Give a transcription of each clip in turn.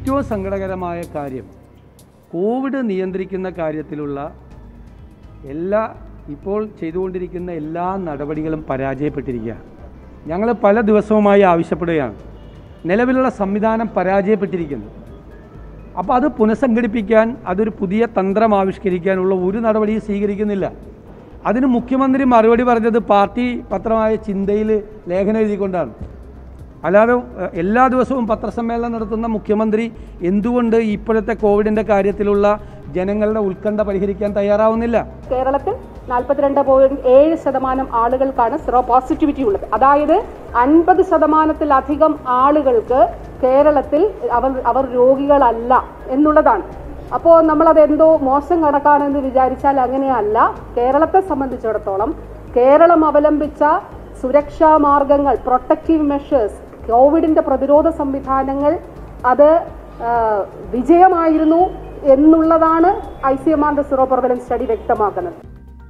ഏറ്റവും സങ്കടകരമായ കാര്യം കോവിഡ് നിയന്ത്രിക്കുന്ന കാര്യത്തിലുള്ള എല്ലാ ഇപ്പോൾ ചെയ്തുകൊണ്ടിരിക്കുന്ന എല്ലാ നടപടികളും പരാജയപ്പെട്ടിരിക്കുകയാണ് ഞങ്ങൾ പല ദിവസവുമായി ആവശ്യപ്പെടുകയാണ് നിലവിലുള്ള സംവിധാനം പരാജയപ്പെട്ടിരിക്കുന്നു അപ്പോൾ അത് പുനഃസംഘടിപ്പിക്കാൻ അതൊരു പുതിയ തന്ത്രം ആവിഷ്കരിക്കാനുള്ള ഒരു നടപടിയും സ്വീകരിക്കുന്നില്ല അതിന് മുഖ്യമന്ത്രി മറുപടി പറഞ്ഞത് പാർട്ടി പത്രമായ ചിന്തയിൽ ലേഖനം എഴുതിക്കൊണ്ടാണ് അല്ലാതെ എഹ്, എല്ലാ ദിവസവും പത്രസമ്മേളനം നടത്തുന്ന മുഖ്യമന്ത്രി എന്തുകൊണ്ട് ഇപ്പോഴത്തെ കോവിഡിൻ്റെ കാര്യത്തിലുള്ള ജനങ്ങളുടെ ഉത്കണ്ഠ പരിഹരിക്കാൻ തയ്യാറാവുന്നില്ല കേരളത്തിൽ നാൽപ്പത്തിരണ്ട് പോയിന്റ് ഏഴ് ശതമാനം ആളുകൾക്കാണ് സിറോ പോസിറ്റിവിറ്റി ഉള്ളത് അതായത് അൻപത് ശതമാനത്തിലധികം ആളുകൾക്ക് കേരളത്തിൽ അവർ അവർ രോഗികളല്ല എന്നുള്ളതാണ് അപ്പോൾ നമ്മളത് എന്തോ മോശം കണക്കാണെന്ന് വിചാരിച്ചാൽ അങ്ങനെയല്ല കേരളത്തെ സംബന്ധിച്ചിടത്തോളം കേരളം അവലംബിച്ച സുരക്ഷാ മാർഗങ്ങൾ പ്രൊട്ടക്റ്റീവ് മെഷേഴ്സ് കോവിഡിന്റെ പ്രതിരോധ സംവിധാനങ്ങൾ അത് ആ, വിജയമായിരുന്നു എന്നുള്ളതാണ് ഐ സി എം ആറിന്റെ സീറോ പ്രവലൻസ് സ്റ്റഡി വ്യക്തമാക്കുന്നത്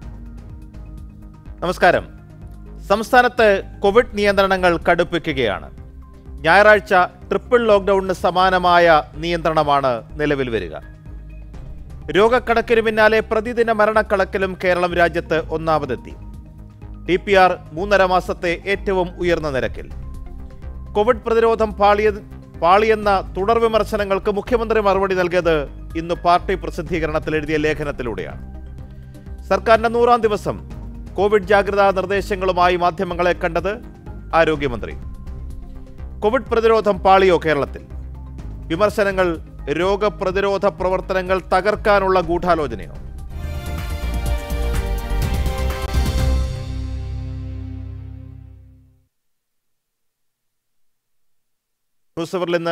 നമസ്കാരം സംസ്ഥാനത്ത് കോവിഡ് നിയന്ത്രണങ്ങൾ കടുപ്പിക്കുകയാണ് ഞായറാഴ്ച ട്രിപ്പിൾ ലോക്ക്ഡൌണിന് സമാനമായ നിയന്ത്രണമാണ് നിലവിൽ വരിക രോഗക്കണക്കിന് പിന്നാലെ പ്രതിദിന മരണക്കണക്കിലും കേരളം രാജ്യത്ത് ഒന്നാമതെത്തി ടി പി ആർ മൂന്നര മാസത്തെ ഏറ്റവും ഉയർന്ന നിരക്കിൽ കോവിഡ് പ്രതിരോധം പാളിയ പാളിയെന്ന തുടർ വിമർശനങ്ങൾക്ക് മുഖ്യമന്ത്രി മറുപടി നൽകിയത് ഇന്ന് പാർട്ടി പ്രസിദ്ധീകരണത്തിൽ എഴുതിയ ലേഖനത്തിലൂടെയാണ് സർക്കാരിന്റെ നൂറാം ദിവസം കോവിഡ് ജാഗ്രതാ നിർദ്ദേശങ്ങളുമായി മാധ്യമങ്ങളെ കണ്ടത് ആരോഗ്യമന്ത്രി കോവിഡ് പ്രതിരോധം പാളിയോ കേരളത്തിൽ വിമർശനങ്ങൾ രോഗപ്രതിരോധ പ്രവർത്തനങ്ങൾ തകർക്കാനുള്ള ഗൂഢാലോചനയോ ന്യൂസ് അവറിൽ ഇന്ന്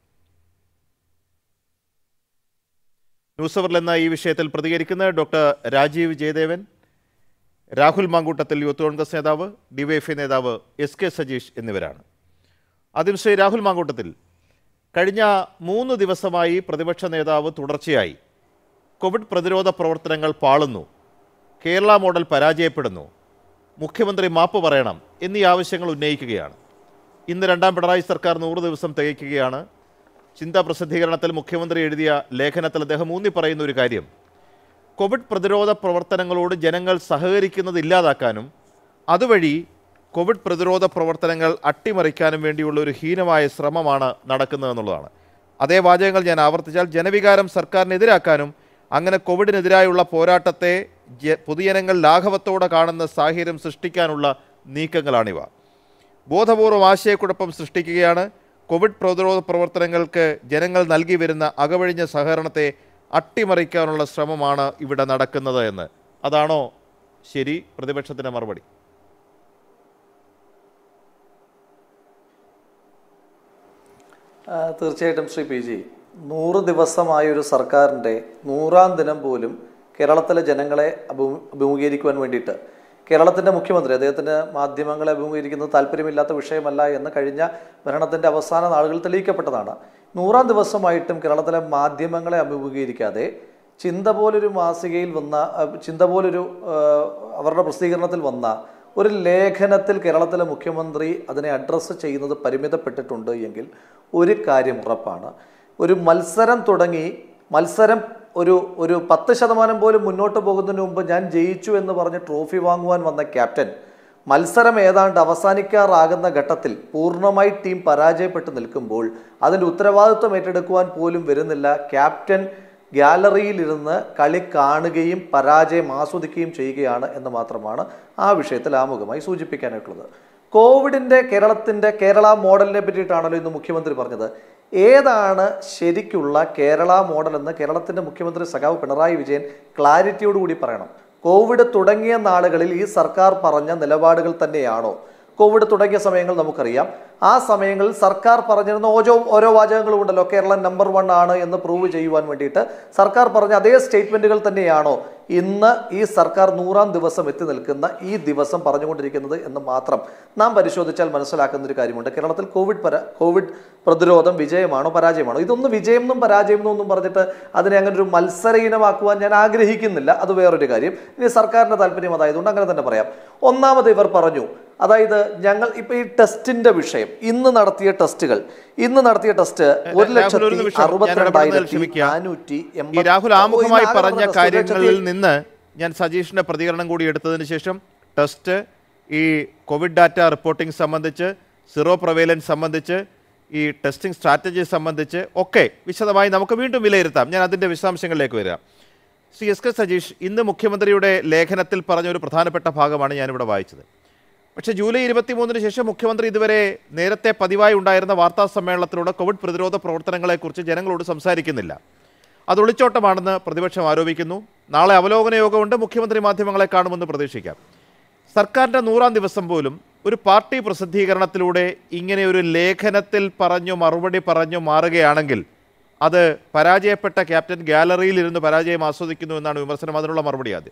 ന്യൂസ് അവറിൽ ഇന്ന് ഈ വിഷയത്തിൽ പ്രതികരിക്കുന്നത് ഡോക്ടർ രാജീവ് ജയദേവൻ രാഹുൽ മാങ്കൂട്ടത്തിൽ യൂത്ത് കോൺഗ്രസ് നേതാവ് ഡിവൈഎഫ്ഐ നേതാവ് എസ് കെ സജീഷ് എന്നിവരാണ് ആദ്യം ശ്രീ രാഹുൽ മാങ്കൂട്ടത്തിൽ കഴിഞ്ഞ മൂന്ന് ദിവസമായി പ്രതിപക്ഷ നേതാവ് തുടർച്ചയായി കോവിഡ് പ്രതിരോധ പ്രവർത്തനങ്ങൾ പാളുന്നു കേരള മോഡൽ പരാജയപ്പെടുന്നു മുഖ്യമന്ത്രി മാപ്പ് പറയണം എന്നീ ആവശ്യങ്ങൾ ഉന്നയിക്കുകയാണ് ഇന്ന് രണ്ടാം പിണറായി സർക്കാർ നൂറ് ദിവസം തികയ്ക്കുകയാണ് ചിന്താ പ്രസിദ്ധീകരണത്തിൽ മുഖ്യമന്ത്രി എഴുതിയ ലേഖനത്തിൽ അദ്ദേഹം ഊന്നി പറയുന്ന ഒരു കാര്യം കോവിഡ് പ്രതിരോധ പ്രവർത്തനങ്ങളോട് ജനങ്ങൾ സഹകരിക്കുന്നത് ഇല്ലാതാക്കാനും അതുവഴി കോവിഡ് പ്രതിരോധ പ്രവർത്തനങ്ങൾ അട്ടിമറിക്കാനും വേണ്ടിയുള്ള ഒരു ഹീനമായ ശ്രമമാണ് നടക്കുന്നതെന്നുള്ളതാണ് അതേ വാചകങ്ങൾ ഞാൻ ആവർത്തിച്ചാൽ ജനവികാരം സർക്കാരിനെതിരാക്കാനും അങ്ങനെ കോവിഡിനെതിരായുള്ള പോരാട്ടത്തെ ജ- പൊതുജനങ്ങൾ ലാഘവത്തോടെ കാണുന്ന സാഹചര്യം സൃഷ്ടിക്കാനുള്ള നീക്കങ്ങളാണിവ ബോധപൂർവം ആശയക്കുഴപ്പം സൃഷ്ടിക്കുകയാണ് കോവിഡ് പ്രതിരോധ പ്രവർത്തനങ്ങൾക്ക് ജനങ്ങൾ നൽകി വരുന്ന അകവഴിഞ്ഞ സഹകരണത്തെ അട്ടിമറിക്കാനുള്ള ശ്രമമാണ് ഇവിടെ നടക്കുന്നത് എന്ന് അതാണോ ശരി പ്രതിപക്ഷത്തിൻ്റെ മറുപടി ആ, തീർച്ചയായിട്ടും ശ്രീ പി ജി നൂറ് ദിവസമായ ഒരു സർക്കാരിൻ്റെ നൂറാം ദിനം പോലും കേരളത്തിലെ ജനങ്ങളെ അഭി അഭിമുഖീകരിക്കുവാൻ വേണ്ടിയിട്ട് കേരളത്തിൻ്റെ മുഖ്യമന്ത്രി അദ്ദേഹത്തിന് മാധ്യമങ്ങളെ അഭിമുഖീകരിക്കുന്നത് താല്പര്യമില്ലാത്ത വിഷയമല്ല എന്ന് കഴിഞ്ഞ ഭരണത്തിൻ്റെ അവസാന നാളുകൾ തെളിയിക്കപ്പെട്ടതാണ് നൂറാം ദിവസമായിട്ടും കേരളത്തിലെ മാധ്യമങ്ങളെ അഭിമുഖീകരിക്കാതെ ചിന്ത പോലൊരു മാസികയിൽ വന്ന ആ, ചിന്ത പോലൊരു ആ, അവരുടെ പ്രസിദ്ധീകരണത്തിൽ വന്ന ഒരു ലേഖനത്തിൽ കേരളത്തിലെ മുഖ്യമന്ത്രി അതിനെ അഡ്രസ്സ് ചെയ്യുന്നത് പരിമിതപ്പെട്ടിട്ടുണ്ട് എങ്കിൽ ഒരു കാര്യം ഉറപ്പാണ് ഒരു മത്സരം തുടങ്ങി മത്സരം ഒരു ഒരു പത്ത് ശതമാനം പോലും മുന്നോട്ട് പോകുന്നതിന് മുമ്പ് ഞാൻ ജയിച്ചു എന്ന് പറഞ്ഞ് ട്രോഫി വാങ്ങുവാൻ വന്ന ക്യാപ്റ്റൻ മത്സരം ഏതാണ്ട് അവസാനിക്കാറാകുന്ന ഘട്ടത്തിൽ പൂർണ്ണമായി ടീം പരാജയപ്പെട്ട് നിൽക്കുമ്പോൾ അതിൻ്റെ ഉത്തരവാദിത്വം ഏറ്റെടുക്കുവാൻ പോലും വരുന്നില്ല ക്യാപ്റ്റൻ ഗ്യാലറിയിലിരുന്ന് കളി കാണുകയും പരാജയം ആസ്വദിക്കുകയും ചെയ്യുകയാണ് എന്ന് മാത്രമാണ് ആ വിഷയത്തിൽ ആമുഖമായി സൂചിപ്പിക്കാനായിട്ടുള്ളത് കോവിഡിൻ്റെ കേരളത്തിൻ്റെ കേരള മോഡലിനെ പറ്റിയിട്ടാണല്ലോ ഇന്ന് മുഖ്യമന്ത്രി പറഞ്ഞത് ഏതാണ് ശരിക്കുള്ള കേരള മോഡൽ എന്ന് കേരളത്തിൻ്റെ മുഖ്യമന്ത്രി സഖാവ് പിണറായി വിജയൻ ക്ലാരിറ്റിയോടുകൂടി പറയണം കോവിഡ് തുടങ്ങിയ നാളുകളിൽ ഈ സർക്കാർ പറഞ്ഞ നിലപാടുകൾ തന്നെയാണോ കോവിഡ് തുടങ്ങിയ സമയങ്ങൾ നമുക്കറിയാം ആ സമയങ്ങളിൽ സർക്കാർ പറഞ്ഞിരുന്ന ഓരോ ഓരോ വാചകങ്ങളും ഉണ്ടല്ലോ കേരളം നമ്പർ വൺ ആണ് എന്ന് പ്രൂവ് ചെയ്യുവാൻ വേണ്ടിയിട്ട് സർക്കാർ പറഞ്ഞ അതേ സ്റ്റേറ്റ്മെന്റുകൾ തന്നെയാണോ ഇന്ന് ഈ സർക്കാർ നൂറാം ദിവസം എത്തി നിൽക്കുന്ന ഈ ദിവസം പറഞ്ഞുകൊണ്ടിരിക്കുന്നത് എന്ന് മാത്രം നാം പരിശോധിച്ചാൽ മനസ്സിലാക്കുന്ന ഒരു കാര്യമുണ്ട് കേരളത്തിൽ കോവിഡ് പര കോവിഡ് പ്രതിരോധം വിജയമാണോ പരാജയമാണോ ഇതൊന്നും വിജയം എന്നും പരാജയം എന്നും ഒന്നും പറഞ്ഞിട്ട് അതിനെ അങ്ങനെ ഒരു മത്സര ഇനമാക്കുവാൻ ഞാൻ ആഗ്രഹിക്കുന്നില്ല അത് വേറൊരു കാര്യം ഇനി സർക്കാരിന്റെ താല്പര്യം അതായതുകൊണ്ട് അങ്ങനെ തന്നെ പറയാം ഒന്നാമത് ഇവർ പറഞ്ഞു അതായത് ഞങ്ങൾ ഇപ്പൊ ഈ ടെസ്റ്റിന്റെ വിഷയം വിഷയം ഇന്ന് നടത്തിയ ടെസ്റ്റുകൾ ഇന്ന് നടത്തിയ ടെസ്റ്റ് ഒരു രാഹുൽ, ഒരു ലക്ഷത്തി നിമിഷം. ഞാൻ ഇടപെടുന്നതിൽ അറുപത്തിരണ്ടായിരത്തി ക്ഷമിക്കുക. നാനൂറ്റി ഈ എൺപത്തി- രാഹുൽ ആമുഖമായി ഒരു പറഞ്ഞ നാല് കാര്യങ്ങളിൽ ലക്ഷത്തി- നിന്ന് ഞാൻ സജീഷിന്റെ പ്രതികരണം കൂടി എടുത്തതിന് ശേഷം ടെസ്റ്റ് ഈ കോവിഡ് ഡാറ്റ റിപ്പോർട്ടിംഗ് സംബന്ധിച്ച് സീറോ പ്രവേലൻസ് സംബന്ധിച്ച് ഈ ടെസ്റ്റിംഗ് സ്ട്രാറ്റജി സംബന്ധിച്ച് ഒക്കെ വിശദമായി നമുക്ക് വീണ്ടും വിലയിരുത്താം ഞാൻ അതിൻ്റെ വിശദാംശങ്ങളിലേക്ക് വരാം ശ്രീ എസ് കെ സജീഷ് ഇന്ന് മുഖ്യമന്ത്രിയുടെ ലേഖനത്തിൽ പറഞ്ഞ ഒരു പ്രധാനപ്പെട്ട ഭാഗമാണ് ഞാനിവിടെ വായിച്ചത് പക്ഷേ ജൂലൈ ഇരുപത്തിമൂന്നിന് ശേഷം മുഖ്യമന്ത്രി ഇതുവരെ നേരത്തെ പതിവായി ഉണ്ടായിരുന്ന വാർത്താ സമ്മേളനത്തിലൂടെ കോവിഡ് പ്രതിരോധ പ്രവർത്തനങ്ങളെക്കുറിച്ച് ജനങ്ങളോട് സംസാരിക്കുന്നില്ല അത് ഒളിച്ചോട്ടമാണെന്ന് പ്രതിപക്ഷം ആരോപിക്കുന്നു നാളെ അവലോകന യോഗമുണ്ട് മുഖ്യമന്ത്രി മാധ്യമങ്ങളെ കാണുമെന്ന് പ്രതീക്ഷിക്കാം സർക്കാരിൻ്റെ നൂറാം ദിവസം പോലും ഒരു പാർട്ടി പ്രസിദ്ധീകരണത്തിലൂടെ ഇങ്ങനെ ഒരു ലേഖനത്തിൽ പറഞ്ഞു മറുപടി പറഞ്ഞു മാറുകയാണെങ്കിൽ അത് പരാജയപ്പെട്ട ക്യാപ്റ്റൻ ഗാലറിയിൽ ഇരുന്ന് പരാജയം ആസ്വദിക്കുന്നു എന്നാണ് വിമർശനം അതിനുള്ള മറുപടി ആദ്യം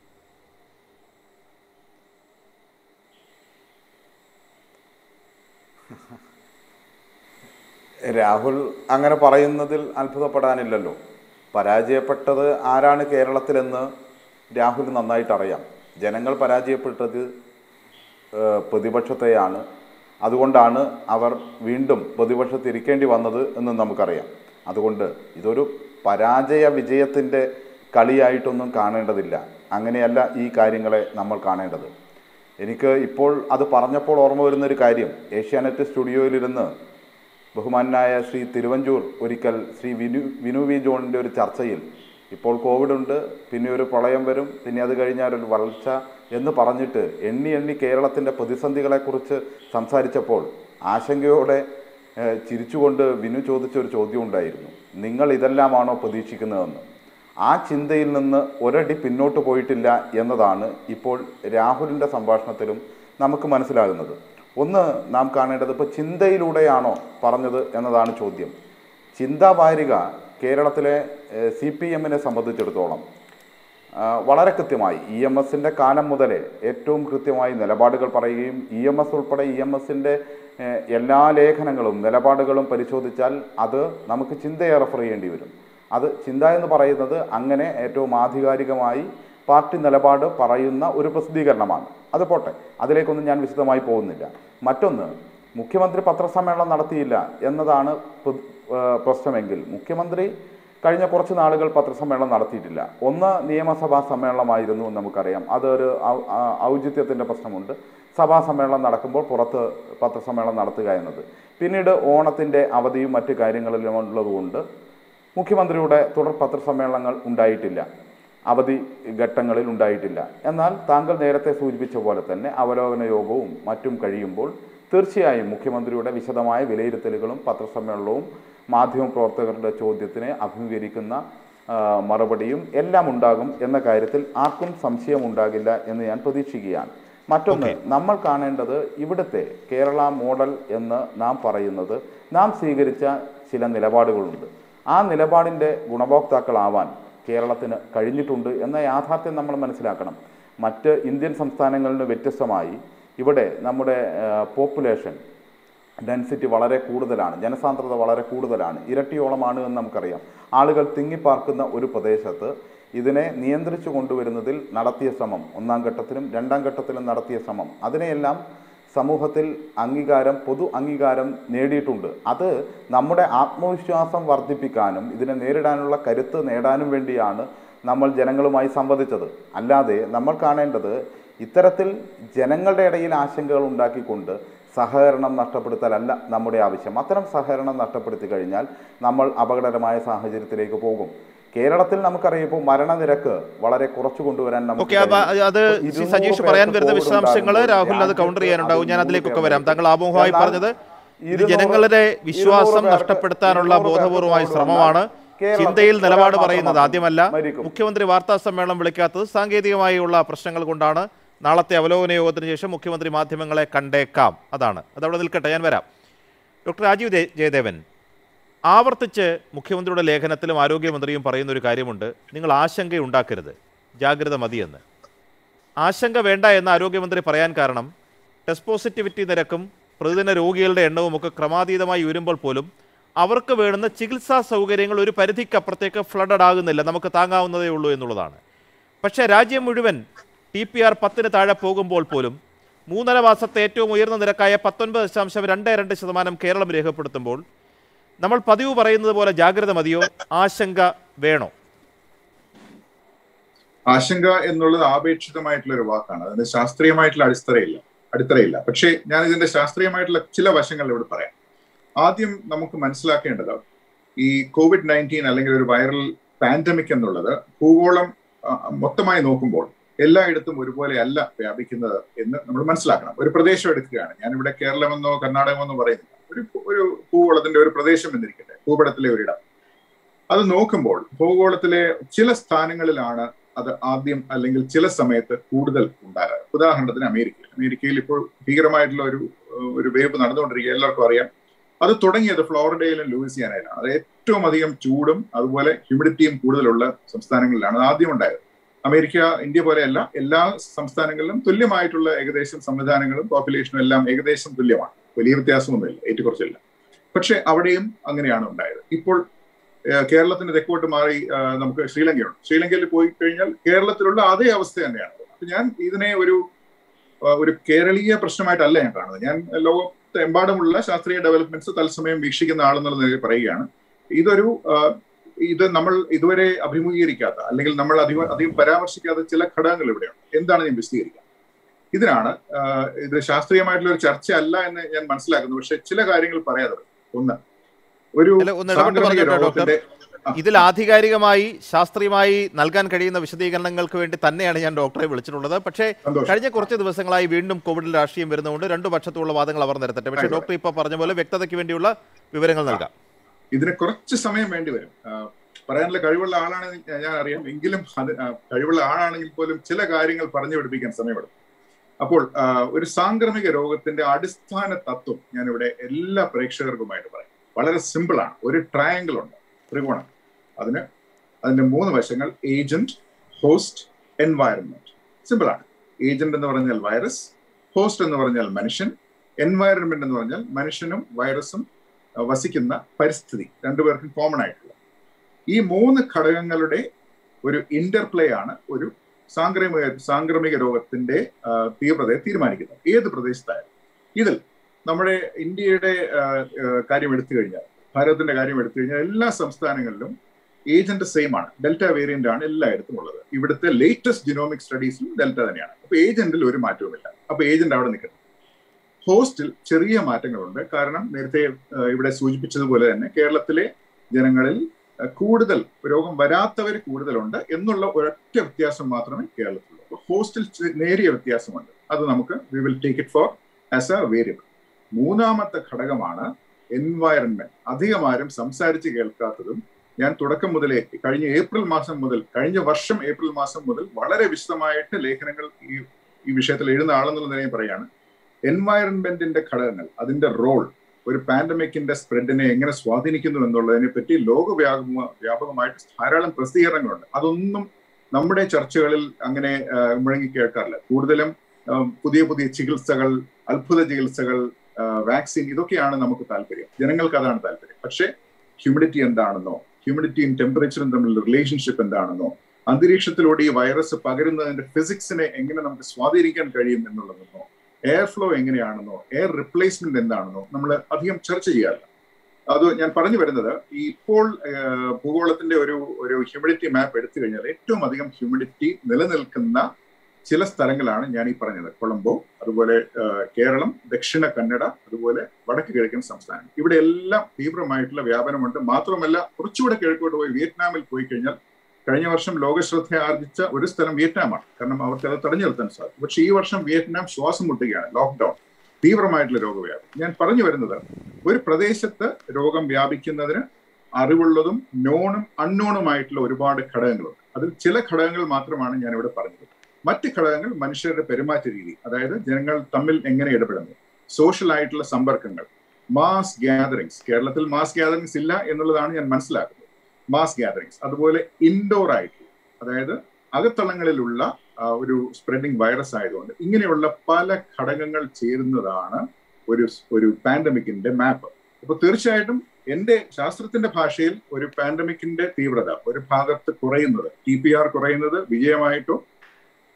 രാഹുൽ അങ്ങനെ പറയുന്നതിൽ അത്ഭുതപ്പെടാനില്ലല്ലോ പരാജയപ്പെട്ടത് ആരാണ് കേരളത്തിലെന്ന് രാഹുൽ നന്നായിട്ട് അറിയാം ജനങ്ങൾ പരാജയപ്പെട്ടത് ഏഹ്, പ്രതിപക്ഷത്തെയാണ് അതുകൊണ്ടാണ് അവർ വീണ്ടും പ്രതിപക്ഷത്തിരിക്കേണ്ടി വന്നത് എന്ന് നമുക്കറിയാം അതുകൊണ്ട് ഇതൊരു പരാജയ വിജയത്തിൻ്റെ കളിയായിട്ടൊന്നും കാണേണ്ടതില്ല അങ്ങനെയല്ല ഈ കാര്യങ്ങളെ നമ്മൾ കാണേണ്ടത് എനിക്ക് ഇപ്പോൾ അത് പറഞ്ഞപ്പോൾ ഓർമ്മ വരുന്നൊരു കാര്യം ഏഷ്യാനെറ്റ് സ്റ്റുഡിയോയിലിരുന്ന് ബഹുമാനായ ശ്രീ തിരുവഞ്ചൂർ ഒരിക്കൽ ശ്രീ വിനു വിനു വി ജോണിൻ്റെ ഒരു ചർച്ചയിൽ ഇപ്പോൾ കോവിഡ് ഉണ്ട് പിന്നെ ഒരു പ്രളയം വരും പിന്നെ അത് കഴിഞ്ഞാൽ ഒരു വരൾച്ച എന്ന് പറഞ്ഞിട്ട് എണ്ണി എണ്ണി കേരളത്തിൻ്റെ പ്രതിസന്ധികളെക്കുറിച്ച് സംസാരിച്ചപ്പോൾ ആശങ്കയോടെ ഏഹ്, ചിരിച്ചുകൊണ്ട് വിനു ചോദിച്ച ഒരു ചോദ്യം ഉണ്ടായിരുന്നു നിങ്ങൾ ഇതെല്ലാമാണോ പ്രതീക്ഷിക്കുന്നതെന്ന് ആ ചിന്തയിൽ നിന്ന് ഒരടി പിന്നോട്ട് പോയിട്ടില്ല എന്നതാണ് ഇപ്പോൾ രാഹുലിൻ്റെ സംഭാഷണത്തിലും നമുക്ക് മനസ്സിലാകുന്നത് ഒന്ന് നാം കാണേണ്ടത് ഇപ്പോൾ ചിന്തയിലൂടെയാണോ പറഞ്ഞത് എന്നതാണ് ചോദ്യം ചിന്താ വാരിക കേരളത്തിലെ സി പി എമ്മിനെ സംബന്ധിച്ചിടത്തോളം ആ, വളരെ കൃത്യമായി ഇ എം എസിൻ്റെ കാലം മുതലേ ഏറ്റവും കൃത്യമായി നിലപാടുകൾ പറയുകയും ഇ എം എസ് ഉൾപ്പെടെ ഇ എം എസിൻ്റെ എല്ലാ ലേഖനങ്ങളും നിലപാടുകളും പരിശോധിച്ചാൽ അത് നമുക്ക് ചിന്തയെ റെഫർ ചെയ്യേണ്ടി വരും അത് ചിന്ത എന്ന് പറയുന്നത് അങ്ങനെ ഏറ്റവും ആധികാരികമായി പാർട്ടി നിലപാട് പറയുന്ന ഒരു പ്രസിദ്ധീകരണമാണ് അത് പോട്ടെ അതിലേക്കൊന്നും ഞാൻ വിശദമായി പോകുന്നില്ല മറ്റൊന്ന് മുഖ്യമന്ത്രി പത്രസമ്മേളനം നടത്തിയില്ല എന്നതാണ് പ്ര- ആ, പ്രശ്നമെങ്കിൽ മുഖ്യമന്ത്രി കഴിഞ്ഞ കുറച്ച് നാളുകൾ പത്രസമ്മേളനം നടത്തിയിട്ടില്ല ഒന്ന് നിയമസഭാ സമ്മേളനമായിരുന്നു എന്ന് നമുക്കറിയാം അതൊരു ഔ- ആ, ഔചിത്യത്തിൻ്റെ പ്രശ്നമുണ്ട് സഭാ സമ്മേളനം നടക്കുമ്പോൾ പുറത്ത് പത്രസമ്മേളനം നടത്തുക എന്നത് പിന്നീട് ഓണത്തിൻ്റെ അവധിയും മറ്റു കാര്യങ്ങളിലും ഉള്ളതുകൊണ്ട് മുഖ്യമന്ത്രിയുടെ തുടർ പത്രസമ്മേളനങ്ങൾ ഉണ്ടായിട്ടില്ല അവധി ഘട്ടങ്ങളിൽ ഉണ്ടായിട്ടില്ല എന്നാൽ താങ്കൾ നേരത്തെ സൂചിപ്പിച്ച പോലെ തന്നെ അവലോകന യോഗവും മറ്റും കഴിയുമ്പോൾ തീർച്ചയായും മുഖ്യമന്ത്രിയുടെ വിശദമായ വിലയിരുത്തലുകളും പത്രസമ്മേളനവും മാധ്യമപ്രവർത്തകരുടെ ചോദ്യത്തിന് അഭിമുഖീകരിക്കുന്ന ആ, മറുപടിയും എല്ലാം ഉണ്ടാകും എന്ന കാര്യത്തിൽ ആർക്കും സംശയമുണ്ടാകില്ല എന്ന് ഞാൻ പ്രതീക്ഷിക്കുകയാണ് മറ്റൊന്ന് നമ്മൾ കാണേണ്ടത് ഇവിടുത്തെ കേരള മോഡൽ എന്ന് നാം പറയുന്നത് നാം സ്വീകരിച്ച ചില നിലപാടുകളുണ്ട് ആ നിലപാടിൻ്റെ ഗുണഭോക്താക്കളാവാൻ കേരളത്തിന് കഴിഞ്ഞിട്ടുണ്ട് എന്ന യാഥാർത്ഥ്യം നമ്മൾ മനസ്സിലാക്കണം മറ്റ് ഇന്ത്യൻ സംസ്ഥാനങ്ങളിൽ നിന്ന് വ്യത്യസ്തമായി ഇവിടെ നമ്മുടെ പോപ്പുലേഷൻ ഡെൻസിറ്റി വളരെ കൂടുതലാണ് ജനസാന്ദ്രത വളരെ കൂടുതലാണ് ഇരട്ടിയോളമാണ് എന്ന് നമുക്കറിയാം ആളുകൾ തിങ്ങിപ്പാർക്കുന്ന ഒരു പ്രദേശത്ത് ഇതിനെ നിയന്ത്രിച്ചു കൊണ്ടുവരുന്നതിൽ നടത്തിയ ശ്രമം ഒന്നാം ഘട്ടത്തിലും രണ്ടാം ഘട്ടത്തിലും നടത്തിയ ശ്രമം അതിനെയെല്ലാം സമൂഹത്തിൽ അംഗീകാരം പൊതു അംഗീകാരം നേടിയിട്ടുണ്ട് അത് നമ്മുടെ ആത്മവിശ്വാസം വർദ്ധിപ്പിക്കാനും ഇതിനെ നേരിടാനുള്ള കരുത്ത് നേടാനും വേണ്ടിയാണ് നമ്മൾ ജനങ്ങളുമായി സംവദിച്ചത് അല്ലാതെ നമ്മൾ കാണേണ്ടത് ഇത്തരത്തിൽ ജനങ്ങളുടെ ഇടയിൽ ആശങ്കകൾ ഉണ്ടാക്കിക്കൊണ്ട് സഹകരണം നഷ്ടപ്പെടുത്തലല്ല നമ്മുടെ ആവശ്യം അത്തരം സഹകരണം നഷ്ടപ്പെടുത്തി കഴിഞ്ഞാൽ നമ്മൾ അപകടകരമായ സാഹചര്യത്തിലേക്ക് പോകും കേരളത്തിൽ നമുക്കറിയാം ഇപ്പോൾ മരണനിരക്ക് വളരെ കുറച്ചു കൊണ്ടുവരാൻ നമുക്ക് ഓക്കെ അപ്പൊ കഴിഞ്ഞു. അത് ഇപ്പോൾ ശ്രീ ഇരുന്നൂറ് സജീഷ് പേർക്ക് പറയാൻ വരുന്ന കോവിഡ് വിശദാംശങ്ങൾ ഉണ്ടാകുമ്പോൾ രാഹുൽ അത് രാജ്യത്ത് കൗണ്ടർ ചെയ്യാനുണ്ടാവും ഞാൻ അത് അതിലേക്കൊക്കെ ഇരുന്നൂറ് വരാം താങ്കൾ ആമുഖമായി എന്നാൽ പറഞ്ഞത് ഇത് ഇരുന്നൂറ് ജനങ്ങളുടെ ഇരുന്നൂറ് വിശ്വാസം പേർക്ക് നഷ്ടപ്പെടുത്താനുള്ള ഇരുന്നൂറ് പേർക്ക് ബോധപൂർവമായ കോവിഡ് ശ്രമമാണ് കേരളത്തിൽ ചിന്തയിൽ ഒരാൾ നിലപാട് മാത്രം പറയുന്നത് ആദ്യമല്ല മരിക്കും. മുഖ്യമന്ത്രി വാർത്താ സമ്മേളനം വിളിക്കാത്തത് സാങ്കേതികമായുള്ള പ്രശ്നങ്ങൾ കൊണ്ടാണ് നാളത്തെ അവലോകന യോഗത്തിന് ശേഷം മുഖ്യമന്ത്രി മാധ്യമങ്ങളെ കണ്ടേക്കാം അതാണ് അതവിടെ നിൽക്കട്ടെ ഞാൻ വരാം ഡോക്ടർ രാജീവ് ജയ- ജയദേവൻ ആവർത്തിച്ച് മുഖ്യമന്ത്രിയുടെ ലേഖനത്തിലും ആരോഗ്യമന്ത്രിയും പറയുന്ന ഒരു കാര്യമുണ്ട് നിങ്ങൾ ആശങ്കയുണ്ടാക്കരുത് ജാഗ്രത മതിയെന്ന് ആശങ്ക വേണ്ട എന്ന് ആരോഗ്യമന്ത്രി പറയാൻ കാരണം ടെസ്റ്റ് പോസിറ്റിവിറ്റി നിരക്കും പ്രതിദിന രോഗികളുടെ എണ്ണവും ഒക്കെ ക്രമാതീതമായി ഉയരുമ്പോൾ പോലും അവർക്ക് വേണ്ടുന്ന ചികിത്സാ സൗകര്യങ്ങൾ ഒരു പരിധിക്കപ്പുറത്തേക്ക് ഫ്ലഡഡ് ആകുന്നില്ല നമുക്ക് താങ്ങാവുന്നതേ ഉള്ളൂ എന്നുള്ളതാണ് പക്ഷേ രാജ്യം മുഴുവൻ ടി പി ആർ പത്തിന് താഴെ പോകുമ്പോൾ പോലും മൂന്നര മാസത്തെ ഏറ്റവും ഉയർന്ന നിരക്കായ പത്തൊൻപത് ദശാംശം രണ്ട് രണ്ട് ശതമാനം കേരളം രേഖപ്പെടുത്തുമ്പോൾ നമ്മൾ പതിവ് പറയുന്നത് പോലെ ജാഗ്രത മതിയോ ആശങ്ക വേണോ ആശങ്ക എന്നുള്ളത് ആപേക്ഷിതമായിട്ടുള്ള ഒരു വാക്കാണ് അതിന് ശാസ്ത്രീയമായിട്ടുള്ള അടിത്തറയില്ല അടിത്തറയില്ല പക്ഷേ ഞാൻ ഇതിന്റെ ശാസ്ത്രീയമായിട്ടുള്ള ചില വശങ്ങൾ ഇവിടെ പറയാം ആദ്യം നമുക്ക് മനസ്സിലാക്കേണ്ടത് ഈ കോവിഡ് നയൻറ്റീൻ അല്ലെങ്കിൽ ഒരു വൈറൽ പാൻഡമിക് എന്നുള്ളത് ഭൂഗോളം ആ, മൊത്തമായി നോക്കുമ്പോൾ എല്ലായിടത്തും ഒരുപോലെ അല്ല വ്യാപിക്കുന്നത് എന്ന് നമ്മൾ മനസ്സിലാക്കണം ഒരു പ്രദേശം എടുക്കുകയാണ് ഞാനിവിടെ കേരളമെന്നോ കർണാടകമെന്നോ പറയുന്നില്ല ഒരു ഒരു ഭൂഗോളത്തിന്റെ ഒരു പ്രദേശം എന്നിരിക്കട്ടെ ഭൂപടത്തിലെ ഒരിടം അത് നോക്കുമ്പോൾ ഭൂഗോളത്തിലെ ചില സ്ഥാനങ്ങളിലാണ് അത് ആദ്യം അല്ലെങ്കിൽ ചില സമയത്ത് കൂടുതൽ ഉണ്ടാകാറ് ഉദാഹരണത്തിന് അമേരിക്കയിൽ അമേരിക്കയിൽ ഇപ്പോൾ ഭീകരമായിട്ടുള്ള ഒരു ഏഹ്, ഒരു വേവ് നടന്നുകൊണ്ടിരിക്കുക എല്ലാവർക്കും അറിയാം അത് തുടങ്ങിയത് ഫ്ലോറിഡയിലും ലൂയിസിയാനയിലാണ് അത് ഏറ്റവും അധികം ചൂടും അതുപോലെ ഹ്യൂമിഡിറ്റിയും കൂടുതലുള്ള സംസ്ഥാനങ്ങളിലാണ് അത് ആദ്യം ഉണ്ടായത് അമേരിക്ക ഇന്ത്യ പോലെയല്ല എല്ലാ സംസ്ഥാനങ്ങളിലും തുല്യമായിട്ടുള്ള ഏകദേശം സംവിധാനങ്ങളും പോപ്പുലേഷനും എല്ലാം ഏകദേശം തുല്യമാണ് വലിയ വ്യത്യാസമൊന്നുമില്ല ഏറ്റക്കുറച്ചില്ല പക്ഷെ അവിടെയും അങ്ങനെയാണ് ഉണ്ടായത് ഇപ്പോൾ ഏഹ് കേരളത്തിന് തെക്കോട്ട് മാറി ആഹ് നമുക്ക് ശ്രീലങ്കയുണ്ട് ശ്രീലങ്കയിൽ പോയി കഴിഞ്ഞാൽ കേരളത്തിലുള്ള അതേ അവസ്ഥ തന്നെയാണ് അപ്പൊ ഞാൻ ഇതിനെ ഒരു ആഹ് ഒരു കേരളീയ പ്രശ്നമായിട്ടല്ല ഞാൻ കാണുന്നത് ഞാൻ ലോകത്തെ എമ്പാടുമുള്ള ശാസ്ത്രീയ ഡെവലപ്മെന്റ്സ് തത്സമയം വീക്ഷിക്കുന്ന ആളെന്നുള്ള നിലയിൽ പറയുകയാണ് ഇതൊരു ആഹ് ഇത് നമ്മൾ ഇതുവരെ അഭിമുഖീകരിക്കാത്ത അല്ലെങ്കിൽ നമ്മൾ അധികം അധികം പരാമർശിക്കാത്ത ചില ഘടകങ്ങൾ ഇവിടെയുണ്ട് എന്താണ് ഞാൻ വിശദീകരിക്കുക ഇതിനാണ് ആഹ് ഇത് ശാസ്ത്രീയമായിട്ടുള്ള ഒരു ചർച്ച അല്ല എന്ന് ഞാൻ മനസ്സിലാക്കുന്നു പക്ഷെ ചില കാര്യങ്ങൾ പറയാതെ വരും. ഒന്ന് ഒരു അല്ല, ഒന്ന് ഇടപെട്ട് സാംക്രമിക പറഞ്ഞോട്ടെ, ഡോക്ടർ. രോഗത്തിന്റെ ഇതിൽ ആധികാരികമായി ശാസ്ത്രീയമായി നൽകാൻ കഴിയുന്ന വിശദീകരണങ്ങൾക്ക് വേണ്ടി തന്നെയാണ് ഞാൻ ഡോക്ടറെ വിളിച്ചിട്ടുള്ളത് പക്ഷേ സന്തോഷം. കഴിഞ്ഞ കുറച്ച് ദിവസങ്ങളായി വീണ്ടും കോവിഡിൽ രാഷ്ട്രീയം വരുന്നതുകൊണ്ട് രണ്ടു പക്ഷത്തുള്ള വാദങ്ങൾ അവർ നിരത്തട്ടെ പക്ഷേ ആയിക്കോട്ടെ. ഡോക്ടർ ഇപ്പോൾ പറഞ്ഞ പോലെ വ്യക്തതയ്ക്ക് വേണ്ടിയുള്ള വിവരങ്ങൾ നൽകാം ഇതിന് കുറച്ച് സമയം വേണ്ടി വരും ആ, പറയാനുള്ള കഴിവുള്ള ആളാണ് ഞാൻ അറിയാം എങ്കിലും അത് ആ, കഴിവുള്ള ആളാണെങ്കിൽ പോലും ചില കാര്യങ്ങൾ പറഞ്ഞു പഠിപ്പിക്കാൻ സമയമെടുക്കും അപ്പോൾ ആ, ഒരു സാംക്രമിക രോഗത്തിന്റെ അടിസ്ഥാന തത്വം ഞാനിവിടെ എല്ലാ പ്രേക്ഷകർക്കുമായിട്ട് പറയാം വളരെ സിമ്പിൾ ആണ് ഒരു ട്രയാങ്കിൾ ഉണ്ട് ത്രികോണം അതിന് അതിന്റെ മൂന്ന് വശങ്ങൾ ഏജന്റ് ഹോസ്റ്റ് എൻവയറൺമെന്റ് സിമ്പിൾ ആണ് ഏജന്റ് എന്ന് പറഞ്ഞാൽ വൈറസ് ഹോസ്റ്റ് എന്ന് പറഞ്ഞാൽ മനുഷ്യൻ എൻവയറൺമെന്റ് എന്ന് പറഞ്ഞാൽ മനുഷ്യനും വൈറസും അഹ് വസിക്കുന്ന പരിസ്ഥിതി രണ്ടുപേർക്കും കോമൺ ആയിട്ടുള്ള ഈ മൂന്ന് ഘടകങ്ങളുടെ ഒരു ഇന്റർപ്ലേ ആണ് ഒരു സാംക്രമിക സാംക്രമിക രോഗത്തിന്റെ ആഹ് തീവ്രതയെ തീരുമാനിക്കുന്നത് ഏത് പ്രദേശത്തായാലും ഇതിൽ നമ്മുടെ ഇന്ത്യയുടെ ആഹ് ആഹ് കാര്യം എടുത്തു കഴിഞ്ഞാൽ ഭാരതത്തിന്റെ കാര്യം എടുത്തു കഴിഞ്ഞാൽ എല്ലാ സംസ്ഥാനങ്ങളിലും ഏജന്റ് സെയിം ആണ് ഡെൽറ്റ വേരിയന്റ് ആണ് എല്ലായിടത്തും ഉള്ളത് ഇവിടുത്തെ ലേറ്റസ്റ്റ് ജിനോമിക് സ്റ്റഡീസിലും ഡെൽറ്റ തന്നെയാണ് അപ്പൊ ഏജന്റിൽ ഒരു മാറ്റവുമില്ല അപ്പൊ ഏജന്റ് അവിടെ നിൽക്കണം ഹോസ്റ്റിൽ ചെറിയ മാറ്റങ്ങളുണ്ട് കാരണം നേരത്തെ ഏഹ്, ഇവിടെ സൂചിപ്പിച്ചതുപോലെ തന്നെ കേരളത്തിലെ ജനങ്ങളിൽ ഏഹ്, കൂടുതൽ രോഗം വരാത്തവർ കൂടുതലുണ്ട് എന്നുള്ള ഒരൊറ്റ വ്യത്യാസം മാത്രമേ കേരളത്തിലുള്ളൂ അപ്പൊ ഹോസ്റ്റിൽ ചെ- നേരിയ വ്യത്യാസമുണ്ട് അത് നമുക്ക് we will take it for as a variable മൂന്നാമത്തെ ഘടകമാണ് എൻവയറൺമെന്റ് അധികം ആരും സംസാരിച്ച് കേൾക്കാത്തതും ഞാൻ തുടക്കം മുതലേ കഴിഞ്ഞ ഏപ്രിൽ മാസം മുതൽ കഴിഞ്ഞ വർഷം ഏപ്രിൽ മാസം മുതൽ വളരെ വിശദമായിട്ട് ലേഖനങ്ങൾ ഈ ഈ വിഷയത്തിൽ എഴുതുന്ന ആളെന്നുള്ള നിലയിൽ പറയാണ് എൻവയറൺമെന്റിന്റെ ഘടകങ്ങൾ അതിന്റെ റോൾ ഒരു പാൻഡമിക്കിന്റെ സ്പ്രെഡിനെ എങ്ങനെ സ്വാധീനിക്കുന്നു എന്നുള്ളതിനെ പറ്റി ലോകവ്യാപക വ്യാപകമായിട്ട് ധാരാളം പ്രസിദ്ധീകരണങ്ങളുണ്ട് അതൊന്നും നമ്മുടെ ചർച്ചകളിൽ അങ്ങനെ ആ, മുഴങ്ങി കേൾക്കാറില്ല കൂടുതലും ആ, പുതിയ പുതിയ ചികിത്സകൾ അത്ഭുത ചികിത്സകൾ വാക്സിൻ ഇതൊക്കെയാണ് നമുക്ക് താല്പര്യം ജനങ്ങൾക്ക് അതാണ് താല്പര്യം പക്ഷേ ഹ്യൂമിഡിറ്റി എന്താണെന്നോ ഹ്യൂമിഡിറ്റിയും ടെമ്പറേച്ചറും തമ്മിലുള്ള റിലേഷൻഷിപ്പ് എന്താണെന്നോ അന്തരീക്ഷത്തിലൂടെ ഈ വൈറസ് പകരുന്നതിന്റെ ഫിസിക്സിനെ എങ്ങനെ നമുക്ക് സ്വാധീനിക്കാൻ കഴിയും എന്നുള്ളതെന്നോ എയർ ഫ്ലോ എങ്ങനെയാണെന്നോ എയർ റിപ്ലേസ്മെന്റ് എന്താണെന്നോ നമ്മൾ അധികം ചർച്ച ചെയ്യാറില്ല അത് ഞാൻ പറഞ്ഞു വരുന്നത് ഈ ഇപ്പോൾ ഏഹ്, ഭൂഗോളത്തിന്റെ ഒരു ഒരു ഹ്യൂമിഡിറ്റി മാപ്പ് എടുത്തു കഴിഞ്ഞാൽ ഏറ്റവും അധികം ഹ്യൂമിഡിറ്റി നിലനിൽക്കുന്ന ചില സ്ഥലങ്ങളാണ് ഞാൻ ഈ പറഞ്ഞത് കൊളംബോ അതുപോലെ ഏഹ്, കേരളം ദക്ഷിണ കന്നഡ അതുപോലെ വടക്ക് കിഴക്കൻ സംസ്ഥാനം ഇവിടെ എല്ലാം തീവ്രമായിട്ടുള്ള വ്യാപനമുണ്ട് മാത്രമല്ല കുറച്ചുകൂടെ കിഴക്കോട്ട് പോയി വിയറ്റ്നാമിൽ പോയി കഴിഞ്ഞാൽ കഴിഞ്ഞ വർഷം ലോകശ്രദ്ധ ആർജിച്ച ഒരു സ്ഥലം വിയറ്റ്നാമാണ് കാരണം അവർക്ക് അത് തടഞ്ഞു നിർത്താൻ സാധിക്കും പക്ഷേ ഈ വർഷം വിയറ്റ്നാം ശ്വാസം മുട്ടുകയാണ് ലോക്ക്ഡൌൺ തീവ്രമായിട്ടുള്ള രോഗവ്യാപനം ഞാൻ പറഞ്ഞു വരുന്നത് ഒരു പ്രദേശത്ത് രോഗം വ്യാപിക്കുന്നതിന് അറിവുള്ളതും നോണും അൺനോണുമായിട്ടുള്ള ഒരുപാട് ഘടകങ്ങളുണ്ട് അതിൽ ചില ഘടകങ്ങൾ മാത്രമാണ് ഞാൻ ഇവിടെ പറഞ്ഞത് മറ്റ് ഘടകങ്ങൾ മനുഷ്യരുടെ പെരുമാറ്റ രീതി അതായത് ജനങ്ങൾ തമ്മിൽ എങ്ങനെ ഇടപെടുന്നു സോഷ്യൽ ആയിട്ടുള്ള സമ്പർക്കങ്ങൾ മാസ് ഗ്യാതറിങ്സ് കേരളത്തിൽ മാസ് ഗ്യാതറിങ്സ് ഇല്ല എന്നുള്ളതാണ് ഞാൻ മനസ്സിലാക്കുന്നത് മാസ് ഗ്യാതറിങ്സ് അതുപോലെ ഇൻഡോർ ആയിട്ട് അതായത് അകത്തളങ്ങളിലുള്ള ആ, ഒരു സ്പ്രെഡിങ് വൈറസ് ആയതുകൊണ്ട് ഇങ്ങനെയുള്ള പല ഘടകങ്ങൾ ചേരുന്നതാണ് ഒരു ഒരു പാൻഡമിക്കിന്റെ മാപ്പ് അപ്പൊ തീർച്ചയായിട്ടും എന്റെ ശാസ്ത്രത്തിന്റെ ഭാഷയിൽ ഒരു പാൻഡമിക്കിന്റെ തീവ്രത ഒരു ഭാഗത്ത് കുറയുന്നത് ടി പി ആർ കുറയുന്നത് വിജയമായിട്ടോ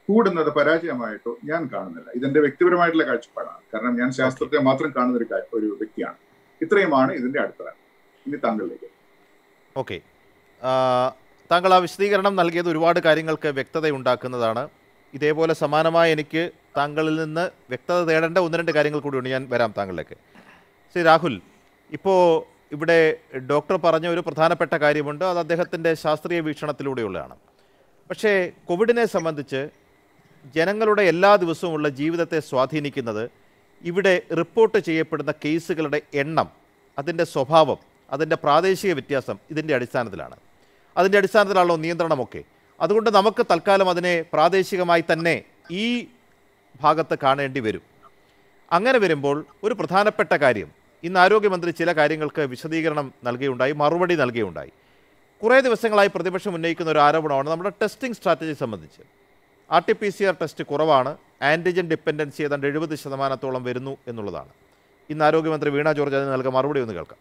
കൂടുന്നത് പരാജയമായിട്ടോ ഞാൻ കാണുന്നില്ല ഇതെന്റെ വ്യക്തിപരമായിട്ടുള്ള കാഴ്ചപ്പാടാണ് കാരണം ഞാൻ ശാസ്ത്രത്തെ മാത്രം കാണുന്ന ഒരു കാ- ഒരു വ്യക്തിയാണ് ഇത്രയുമാണ് ഇതിന്റെ അടിത്തറ ഇനി താങ്കളിലേക്ക് ഓക്കെ താങ്കൾ ആ വിശദീകരണം നൽകിയത് ഒരുപാട് കാര്യങ്ങൾക്ക് വ്യക്തതയുണ്ടാക്കുന്നതാണ് ഇതേപോലെ സമാനമായി എനിക്ക് താങ്കളിൽ നിന്ന് വ്യക്തത തേടേണ്ട ഒന്ന് രണ്ട് കാര്യങ്ങൾ കൂടിയുണ്ട് ഞാൻ വരാം താങ്കളിലേക്ക് ശ്രീ രാഹുൽ ഇപ്പോൾ ഇവിടെ ഡോക്ടർ പറഞ്ഞ ഒരു പ്രധാനപ്പെട്ട കാര്യമുണ്ട് അത് അദ്ദേഹത്തിൻ്റെ ശാസ്ത്രീയ വീക്ഷണത്തിലൂടെയുള്ളതാണ് പക്ഷേ കോവിഡിനെ സംബന്ധിച്ച് ജനങ്ങളുടെ എല്ലാ ദിവസവുമുള്ള ജീവിതത്തെ സ്വാധീനിക്കുന്നത് ഇവിടെ റിപ്പോർട്ട് ചെയ്യപ്പെടുന്ന കേസുകളുടെ എണ്ണം അതിൻ്റെ സ്വഭാവം അതിൻ്റെ പ്രാദേശിക വ്യത്യാസം ഇതിൻ്റെ അടിസ്ഥാനത്തിലാണ് അതിൻ്റെ അടിസ്ഥാനത്തിലാണല്ലോ നിയന്ത്രണമൊക്കെ അതുകൊണ്ട് നമുക്ക് തൽക്കാലം അതിനെ പ്രാദേശികമായി തന്നെ ഈ ഭാഗത്ത് കാണേണ്ടി വരും അങ്ങനെ വരുമ്പോൾ ഒരു പ്രധാനപ്പെട്ട കാര്യം ഇന്ന് ആരോഗ്യമന്ത്രി ചില കാര്യങ്ങൾക്ക് വിശദീകരണം നൽകുകയുണ്ടായി മറുപടി നൽകുകയുണ്ടായി കുറേ ദിവസങ്ങളായി പ്രതിപക്ഷം ഉന്നയിക്കുന്ന ഒരു ആരോപണമാണ് നമ്മുടെ ടെസ്റ്റിംഗ് സ്ട്രാറ്റജി സംബന്ധിച്ച് R T P C R test കുറവാണ് ആൻറ്റിജൻ ഡിപ്പെൻഡൻസി ഏതാണ്ട് എഴുപത് ശതമാനത്തോളം വരുന്നു എന്നുള്ളതാണ് ഇന്ന് ആരോഗ്യമന്ത്രി വീണ ജോർജ് അതിന് നൽകുക മറുപടി ഒന്ന് കേൾക്കാം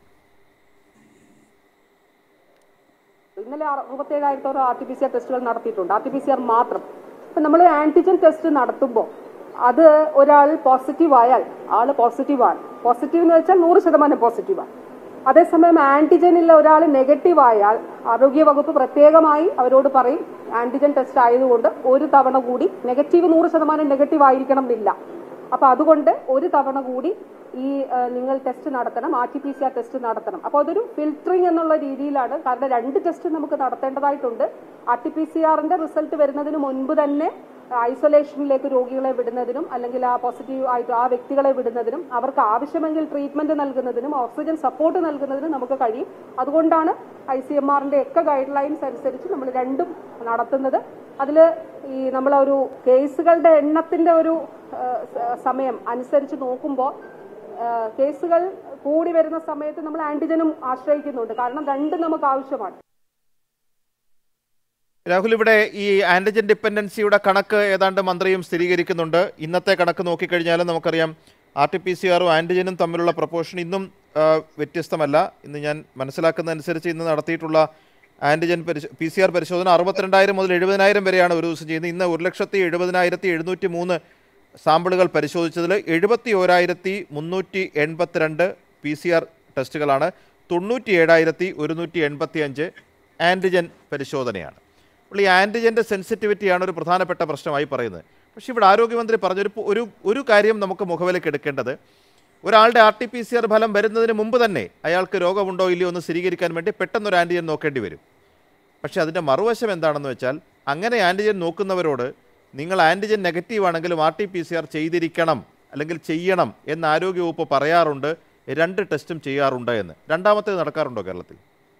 ഇന്നലെ അറുപത്തേഴായിരത്തോളം R T P C R ടെസ്റ്റുകൾ നടത്തിയിട്ടുണ്ട് R T P C R മാത്രം ഇപ്പൊ നമ്മൾ ആന്റിജൻ ടെസ്റ്റ് നടത്തുമ്പോൾ അത് ഒരാൾ പോസിറ്റീവ് ആയാൽ ആള് പോസിറ്റീവ് ആണ് പോസിറ്റീവ് എന്ന് വെച്ചാൽ നൂറ് ശതമാനം പോസിറ്റീവ് ആണ് അതേസമയം ആന്റിജനിൽ ഒരാൾ നെഗറ്റീവ് ആയാൽ ആരോഗ്യവകുപ്പ് പ്രത്യേകമായി അവരോട് പറയും ആന്റിജൻ ടെസ്റ്റ് ആയതുകൊണ്ട് ഒരു തവണ കൂടി നെഗറ്റീവ് നൂറ് ശതമാനം നെഗറ്റീവ് ആയിരിക്കണം എന്നില്ല അപ്പൊ അതുകൊണ്ട് ഒരു തവണ കൂടി ഈ ആ, നിങ്ങൾ ടെസ്റ്റ് നടത്തണം R T P C R test നടത്തണം അപ്പോൾ അതൊരു ഫിൽറ്ററിംഗ് എന്നുള്ള രീതിയിലാണ് കാരണം രണ്ട് ടെസ്റ്റ് നമുക്ക് നടത്തേണ്ടതായിട്ടുണ്ട് ആർ ടി പി സി ആറിന്റെ റിസൾട്ട് വരുന്നതിന് മുൻപ് തന്നെ ഐസൊലേഷനിലേക്ക് രോഗികളെ വിടുന്നതിനും അല്ലെങ്കിൽ ആ പോസിറ്റീവ് ആയിട്ട് ആ വ്യക്തികളെ വിടുന്നതിനും അവർക്ക് ആവശ്യമെങ്കിൽ ട്രീറ്റ്മെന്റ് നൽകുന്നതിനും ഓക്സിജൻ സപ്പോർട്ട് നൽകുന്നതിനും നമുക്ക് കഴിയും അതുകൊണ്ടാണ് ഐ സി എം ആറിന്റെ ഒക്കെ ഗൈഡ് ലൈൻസ് അനുസരിച്ച് നമ്മൾ രണ്ടും നടത്തുന്നത് അതിൽ ഈ നമ്മളൊരു കേസുകളുടെ എണ്ണത്തിന്റെ ഒരു ആ, സ- സമയം അനുസരിച്ച് നോക്കുമ്പോൾ കേസുകൾ കൂടി വരുന്ന സമയത്ത് നമ്മൾ ആന്റിജനും ആശ്രയിക്കുന്നുണ്ട് കാരണം രണ്ടും നമുക്ക് ആവശ്യമാണ് രാഹുൽ ഇവിടെ ഈ ആൻറ്റിജൻ ഡിപ്പെൻഡൻസിയുടെ കണക്ക് ഏതാണ്ട് മന്ത്രിയും സ്ഥിരീകരിക്കുന്നുണ്ട് ഇന്നത്തെ കണക്ക് നോക്കിക്കഴിഞ്ഞാലും നമുക്കറിയാം ആർ ടി പി സി ആറും ആൻറ്റിജനും തമ്മിലുള്ള പ്രപ്പോർഷൻ ഇന്നും ആ, വ്യത്യസ്തമല്ല ഇന്ന് ഞാൻ മനസ്സിലാക്കുന്നതനുസരിച്ച് ഇന്ന് നടത്തിയിട്ടുള്ള ആൻറ്റിജൻ പരിശോ പി സി ആർ പരിശോധന അറുപത്തിരണ്ടായിരം മുതൽ എഴുപതിനായിരം വരെയാണ് ഒരു ദിവസം ചെയ്യുന്നത് ഇന്ന് ഒരു ലക്ഷത്തി എഴുപതിനായിരത്തി എഴുന്നൂറ്റി മൂന്ന് സാമ്പിളുകൾ പരിശോധിച്ചതിൽ എഴുപത്തി ഓരായിരത്തി മുന്നൂറ്റി എൺപത്തിരണ്ട് പി സി ആർ ടെസ്റ്റുകളാണ് തൊണ്ണൂറ്റി ഏഴായിരത്തി ഒരുന്നൂറ്റി എൺപത്തി അഞ്ച് ആൻറ്റിജൻ പരിശോധനയാണ് അപ്പോൾ ഈ ആൻറ്റിജൻ്റെ സെൻസിറ്റിവിറ്റിയാണ് ഒരു പ്രധാനപ്പെട്ട പ്രശ്നമായി പറയുന്നത് പക്ഷേ ഇവിടെ ആരോഗ്യമന്ത്രി പറഞ്ഞൊരു ഒരു ഒരു കാര്യം നമുക്ക് മുഖവിലേക്ക് എടുക്കേണ്ടത് ഒരാളുടെ R T P C R ഫലം വരുന്നതിന് മുമ്പ് തന്നെ അയാൾക്ക് രോഗമുണ്ടോ ഇല്ലയോ എന്ന് സ്ഥിരീകരിക്കാൻ വേണ്ടി പെട്ടെന്നൊരു ആൻറ്റിജൻ നോക്കേണ്ടി വരും പക്ഷേ അതിൻ്റെ മറുവശം എന്താണെന്ന് വെച്ചാൽ അങ്ങനെ ആൻറ്റിജൻ നോക്കുന്നവരോട് നിങ്ങൾ ആൻറ്റിജൻ നെഗറ്റീവ് ആണെങ്കിലും R T P C R ചെയ്തിരിക്കണം അല്ലെങ്കിൽ ചെയ്യണം എന്ന് ആരോഗ്യവകുപ്പ് പറയാറുണ്ട് രണ്ട് ടെസ്റ്റും ചെയ്യാറുണ്ട് എന്ന് രണ്ടാമത്തേത് നടക്കാറുണ്ടോ കേരളത്തിൽ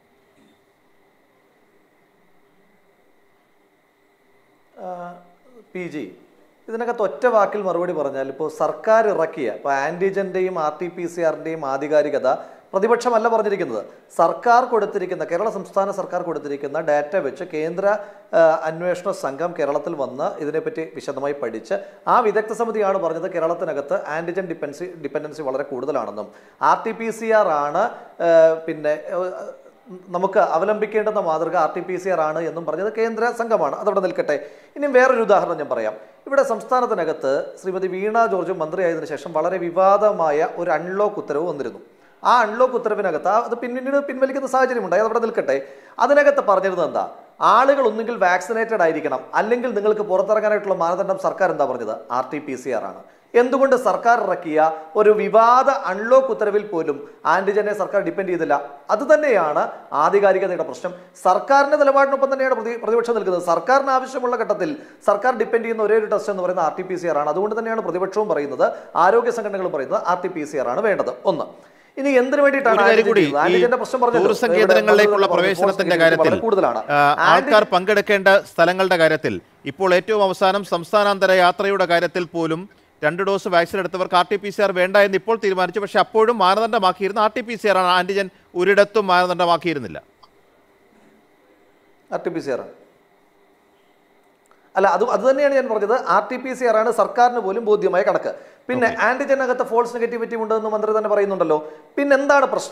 പി ജി ഇതിനകത്ത് ഒറ്റ വാക്കിൽ മറുപടി പറഞ്ഞാൽ ഇപ്പോൾ സർക്കാർ ഇറക്കിയ ഇപ്പോൾ ആൻറ്റിജൻ്റെയും ആർ ടി പി സി ആറിൻ്റെയും ആധികാരികത പ്രതിപക്ഷമല്ല പറഞ്ഞിരിക്കുന്നത് സർക്കാർ കൊടുത്തിരിക്കുന്ന കേരള സംസ്ഥാന സർക്കാർ കൊടുത്തിരിക്കുന്ന ഡാറ്റ വെച്ച് കേന്ദ്ര ആ, അന്വേഷണ സംഘം കേരളത്തിൽ വന്ന് ഇതിനെപ്പറ്റി വിശദമായി പഠിച്ച് ആ വിദഗ്ധ സമിതിയാണ് പറഞ്ഞത് കേരളത്തിനകത്ത് ആൻറ്റിജൻ ഡിപ്പെൻസി ഡിപ്പെൻഡൻസി വളരെ കൂടുതലാണെന്നും R T P C R ആണ് ആ, പിന്നെ ആ, നമുക്ക് അവലംബിക്കേണ്ടുന്ന മാതൃക R T P C R ആണ് എന്നും പറഞ്ഞത് കേന്ദ്ര സംഘമാണ് അതവിടെ നിൽക്കട്ടെ ഇനി വേറൊരു ഉദാഹരണം ഞാൻ പറയാം ഇവിടെ സംസ്ഥാനത്തിനകത്ത് ശ്രീമതി വീണ ജോർജ് മന്ത്രിയായതിനു ശേഷം വളരെ വിവാദമായ ഒരു അൺലോക്ക് ഉത്തരവ് വന്നിരുന്നു ആ അൺലോക്ക് ഉത്തരവിനകത്ത് ആ- അത് പിന്നീട് പിൻവലിക്കുന്ന സാഹചര്യമുണ്ടായി അതവിടെ നിൽക്കട്ടെ അതിനകത്ത് പറഞ്ഞിരുന്നത് എന്താ ആളുകൾ ഒന്നുകിൽ വാക്സിനേറ്റഡ് ആയിരിക്കണം അല്ലെങ്കിൽ നിങ്ങൾക്ക് പുറത്തിറങ്ങാനായിട്ടുള്ള മാനദണ്ഡം സർക്കാർ എന്താ പറഞ്ഞത് R T P C R ആണ് എന്തുകൊണ്ട് സർക്കാർ ഇറക്കിയ ഒരു വിവാദ അൺലോക്ക് ഉത്തരവിൽ പോലും ആന്റിജനെ സർക്കാർ ഡിപ്പെൻഡ് ചെയ്തില്ല അത് തന്നെയാണ് ആധികാരികതയുടെ പ്രശ്നം സർക്കാരിന്റെ നിലപാടിനൊപ്പം തന്നെയാണ് പ്രതി പ്രതിപക്ഷം നിൽക്കുന്നത് സർക്കാരിന് ആവശ്യമുള്ള ഘട്ടത്തിൽ സർക്കാർ ഡിപ്പെൻഡ് ചെയ്യുന്ന ഒരേ ഒരു ടെസ്റ്റ് എന്ന് പറയുന്നത് R T P C R ആണ് അതുകൊണ്ട് തന്നെയാണ് പ്രതിപക്ഷവും പറയുന്നത് ആരോഗ്യ സംഘടനകളും പറയുന്നത് R T P C R ആണ് വേണ്ടത് ഒന്ന് ഇനി എന്തിനു വേണ്ടിയിട്ടാണ് ഒരു കാര്യം ആന്റിജൻ കൂടി ചെയ്യുന്നത്? ഈ ആന്റിജന്റെ പ്രശ്നം പറഞ്ഞല്ലോ. ടൂറിസം ഇവിടെ കേന്ദ്രങ്ങളിലേക്കുള്ള മന്ത്രി പറഞ്ഞു, പ്രവേശനത്തിന്റെ ഫോഴ്സ് കാര്യത്തിൽ വളരെ കൂടുതലാണ് ആ, ആൾക്കാർ ആന്റി- പങ്കെടുക്കേണ്ട സ്ഥലങ്ങളുടെ കാര്യത്തിൽ ഇപ്പോൾ ഏറ്റവും അവസാനം സംസ്ഥാനാന്തര യാത്രയുടെ കാര്യത്തിൽ പോലും രണ്ട് ഡോസ് വാക്സിൻ എടുത്തവർക്ക് R T P C R വേണ്ട എന്ന് ഇപ്പോൾ തീരുമാനിച്ചു പക്ഷേ അപ്പോഴും മാനദണ്ഡമാക്കിയിരുന്ന R T P C R ആണ് ആന്റിജൻ ഒരിടത്തും മാനദണ്ഡമാക്കിയിരുന്നില്ല R T P C R അല്ല അത് അത് തന്നെയാണ് ഞാൻ പറഞ്ഞത് R T P C R ആണ് സർക്കാരിന് പോലും ബോധ്യമായ കണക്ക് പിന്നെ ആന്റിജനകത്ത് ഫോൾസ് നെഗറ്റിവിറ്റി ഉണ്ടെന്ന് മന്ത്രി തന്നെ പറയുന്നുണ്ടല്ലോ പിന്നെ എന്താണ് പ്രശ്നം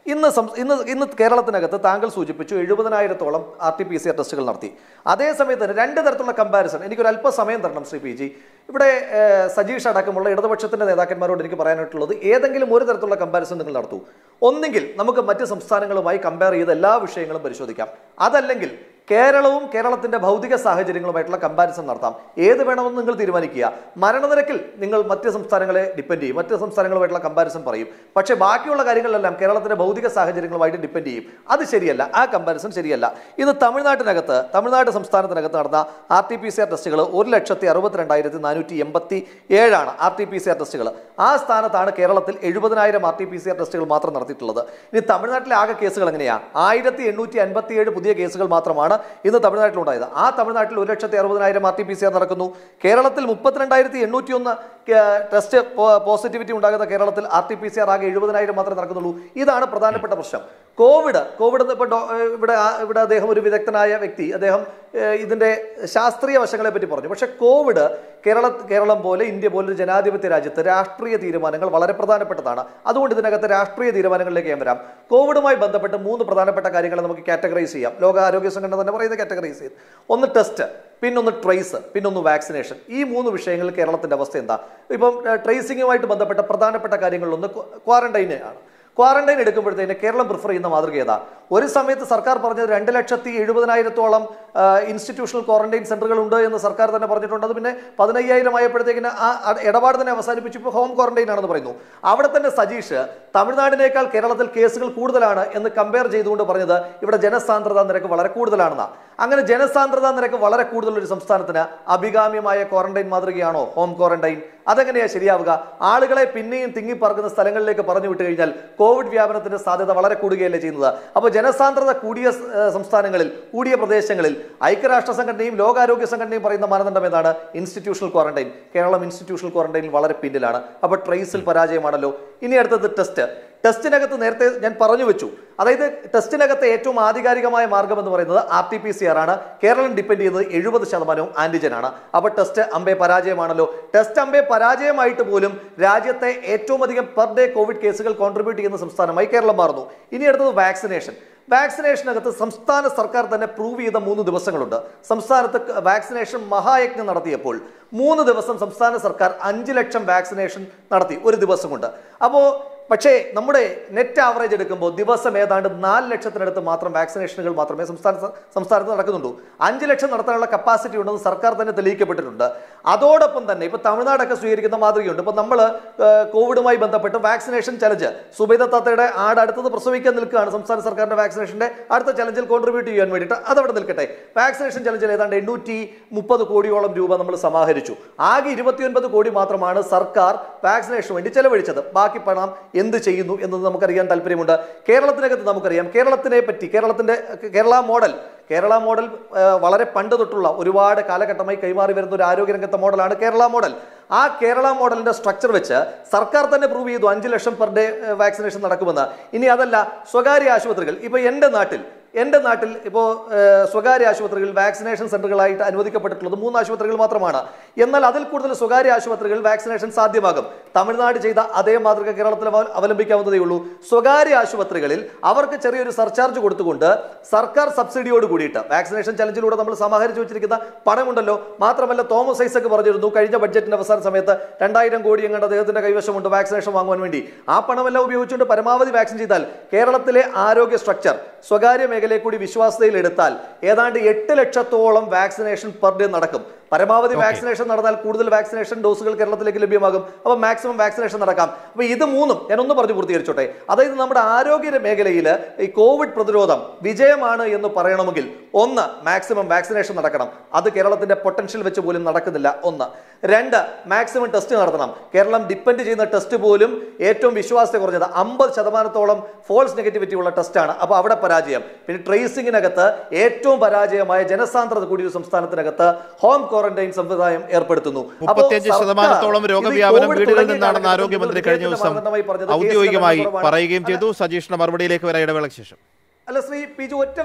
ഇന്ന് സം- ഇന്ന് ഇന്ന് കേരളത്തിനകത്ത് താങ്കൾ സൂചിപ്പിച്ചു എഴുപതിനായിരത്തോളം R T P C R ടെസ്റ്റുകൾ നടത്തി അതേസമയത്ത് തന്നെ രണ്ട് തരത്തിലുള്ള കമ്പാരിസൺ എനിക്കൊരു അല്പസമയം തരണം ശ്രീ പി ജി ഇവിടെ ഏഹ്, സജീഷ് അടക്കമുള്ള ഇടതുപക്ഷത്തിന്റെ നേതാക്കന്മാരോട് എനിക്ക് പറയാനായിട്ടുള്ളത് ഏതെങ്കിലും ഒരു തരത്തിലുള്ള കമ്പാരിസൺ നിങ്ങൾ നടത്തൂ ഒന്നെങ്കിൽ നമുക്ക് മറ്റ് സംസ്ഥാനങ്ങളുമായി കമ്പയർ ചെയ്ത് എല്ലാ വിഷയങ്ങളും പരിശോധിക്കാം അതല്ലെങ്കിൽ കേരളവും കേരളത്തിന്റെ ഭൗതിക സാഹചര്യങ്ങളുമായിട്ടുള്ള കമ്പാരിസൺ നടത്താം ഏത് വേണമെന്ന് നിങ്ങൾ തീരുമാനിക്കുക മരണനിരക്കിൽ നിങ്ങൾ മറ്റ് സംസ്ഥാനങ്ങളെ ഡിപ്പെൻഡ് ചെയ്യും മറ്റ് സംസ്ഥാനങ്ങളുമായിട്ടുള്ള കമ്പാരിസൺ പറയും പക്ഷേ ബാക്കിയുള്ള കാര്യങ്ങളിലെല്ലാം കേരളത്തിന്റെ ഭൗതിക സാഹചര്യങ്ങളുമായിട്ട് ഡിപ്പെൻഡ് ചെയ്യും അത് ശരിയല്ല ആ കമ്പാരിസൺ ശരിയല്ല ഇന്ന് തമിഴ്നാട്ടിനകത്ത് തമിഴ്നാട് സംസ്ഥാനത്തിനകത്ത് നടന്ന R T P C R ടെസ്റ്റുകൾ ഒരു ലക്ഷത്തി അറുപത്തിരണ്ടായിരത്തി നാനൂറ്റി എൺപത്തി ഏഴാണ് R T P C R ടെസ്റ്റുകൾ ആ സ്ഥാനത്താണ് കേരളത്തിൽ എഴുപതിനായിരം R T P C R ടെസ്റ്റുകൾ മാത്രം നടത്തിയിട്ടുള്ളത് ഇനി തമിഴ്നാട്ടിലെ ആകെ കേസുകൾ എങ്ങനെയാണ് ആയിരത്തി എണ്ണൂറ്റി അൻപത്തി ഏഴ് പുതിയ കേസുകൾ മാത്രമാണ് ഇന്ന് തമിഴ്നാട്ടിലുണ്ടായത് ആ തമിഴ്നാട്ടിൽ ഒരു ലക്ഷത്തി അറുപതിനായിരം R T P C R നടക്കുന്നു കേരളത്തിൽ മുപ്പത്തിരണ്ടായിരത്തി എണ്ണൂറ്റി ഒന്ന് ടെസ്റ്റ് പോസിറ്റിവിറ്റി ഉണ്ടാകുന്ന കേരളത്തിൽ R T P C R ആകെ എഴുപതിനായിരം മാത്രമേ നടക്കുന്നുള്ളൂ ഇതാണ് പ്രധാനപ്പെട്ട പ്രശ്നം കോവിഡ് കോവിഡ് എന്ന് ഇപ്പോൾ ഡോ- ഏഹ് ഇവിടെ ആ- ഇവിടെ അദ്ദേഹം ഒരു വിദഗ്ധനായ വ്യക്തി അദ്ദേഹം ഏഹ് ഇതിന്റെ ശാസ്ത്രീയ വശങ്ങളെ പറ്റി പറഞ്ഞു പക്ഷേ കോവിഡ് കേരള കേരളം പോലെ ഇന്ത്യ പോലെ ഒരു ജനാധിപത്യ രാജ്യത്ത് രാഷ്ട്രീയ തീരുമാനങ്ങൾ വളരെ പ്രധാനപ്പെട്ടതാണ് അതുകൊണ്ട് ഇതിനകത്ത് രാഷ്ട്രീയ തീരുമാനങ്ങളിലേക്ക് ഞാൻ വരാം കോവിഡുമായി ബന്ധപ്പെട്ട് മൂന്ന് പ്രധാനപ്പെട്ട കാര്യങ്ങളെ നമുക്ക് കാറ്റഗറൈസ് ചെയ്യാം ലോക ആരോഗ്യ സംഘടന തന്നെ പറയുന്നത് കാറ്റഗറൈസ് ചെയ്ത് ഒന്ന് ടെസ്റ്റ് പിന്നൊന്ന് ട്രേസ് പിന്നൊന്ന് വാക്സിനേഷൻ ഈ മൂന്ന് വിഷയങ്ങളിൽ കേരളത്തിന്റെ അവസ്ഥ എന്താ ഇപ്പം ട്രേസിംഗുമായിട്ട് ബന്ധപ്പെട്ട പ്രധാനപ്പെട്ട കാര്യങ്ങളിലൊന്ന് ക്വാറന്റൈൻ ആണ് ക്വാറന്റൈൻ എടുക്കുമ്പോഴത്തേന് കേരളം പ്രിഫർ ചെയ്യുന്ന മാതൃക ഏതാ ഒരു സമയത്ത് സർക്കാർ പറഞ്ഞത് രണ്ട് ലക്ഷത്തി എഴുപതിനായിരത്തോളം ഇൻസ്റ്റിറ്റ്യൂഷണൽ ക്വാറന്റൈൻ സെന്ററുകൾ ഉണ്ട് എന്ന് സർക്കാർ തന്നെ പറഞ്ഞിട്ടുണ്ട് അത് പിന്നെ പതിനയ്യായിരം ആയപ്പോഴത്തേക്കിന് ആ അ- ഇടപാട് തന്നെ അവസാനിപ്പിച്ചു ഇപ്പോൾ ഹോം ക്വാറന്റൈൻ ആണെന്ന് പറയുന്നു അവിടെ തന്നെ സജീഷ് തമിഴ്നാടിനേക്കാൾ കേരളത്തിൽ കേസുകൾ കൂടുതലാണ് എന്ന് കമ്പയർ ചെയ്തുകൊണ്ട് പറഞ്ഞത് ഇവിടെ ജനസാന്ദ്രതാ നിരക്ക് വളരെ കൂടുതലാണെന്നാണ് അങ്ങനെ ജനസാന്ദ്രതാ നിരക്ക് വളരെ കൂടുതലുള്ള ഒരു സംസ്ഥാനത്തിന് അഭികാമ്യമായ ക്വാറന്റൈൻ മാതൃകയാണോ ഹോം ക്വാറന്റൈൻ അതെങ്ങനെയാ ശരിയാവുക ആളുകളെ പിന്നെയും തിങ്ങിപ്പറക്കുന്ന സ്ഥലങ്ങളിലേക്ക് പറഞ്ഞു വിട്ടു കഴിഞ്ഞാൽ കോവിഡ് വ്യാപനത്തിന്റെ സാധ്യത വളരെ കൂടുകയല്ലേ ചെയ്യുന്നത് അപ്പോൾ ജനസാന്ദ്രത കൂടിയ സ്- ഏഹ് സംസ്ഥാനങ്ങളിൽ കൂടിയ പ്രദേശങ്ങളിൽ ഐക്യരാഷ്ട്ര സംഘടനയും ലോകാരോഗ്യ സംഘടനയും പറയുന്ന മാനദണ്ഡം ഏതാണ് ഇൻസ്റ്റിറ്റ്യൂഷണൽ ക്വാറന്റൈൻ കേരളം ഇൻസ്റ്റിറ്റ്യൂഷണൽ ക്വാറന്റൈനിൽ വളരെ പിന്നിലാണ് അപ്പോൾ ട്രേസിൽ പരാജയമാണല്ലോ ഇനി അടുത്തത് ടെസ്റ്റ് ടെസ്റ്റിനകത്ത് നേരത്തെ ഞാൻ പറഞ്ഞു വെച്ചു അതായത് ടെസ്റ്റിനകത്ത് ഏറ്റവും ആധികാരികമായ മാർഗം എന്ന് പറയുന്നത് R T P C R ആണ് കേരളം ഡിപ്പെൻഡ് ചെയ്യുന്നത് എഴുപത് ശതമാനവും ആന്റിജൻ ആണ് അപ്പോൾ ടെസ്റ്റ് അമ്പെ പരാജയമാണല്ലോ ടെസ്റ്റ് അമ്പെ പരാജയമായിട്ട് പോലും രാജ്യത്തെ ഏറ്റവും അധികം പെർ ഡേ കോവിഡ് കേസുകൾ കോൺട്രിബ്യൂട്ട് ചെയ്യുന്ന സംസ്ഥാനമായി കേരളം മാറുന്നു ഇനി അടുത്തത് വാക്സിനേഷൻ വാക്സിനേഷനകത്ത് സംസ്ഥാന സർക്കാർ തന്നെ പ്രൂവ് ചെയ്ത മൂന്ന് ദിവസങ്ങളുണ്ട് സംസ്ഥാനത്ത് വാക്സിനേഷൻ മഹായജ്ഞം നടത്തിയപ്പോൾ മൂന്ന് ദിവസം സംസ്ഥാന സർക്കാർ അഞ്ച് ലക്ഷം വാക്സിനേഷൻ നടത്തി ഒരു ദിവസം കൊണ്ട് അപ്പോൾ പക്ഷേ നമ്മുടെ നെറ്റ് ആവറേജ് എടുക്കുമ്പോൾ ദിവസം ഏതാണ്ട് നാല് ലക്ഷത്തിനടുത്ത് മാത്രം വാക്സിനേഷനുകൾ മാത്രമേ സംസ്ഥാന സംസ്ഥാനത്ത് നടക്കുന്നുള്ളൂ അഞ്ച് ലക്ഷം നടത്താനുള്ള കപ്പാസിറ്റി ഉണ്ടെന്ന് സർക്കാർ തന്നെ തെളിയിക്കപ്പെട്ടിട്ടുണ്ട് അതോടൊപ്പം തന്നെ ഇപ്പൊ തമിഴ്നാടൊക്കെ സ്വീകരിക്കുന്ന മാതൃകയുണ്ട് ഇപ്പൊ നമ്മൾ കോവിഡുമായി ബന്ധപ്പെട്ട് വാക്സിനേഷൻ ചലഞ്ച് സുബൈദ താത്തയുടെ ആട് അടുത്തത് പ്രസവിക്കാൻ നിൽക്കുകയാണ് സംസ്ഥാന സർക്കാരിന്റെ വാക്സിനേഷന്റെ അടുത്ത ചലഞ്ചിൽ കോൺട്രിബ്യൂട്ട് ചെയ്യാൻ വേണ്ടിയിട്ട് അതവിടെ നിൽക്കട്ടെ വാക്സിനേഷൻ ചലഞ്ചിൽ ഏതാണ്ട് എണ്ണൂറ്റി മുപ്പത് കോടിയോളം രൂപ നമ്മൾ സമാഹരിച്ചു ആകെ ഇരുപത്തിയൊൻപത് കോടി മാത്രമാണ് സർക്കാർ വാക്സിനേഷന് വേണ്ടി ചെലവഴിച്ചത് ബാക്കി പണം എന്ത് ചെയ്യുന്നു എന്നത് നമുക്കറിയാൻ താല്പര്യമുണ്ട് കേരളത്തിനകത്ത് നമുക്കറിയാം കേരളത്തിനെ പറ്റി കേരളത്തിന്റെ കേരള മോഡൽ കേരള മോഡൽ ആ, വളരെ പണ്ട് തൊട്ടുള്ള ഒരുപാട് കാലഘട്ടമായി കൈമാറി വരുന്ന ഒരു ആരോഗ്യരംഗത്തെ മോഡലാണ് കേരള മോഡൽ ആ കേരള മോഡലിന്റെ സ്ട്രക്ചർ വെച്ച് സർക്കാർ തന്നെ പ്രൂവ് ചെയ്തു അഞ്ച് ലക്ഷം പെർ ഡേ വാക്സിനേഷൻ നടക്കുമെന്ന് ഇനി അതല്ല സ്വകാര്യ ആശുപത്രികൾ ഇപ്പൊ എൻ്റെ നാട്ടിൽ എൻ്റെ നാട്ടിൽ ഇപ്പോൾ സ്വകാര്യ ആശുപത്രികൾ വാക്സിനേഷൻ സെന്ററുകളായിട്ട് അനുവദിക്കപ്പെട്ടിട്ടുള്ളത് മൂന്ന് ആശുപത്രികൾ മാത്രമാണ് എന്നാൽ അതിൽ കൂടുതൽ സ്വകാര്യ ആശുപത്രികൾ വാക്സിനേഷൻ സാധ്യമാകും തമിഴ്നാട് ചെയ്ത അതേ മാതൃക കേരളത്തിൽ അവ- അവലംബിക്കാവുന്നതേ ഉള്ളൂ സ്വകാര്യ ആശുപത്രികളിൽ അവർക്ക് ചെറിയൊരു സർചാർജ് കൊടുത്തുകൊണ്ട് സർക്കാർ സബ്സിഡിയോട് കൂടിയിട്ട് വാക്സിനേഷൻ ചലഞ്ചിലൂടെ നമ്മൾ സമാഹരിച്ചു വെച്ചിരിക്കുന്ന പണമുണ്ടല്ലോ മാത്രമല്ല തോമസ് ഐസക് പറഞ്ഞിരുന്നു കഴിഞ്ഞ ബഡ്ജറ്റിന്റെ അവസാന സമയത്ത് രണ്ടായിരം കോടി എങ്ങാണ്ട് അദ്ദേഹത്തിന്റെ കൈവശമുണ്ട് വാക്സിനേഷൻ വാങ്ങുവാൻ വേണ്ടി ആ പണമെല്ലാം ഉപയോഗിച്ചുകൊണ്ട് പരമാവധി വാക്സിൻ ചെയ്താൽ കേരളത്തിലെ ആരോഗ്യ സ്ട്രക്ചർ സ്വകാര്യ മേഖലയെ കൂടി വിശ്വാസതയിൽ എടുത്താൽ ഏതാണ്ട് എട്ട് ലക്ഷത്തോളം വാക്സിനേഷൻ പെർ ഡേ നടക്കും പരമാവധി വാക്സിനേഷൻ നടന്നാൽ കൂടുതൽ വാക്സിനേഷൻ ഡോസുകൾ കേരളത്തിലേക്ക് ലഭ്യമാകും അപ്പോൾ മാക്സിമം വാക്സിനേഷൻ നടക്കാം അപ്പോൾ ഇത് മൂന്നും ഞാനൊന്ന് പറഞ്ഞു പൂർത്തീകരിച്ചോട്ടെ അതായത് നമ്മുടെ ആരോഗ്യ മേഖലയിൽ ഈ കോവിഡ് പ്രതിരോധം വിജയമാണ് എന്ന് പറയണമെങ്കിൽ ഒന്ന് മാക്സിമം വാക്സിനേഷൻ നടക്കണം അത് കേരളത്തിന്റെ പൊട്ടൻഷ്യൽ വെച്ച് പോലും നടക്കുന്നില്ല ഒന്ന് രണ്ട് മാക്സിമം ടെസ്റ്റ് നടത്തണം കേരളം ഡിപ്പെൻഡ് ചെയ്യുന്ന ടെസ്റ്റ് പോലും ഏറ്റവും വിശ്വാസത്തെ കുറഞ്ഞത് അമ്പത് ശതമാനത്തോളം ഫോൾസ് നെഗറ്റിവിറ്റി ഉള്ള ടെസ്റ്റാണ് അപ്പോൾ അവിടെ പരാജയം പിന്നെ ട്രേസിംഗിനകത്ത് ഏറ്റവും പരാജയമായ ജനസാന്ദ്രത കൂടിയ ഒരു സംസ്ഥാനത്തിനകത്ത് ഹോം ക്വാറന്റൈൻ സംവിധാനം ഏർപ്പെടുത്തുന്നു അപ്പോൾ മുപ്പത്തിയഞ്ച് സർക്കാർ ശതമാനത്തോളം ഇത് ഈ രോഗവ്യാപനം കോവിഡ് വീടുകളിൽ തുടങ്ങിയ നിന്നാണെന്ന് കാലഘട്ടത്തിൽ ആരോഗ്യമന്ത്രി കഴിഞ്ഞ വിജയത്തിന്റെ ദിവസം മാനദണ്ഡമായി പറഞ്ഞത് കേസിന്റെ ഔദ്യോഗികമായി എണ്ണം കുറവാണ്. പറയുകയും ചെയ്തു സജീഷിന്റെ മറുപടിയിലേക്ക് വരാം ഇടവേളയ്ക്ക് ശേഷം അല്ല ശ്രീ പിജു ഒറ്റ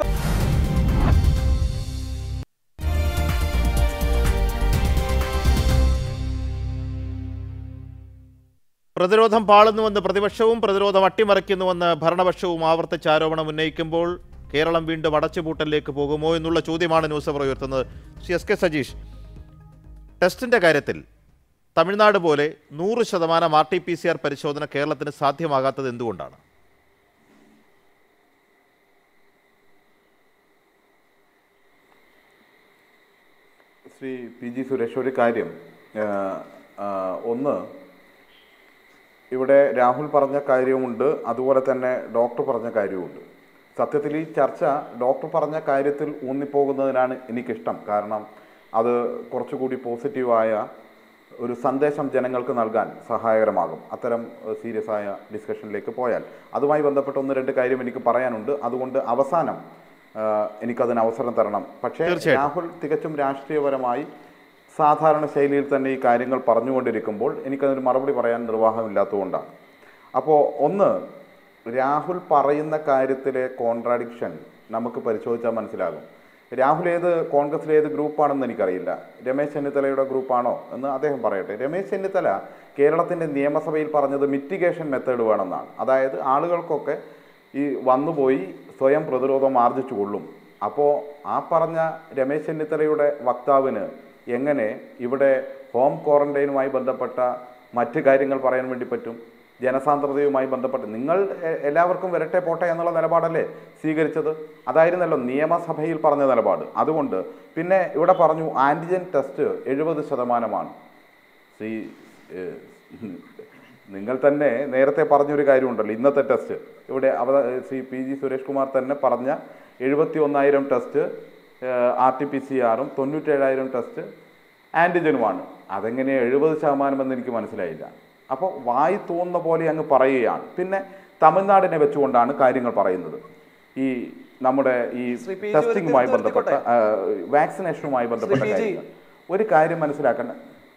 പ്രതിരോധം പാളുന്നുവെന്ന് പ്രതിപക്ഷവും പ്രതിരോധം അട്ടിമറിക്കുന്നുവെന്ന് ഭരണപക്ഷവും ആവർത്തിച്ച് ആരോപണം ഉന്നയിക്കുമ്പോൾ കേരളം വീണ്ടും അടച്ചുപൂട്ടലിലേക്ക് പോകുമോ എന്നുള്ള ചോദ്യമാണ് ന്യൂസ് അവർ ഉയർത്തുന്നത് ശ്രീ എസ് കെ സജീഷ് ടെസ്റ്റിൻ്റെ കാര്യത്തിൽ തമിഴ്നാട് പോലെ നൂറ് ശതമാനം R T P C R പരിശോധന കേരളത്തിന് സാധ്യമാകാത്തത് എന്തുകൊണ്ടാണ് ശ്രീ പി ജി സുരേഷ് ഒരു കാര്യം ആ, ആ, ഒന്ന് ഇവിടെ രാഹുൽ പറഞ്ഞ കാര്യവുമുണ്ട് അതുപോലെ തന്നെ ഡോക്ടർ പറഞ്ഞ കാര്യവുമുണ്ട് സത്യത്തിൽ ഈ ചർച്ച ഡോക്ടർ പറഞ്ഞ കാര്യത്തിൽ ഊന്നിപ്പോകുന്നതിനാണ് എനിക്കിഷ്ടം കാരണം അത് കുറച്ചുകൂടി പോസിറ്റീവായ ഒരു സന്ദേശം ജനങ്ങൾക്ക് നൽകാൻ സഹായകരമാകും അത്തരം സീരിയസ് ആയ ഡിസ്കഷനിലേക്ക് പോയാൽ അതുമായി ബന്ധപ്പെട്ട ഒന്ന് രണ്ട് കാര്യം എനിക്ക് പറയാനുണ്ട് അതുകൊണ്ട് അവസാനം ആ, എനിക്കതിന് അവസരം തരണം പക്ഷേ തീർച്ചയായിട്ടും. രാഹുൽ തികച്ചും രാഷ്ട്രീയപരമായി സാധാരണ ശൈലിയിൽ തന്നെ ഈ കാര്യങ്ങൾ പറഞ്ഞുകൊണ്ടിരിക്കുമ്പോൾ എനിക്കതിന് മറുപടി പറയാൻ നിർവാഹമില്ലാത്തതുകൊണ്ടാണ് അപ്പോൾ ഒന്ന് രാഹുൽ പറയുന്ന കാര്യത്തിലെ കോൺട്രാഡിക്ഷൻ നമുക്ക് പരിശോധിച്ചാൽ മനസ്സിലാകും രാഹുൽ ഏത് കോൺഗ്രസിലെ ഏത് ഗ്രൂപ്പാണെന്ന് എനിക്കറിയില്ല രമേശ് ചെന്നിത്തലയുടെ ഗ്രൂപ്പാണോ എന്ന് അദ്ദേഹം പറയട്ടെ രമേശ് ചെന്നിത്തല കേരളത്തിൻ്റെ നിയമസഭയിൽ പറഞ്ഞത് മിറ്റിഗേഷൻ മെത്തേഡ് വേണമെന്നാണ് അതായത് ആളുകൾക്കൊക്കെ ഈ വന്നുപോയി സ്വയം പ്രതിരോധം ആർജിച്ചു കൊള്ളും അപ്പോൾ ആ പറഞ്ഞ രമേശ് ചെന്നിത്തലയുടെ വക്താവിന് എങ്ങനെ ഇവിടെ ഹോം ക്വാറന്റൈനുമായി ബന്ധപ്പെട്ട മറ്റ് കാര്യങ്ങൾ പറയാൻ വേണ്ടി പറ്റും ജനസാന്ദ്രതയുമായി ബന്ധപ്പെട്ട് നിങ്ങൾ എ- എല്ലാവർക്കും വരട്ടെ പോട്ടെ എന്നുള്ള നിലപാടല്ലേ സ്വീകരിച്ചത് അതായിരുന്നല്ലോ നിയമസഭയിൽ പറഞ്ഞ നിലപാട് അതുകൊണ്ട് പിന്നെ ഇവിടെ പറഞ്ഞു ആൻറ്റിജൻ ടെസ്റ്റ് എഴുപത് ശതമാനമാണ് ശ്രീ ഏഹ്, നിങ്ങൾ തന്നെ നേരത്തെ പറഞ്ഞൊരു കാര്യമുണ്ടല്ലോ ഇന്നത്തെ ടെസ്റ്റ് ഇവിടെ അവ ശ്രീ പി ജി സുരേഷ് കുമാർ തന്നെ പറഞ്ഞ എഴുപത്തി ഒന്നായിരം test R T P C ആറും തൊണ്ണൂറ്റേഴായിരം ടെസ്റ്റ് ആൻറ്റിജനുമാണ് അതെങ്ങനെ എഴുപത് ശതമാനമെന്ന് എനിക്ക് മനസ്സിലായില്ല അപ്പോൾ വായി തോന്നുന്ന പോലെ അങ്ങ് പറയുകയാണ് പിന്നെ തമിഴ്നാടിനെ വെച്ചുകൊണ്ടാണ് കാര്യങ്ങൾ പറയുന്നത് ഈ നമ്മുടെ ഈ ശ്രീ പി ജി ഒരു ടെസ്റ്റിങ്ങുമായി തിരുത്ത് ബന്ധപ്പെട്ട ആ, വാക്സിനേഷനുമായി ബന്ധപ്പെട്ട പി ജി. കാര്യങ്ങൾ ഒരു കാര്യം മനസ്സിലാക്കണ്ട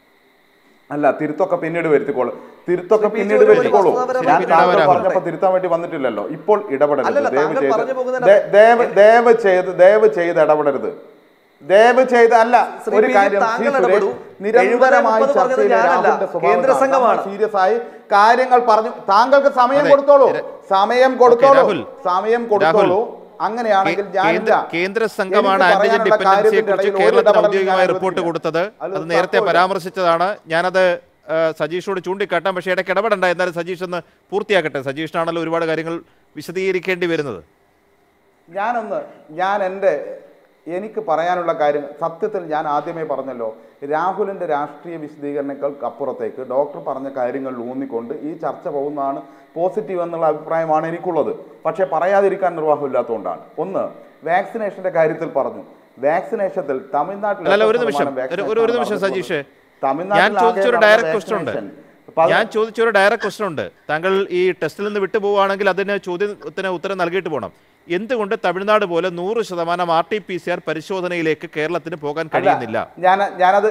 അല്ല തിരുത്തൊക്കെ പിന്നീട് വരുത്തിക്കോളൂ തിരുത്തൊക്കെ ശ്രീ പി. ജി പിന്നീട് ഒരു വരുത്തിക്കോളൂ വസ്തുതാപരമായ ഞാൻ പിന്നീട് താങ്കൾ വരാം. പറഞ്ഞപ്പോൾ തിരുത്താൻ വേണ്ടി വന്നിട്ടില്ലല്ലോ ഇപ്പോൾ ഇടപെടരുത് അല്ലല്ല, ദയവ് താങ്കൾ ചെയ്ത് പറഞ്ഞു പോകുന്നതിന് ദേ- ദയവ് ദയവ് ചെയ്ത് ദയവ് ചെയ്ത് ഇടപെടരുത് ദയവ് ചെയ്ത് അല്ല ശ്രീ ഒരു പി. ജി, കാര്യം താങ്കൾ ശ്രീ സുരേഷ് ഇടപെടൂ. നിരന്തരമായി 70 പറഞ്ഞത് ചർച്ചയിലെ ഞാനല്ല, രാഹുലിന്റെ സ്വഭാവം കേന്ദ്ര കാണാം. സംഘമാണ്. നമ്മൾ സീരിയസ് ആയി കാര്യങ്ങൾ പറഞ്ഞു താങ്കൾക്ക് സമയം അതെ. കൊടുത്തോളൂ ര- സമയം കൊടുത്തോളൂ രാഹുൽ. സമയം കൊടുത്തോളൂ രാഹുൽ. അങ്ങനെയാണെങ്കിൽ കേ- ഞാനില്ല കേന്ദ്ര- കേന്ദ്ര സംഘമാണ് എനിക്ക് ആന്റിജൻ പറയാനുള്ള ഡിപ്പെൻഡൻസിയെ കാര്യത്തിന്റെ കുറിച്ച് ഇടയിൽ ഒരു കേരളത്തിന് ഇടപെടലും ഔദ്യോഗികമായ ഞാൻ റിപ്പോർട്ട് അനുവദിക്കില്ല. കൊടുത്തത് അതിൽ അത് നേരത്തെ തർക്കമില്ല. പരാമർശിച്ചതാണ് ഞാനത് ആ, സജീഷോട് ചൂണ്ടിക്കാട്ടാം പക്ഷേ ഇടയ്ക്ക് ഇടപെടണ്ട എന്നാലും സജീഷ് ഒന്ന് പൂർത്തിയാക്കട്ടെ സജീഷിനാണല്ലോ ഒരുപാട് കാര്യങ്ങൾ വിശദീകരിക്കേണ്ടി വരുന്നത് ഞാനൊന്ന് ഞാൻ എൻ്റെ എനിക്ക് പറയാനുള്ള കാര്യം സത്യത്തിൽ ഞാൻ ആദ്യമേ പറഞ്ഞല്ലോ രാഹുലിൻ്റെ രാഷ്ട്രീയ വിശദീകരണങ്ങൾക്ക് അപ്പുറത്തേക്ക് ഡോക്ടർ പറഞ്ഞ കാര്യങ്ങളിൽ ഊന്നിക്കൊണ്ട് ഈ ചർച്ച പോകുന്നതാണ് പോസിറ്റീവ് എന്നുള്ള അഭിപ്രായമാണ് എനിക്കുള്ളത് പക്ഷേ പറയാതിരിക്കാൻ നിർവാഹമില്ലാത്തതുകൊണ്ടാണ് ഒന്ന് വാക്സിനേഷന്റെ കാര്യത്തിൽ പറഞ്ഞു വാക്സിനേഷത്തിൽ തമിഴ്നാട്ടിൽ അല്ലല്ല ഒരു എത്ര നിമിഷം ശതമാനം ഒരു- ഒരു vaccination ഒരു ആണ് നിമിഷം നടന്നിട്ടുള്ളത്? സജീഷ് തമിഴ്നാട്ടിൽ ഞാൻ ആകെ ചോദിച്ചൊരു നടന്ന ഡയറക്റ്റ് ക്വസ്റ്റൻ ഉണ്ട് vaccination പതി- ഞാൻ ചോദിച്ചൊരു ഡയറക്റ്റ് ക്വസ്റ്റൻ ഉണ്ട് താങ്കൾ ഈ ടെസ്റ്റിൽ നിന്ന് വിട്ടുപോവുകയാണെങ്കിൽ അതിന് ചോദ്യത്തിന് ഉത്തരം നൽകിയിട്ട് പോകണം എന്തുകൊണ്ട് തമിഴ്നാട് പോലെ നൂറ് ശതമാനം R T P C R പരിശോധനയിലേക്ക് കേരളത്തിന് പോകാൻ അല്ല, കഴിയുന്നില്ല ഞാൻ ഞാനത്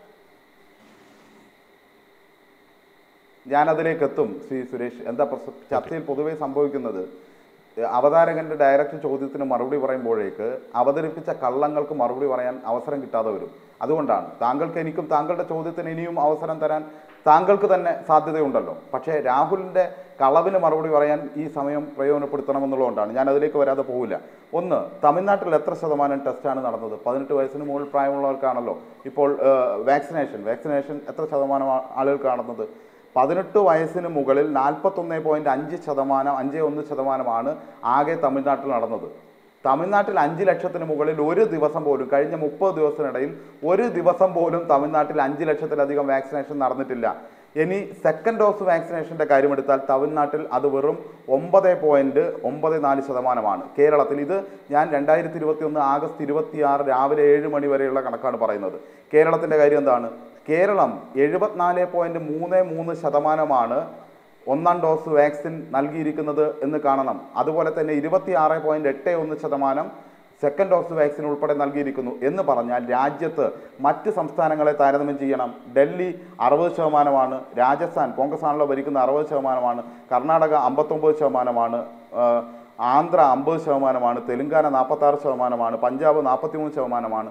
ഞാനതിലേക്ക് എത്തും ശ്രീ സുരേഷ് എന്താ പ്രശ്നം ചർച്ചയിൽ പൊതുവെ സംഭവിക്കുന്നത് ഏഹ് അവതാരകന്റെ ഡയറക്റ്റ് ചോദ്യത്തിന് മറുപടി പറയുമ്പോഴേക്ക് അവതരിപ്പിച്ച കള്ളങ്ങൾക്ക് മറുപടി പറയാൻ അവസരം കിട്ടാതെ വരും അതുകൊണ്ടാണ് താങ്കൾക്ക് എനിക്കും താങ്കളുടെ ചോദ്യത്തിന് ഇനിയും അവസരം തരാൻ താങ്കൾക്ക് തന്നെ സാധ്യതയുണ്ടല്ലോ പക്ഷേ രാഹുലിന്റെ കളവിന് മറുപടി പറയാൻ ഈ സമയം പ്രയോജനപ്പെടുത്തണമെന്നുള്ളതുകൊണ്ടാണ് ഞാൻ അതിലേക്ക് വരാതെ പോവില്ല ഒന്ന് തമിഴ്നാട്ടിൽ എത്ര ശതമാനം ടെസ്റ്റാണ് നടന്നത് പതിനെട്ട് വയസ്സിന് മുകളിൽ പ്രായമുള്ളവർക്കാണല്ലോ ഇപ്പോൾ വാക്സിനേഷൻ വാക്സിനേഷൻ എത്ര ശതമാനം ആ- ആളുകൾക്ക് നടന്നത് പതിനെട്ട് വയസ്സിന് മുകളിൽ നാൽപ്പത്തൊന്ന് പോയിന്റ് അഞ്ച് ശതമാനം അഞ്ച് ഒന്ന് ശതമാനമാണ് ആകെ തമിഴ്നാട്ടിൽ നടന്നത് തമിഴ്നാട്ടിൽ അഞ്ച് ലക്ഷത്തിന് മുകളിൽ ഒരു ദിവസം പോലും കഴിഞ്ഞ മുപ്പത് ദിവസത്തിനിടയിൽ ഒരു ദിവസം പോലും തമിഴ്നാട്ടിൽ അഞ്ച് ലക്ഷത്തിലധികം വാക്സിനേഷൻ നടന്നിട്ടില്ല ഇനി സെക്കൻഡ് ഡോസ് വാക്സിനേഷന്റെ കാര്യമെടുത്താൽ തമിഴ്നാട്ടിൽ അത് വെറും ഒമ്പത് പോയിന്റ് ഒമ്പത് നാല് ശതമാനമാണ് കേരളത്തിൽ ഇത് ഞാൻ രണ്ടായിരത്തി ഇരുപത്തി ഒന്ന് ആഗസ്റ്റ് ഇരുപത്തിയാറ് രാവിലെ ഏഴ് മണി വരെയുള്ള കണക്കാണ് പറയുന്നത് കേരളത്തിന്റെ കാര്യം എന്താണ് കേരളം എഴുപത്തിനാല് പോയിന്റ് മൂന്ന് മൂന്ന് ശതമാനമാണ് ഒന്നാം ഡോസ് വാക്സിൻ നൽകിയിരിക്കുന്നത് എന്ന് കാണണം അതുപോലെ തന്നെ ഇരുപത്തി ആറ് പോയിന്റ് എട്ട് ഒന്ന് ശതമാനം സെക്കൻഡ് ഡോസ് വാക്സിൻ ഉൾപ്പെടെ നൽകിയിരിക്കുന്നു എന്ന് പറഞ്ഞാൽ രാജ്യത്ത് മറ്റ് സംസ്ഥാനങ്ങളെ താരതമ്യം ചെയ്യണം ഡൽഹി അറുപത് ശതമാനമാണ് രാജസ്ഥാൻ കോൺഗ്രസ് ആണല്ലോ ഭരിക്കുന്ന അറുപത് ശതമാനമാണ് കർണാടക അമ്പത്തൊമ്പത് ശതമാനമാണ് ആ, ആന്ധ്ര അമ്പത് ശതമാനമാണ് തെലുങ്കാന നാൽപ്പത്തി ആറ് ശതമാനമാണ് പഞ്ചാബ് നാൽപ്പത്തിമൂന്ന് ശതമാനമാണ്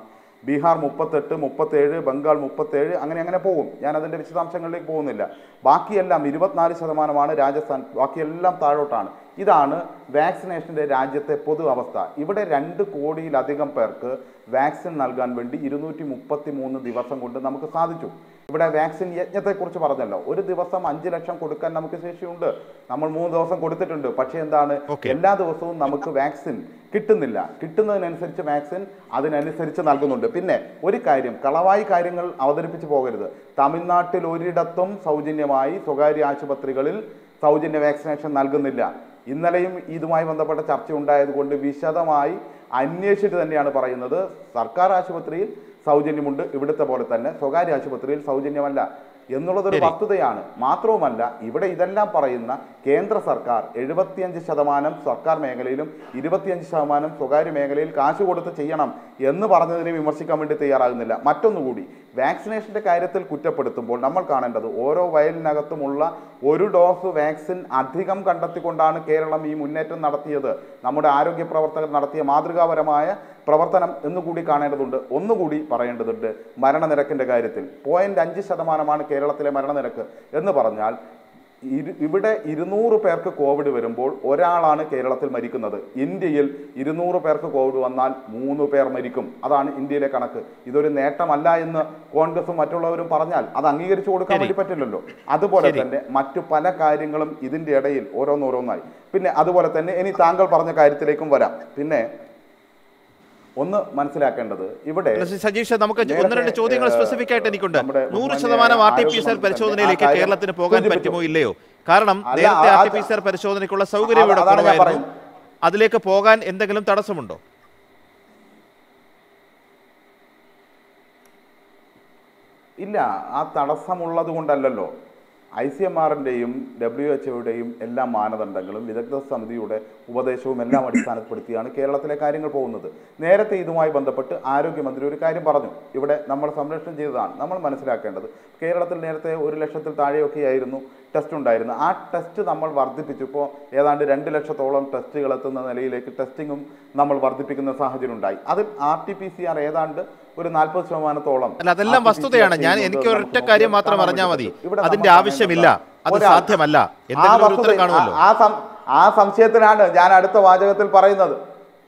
ബീഹാർ മുപ്പത്തെട്ട് മുപ്പത്തേഴ് ബംഗാൾ മുപ്പത്തേഴ് അങ്ങനെ അങ്ങനെ പോകും ഞാൻ അതിൻ്റെ വിശദാംശങ്ങളിലേക്ക് പോകുന്നില്ല ബാക്കിയെല്ലാം ഇരുപത്തിനാല് ശതമാനമാണ് രാജസ്ഥാൻ ബാക്കിയെല്ലാം താഴോട്ടാണ് ഇതാണ് വാക്സിനേഷൻ്റെ രാജ്യത്തെ പൊതു അവസ്ഥ ഇവിടെ രണ്ട് കോടിയിലധികം പേർക്ക് വാക്സിൻ നൽകാൻ വേണ്ടി ഇരുന്നൂറ്റി മുപ്പത്തി മൂന്ന് ദിവസം കൊണ്ട് നമുക്ക് സാധിച്ചു ഇവിടെ വാക്സിൻ യജ്ഞത്തെക്കുറിച്ച് പറഞ്ഞല്ലോ ഒരു ദിവസം അഞ്ച് ലക്ഷം കൊടുക്കാൻ നമുക്ക് ശേഷിയുണ്ട് നമ്മൾ മൂന്ന് ദിവസം കൊടുത്തിട്ടുണ്ട് പക്ഷേ എന്താണ് Okay. എല്ലാ ദിവസവും നമുക്ക് വാക്സിൻ കിട്ടുന്നില്ല കിട്ടുന്നതിനനുസരിച്ച് വാക്സിൻ അതിനനുസരിച്ച് നൽകുന്നുണ്ട് പിന്നെ ഒരു കാര്യം കളവായി കാര്യങ്ങൾ അവതരിപ്പിച്ച് പോകരുത് തമിഴ്നാട്ടിൽ ഒരിടത്തും സൗജന്യമായി സ്വകാര്യ ആശുപത്രികളിൽ സൗജന്യ വാക്സിനേഷൻ നൽകുന്നില്ല ഇന്നലെയും ഇതുമായി ബന്ധപ്പെട്ട ചർച്ച ഉണ്ടായതുകൊണ്ട് വിശദമായി അന്വേഷിച്ചിട്ട് തന്നെയാണ് പറയുന്നത് സർക്കാർ ആശുപത്രിയിൽ സൗജന്യമുണ്ട് ഇവിടുത്തെ പോലെ തന്നെ സ്വകാര്യ ആശുപത്രിയിൽ സൗജന്യമല്ല എന്നുള്ളതൊരു ശരി. വസ്തുതയാണ് മാത്രവുമല്ല ഇവിടെ ഇതെല്ലാം പറയുന്ന കേന്ദ്ര സർക്കാർ എഴുപത്തിയഞ്ച് ശതമാനം സർക്കാർ മേഖലയിലും ഇരുപത്തിയഞ്ച് ശതമാനം സ്വകാര്യ മേഖലയിൽ കാശ് കൊടുത്ത് ചെയ്യണം എന്ന് പറഞ്ഞതിനെ വിമർശിക്കാൻ വേണ്ടി തയ്യാറാകുന്നില്ല മറ്റൊന്നുകൂടി വാക്സിനേഷന്റെ കാര്യത്തിൽ കുറ്റപ്പെടുത്തുമ്പോൾ നമ്മൾ കാണേണ്ടത് ഓരോ വയലിനകത്തുമുള്ള ഒരു ഡോസ് വാക്സിൻ അധികം കണ്ടെത്തിക്കൊണ്ടാണ് കേരളം ഈ മുന്നേറ്റം നടത്തിയത് നമ്മുടെ ആരോഗ്യ പ്രവർത്തകർ നടത്തിയ മാതൃകാപരമായ പ്രവർത്തനം എന്നുകൂടി കാണേണ്ടതുണ്ട് ഒന്നുകൂടി പറയേണ്ടതുണ്ട് മരണനിരക്കിന്റെ കാര്യത്തിൽ പോയിന്റ് അഞ്ച് ശതമാനമാണ് കേരളത്തിലെ മരണനിരക്ക് എന്ന് പറഞ്ഞാൽ ഇരു- ഇവിടെ ഇരുന്നൂറ് പേർക്ക് കോവിഡ് വരുമ്പോൾ ഒരാളാണ് കേരളത്തിൽ മരിക്കുന്നത് ഇന്ത്യയിൽ ഇരുന്നൂറ് പേർക്ക് കോവിഡ് വന്നാൽ മൂന്ന് പേർ മരിക്കും അതാണ് ഇന്ത്യയിലെ കണക്ക് ഇതൊരു നേട്ടമല്ല എന്ന് കോൺഗ്രസും മറ്റുള്ളവരും പറഞ്ഞാൽ അത് അംഗീകരിച്ചു കൊടുക്കാൻ ശരി. വേണ്ടി പറ്റില്ലല്ലോ അതുപോലെ ശരി. തന്നെ മറ്റു പല കാര്യങ്ങളും ഇതിന്റെ ഇടയിൽ ഓരോന്നോരോന്നായി പിന്നെ അതുപോലെ തന്നെ ഇനി താങ്കൾ പറഞ്ഞ കാര്യത്തിലേക്കും വരാം പിന്നെ ഒന്ന് മനസ്സിലാക്കേണ്ടത് ഇവിടെ അല്ല, ശ്രീ സജീഷ് നമുക്ക് ഒന്ന് നേരത്തെ, രണ്ട് ചോദ്യങ്ങൾ ഏഹ്, സ്പെസിഫിക് ആയിട്ട് എനിക്കുണ്ട് നമ്മുടെ നൂറ് ബഹുമാന്യ ശതമാനം R T P C R ആരോഗ്യമന്ത്രി പരിശോധനയിലേക്ക് ആ കാര്യം കേരളത്തിന് പോകാൻ സൂചിപ്പിച്ചു. പറ്റുമോ ഇല്ലയോ കാരണം അല്ല, നേരത്തെ ആ- R T P C R പരിശോധനയ്ക്കുള്ള സൗകര്യം ഇവിടെ അതാണ് ഞാൻ കുറവായിരുന്നു അതിലേക്ക് പോകാൻ എന്തെങ്കിലും തടസ്സമുണ്ടോ ഇല്ല ആ തടസ്സമുള്ളത് കൊണ്ടല്ലല്ലോ ഐ സി എം ആറിൻ്റെയും ഡബ്ല്യു എച്ച് ഒയുടെയും എല്ലാ മാനദണ്ഡങ്ങളും വിദഗ്ധ സമിതിയുടെ ഉപദേശവും എല്ലാം അടിസ്ഥാനപ്പെടുത്തിയാണ് കേരളത്തിലെ കാര്യങ്ങൾ പോകുന്നത് നേരത്തെ ഇതുമായി ബന്ധപ്പെട്ട് ആരോഗ്യമന്ത്രി ഒരു കാര്യം പറഞ്ഞു ഇവിടെ നമ്മൾ സംരക്ഷണം ചെയ്തതാണ് നമ്മൾ മനസ്സിലാക്കേണ്ടത് കേരളത്തിൽ നേരത്തെ ഒരു ലക്ഷത്തിൽ താഴെയൊക്കെയായിരുന്നു ടെസ്റ്റ് ഉണ്ടായിരുന്നു ആ ടെസ്റ്റ് നമ്മൾ വർദ്ധിപ്പിച്ചു ഇപ്പോൾ ഏതാണ്ട് രണ്ട് ലക്ഷത്തോളം ടെസ്റ്റുകൾ എത്തുന്ന നിലയിലേക്ക് ടെസ്റ്റിങ്ങും നമ്മൾ വർദ്ധിപ്പിക്കുന്ന സാഹചര്യം ഉണ്ടായി അതിൽ R T P C R ഏതാണ്ട് ഒരു നാൽപ്പത് ശതമാനത്തോളം അല്ല അതെല്ലാം RT-PCR വസ്തുതയാണ് ഞാൻ ചെയ്യുന്നുണ്ട് എനിക്ക് എന്ന് ഒരൊറ്റ നമുക്ക് കാര്യം നോക്കിയാൽ മാത്രം കാണാൻ അറിഞ്ഞാൽ വേണ്ടി മതി പറ്റും. ഇവിടെ അതിന്റെ നമ്മൾ ആവശ്യമില്ല കാണേണ്ടത് അത് ഒരാൾ- സാധ്യമല്ല ആ എന്തെങ്കിലും ഒരു ഉത്തരം വസ്തുത- കാണുമല്ലോ ആ- ആ സം- ആ സംശയത്തിലാണ് ഞാൻ അടുത്ത വാചകത്തിൽ പറയുന്നത്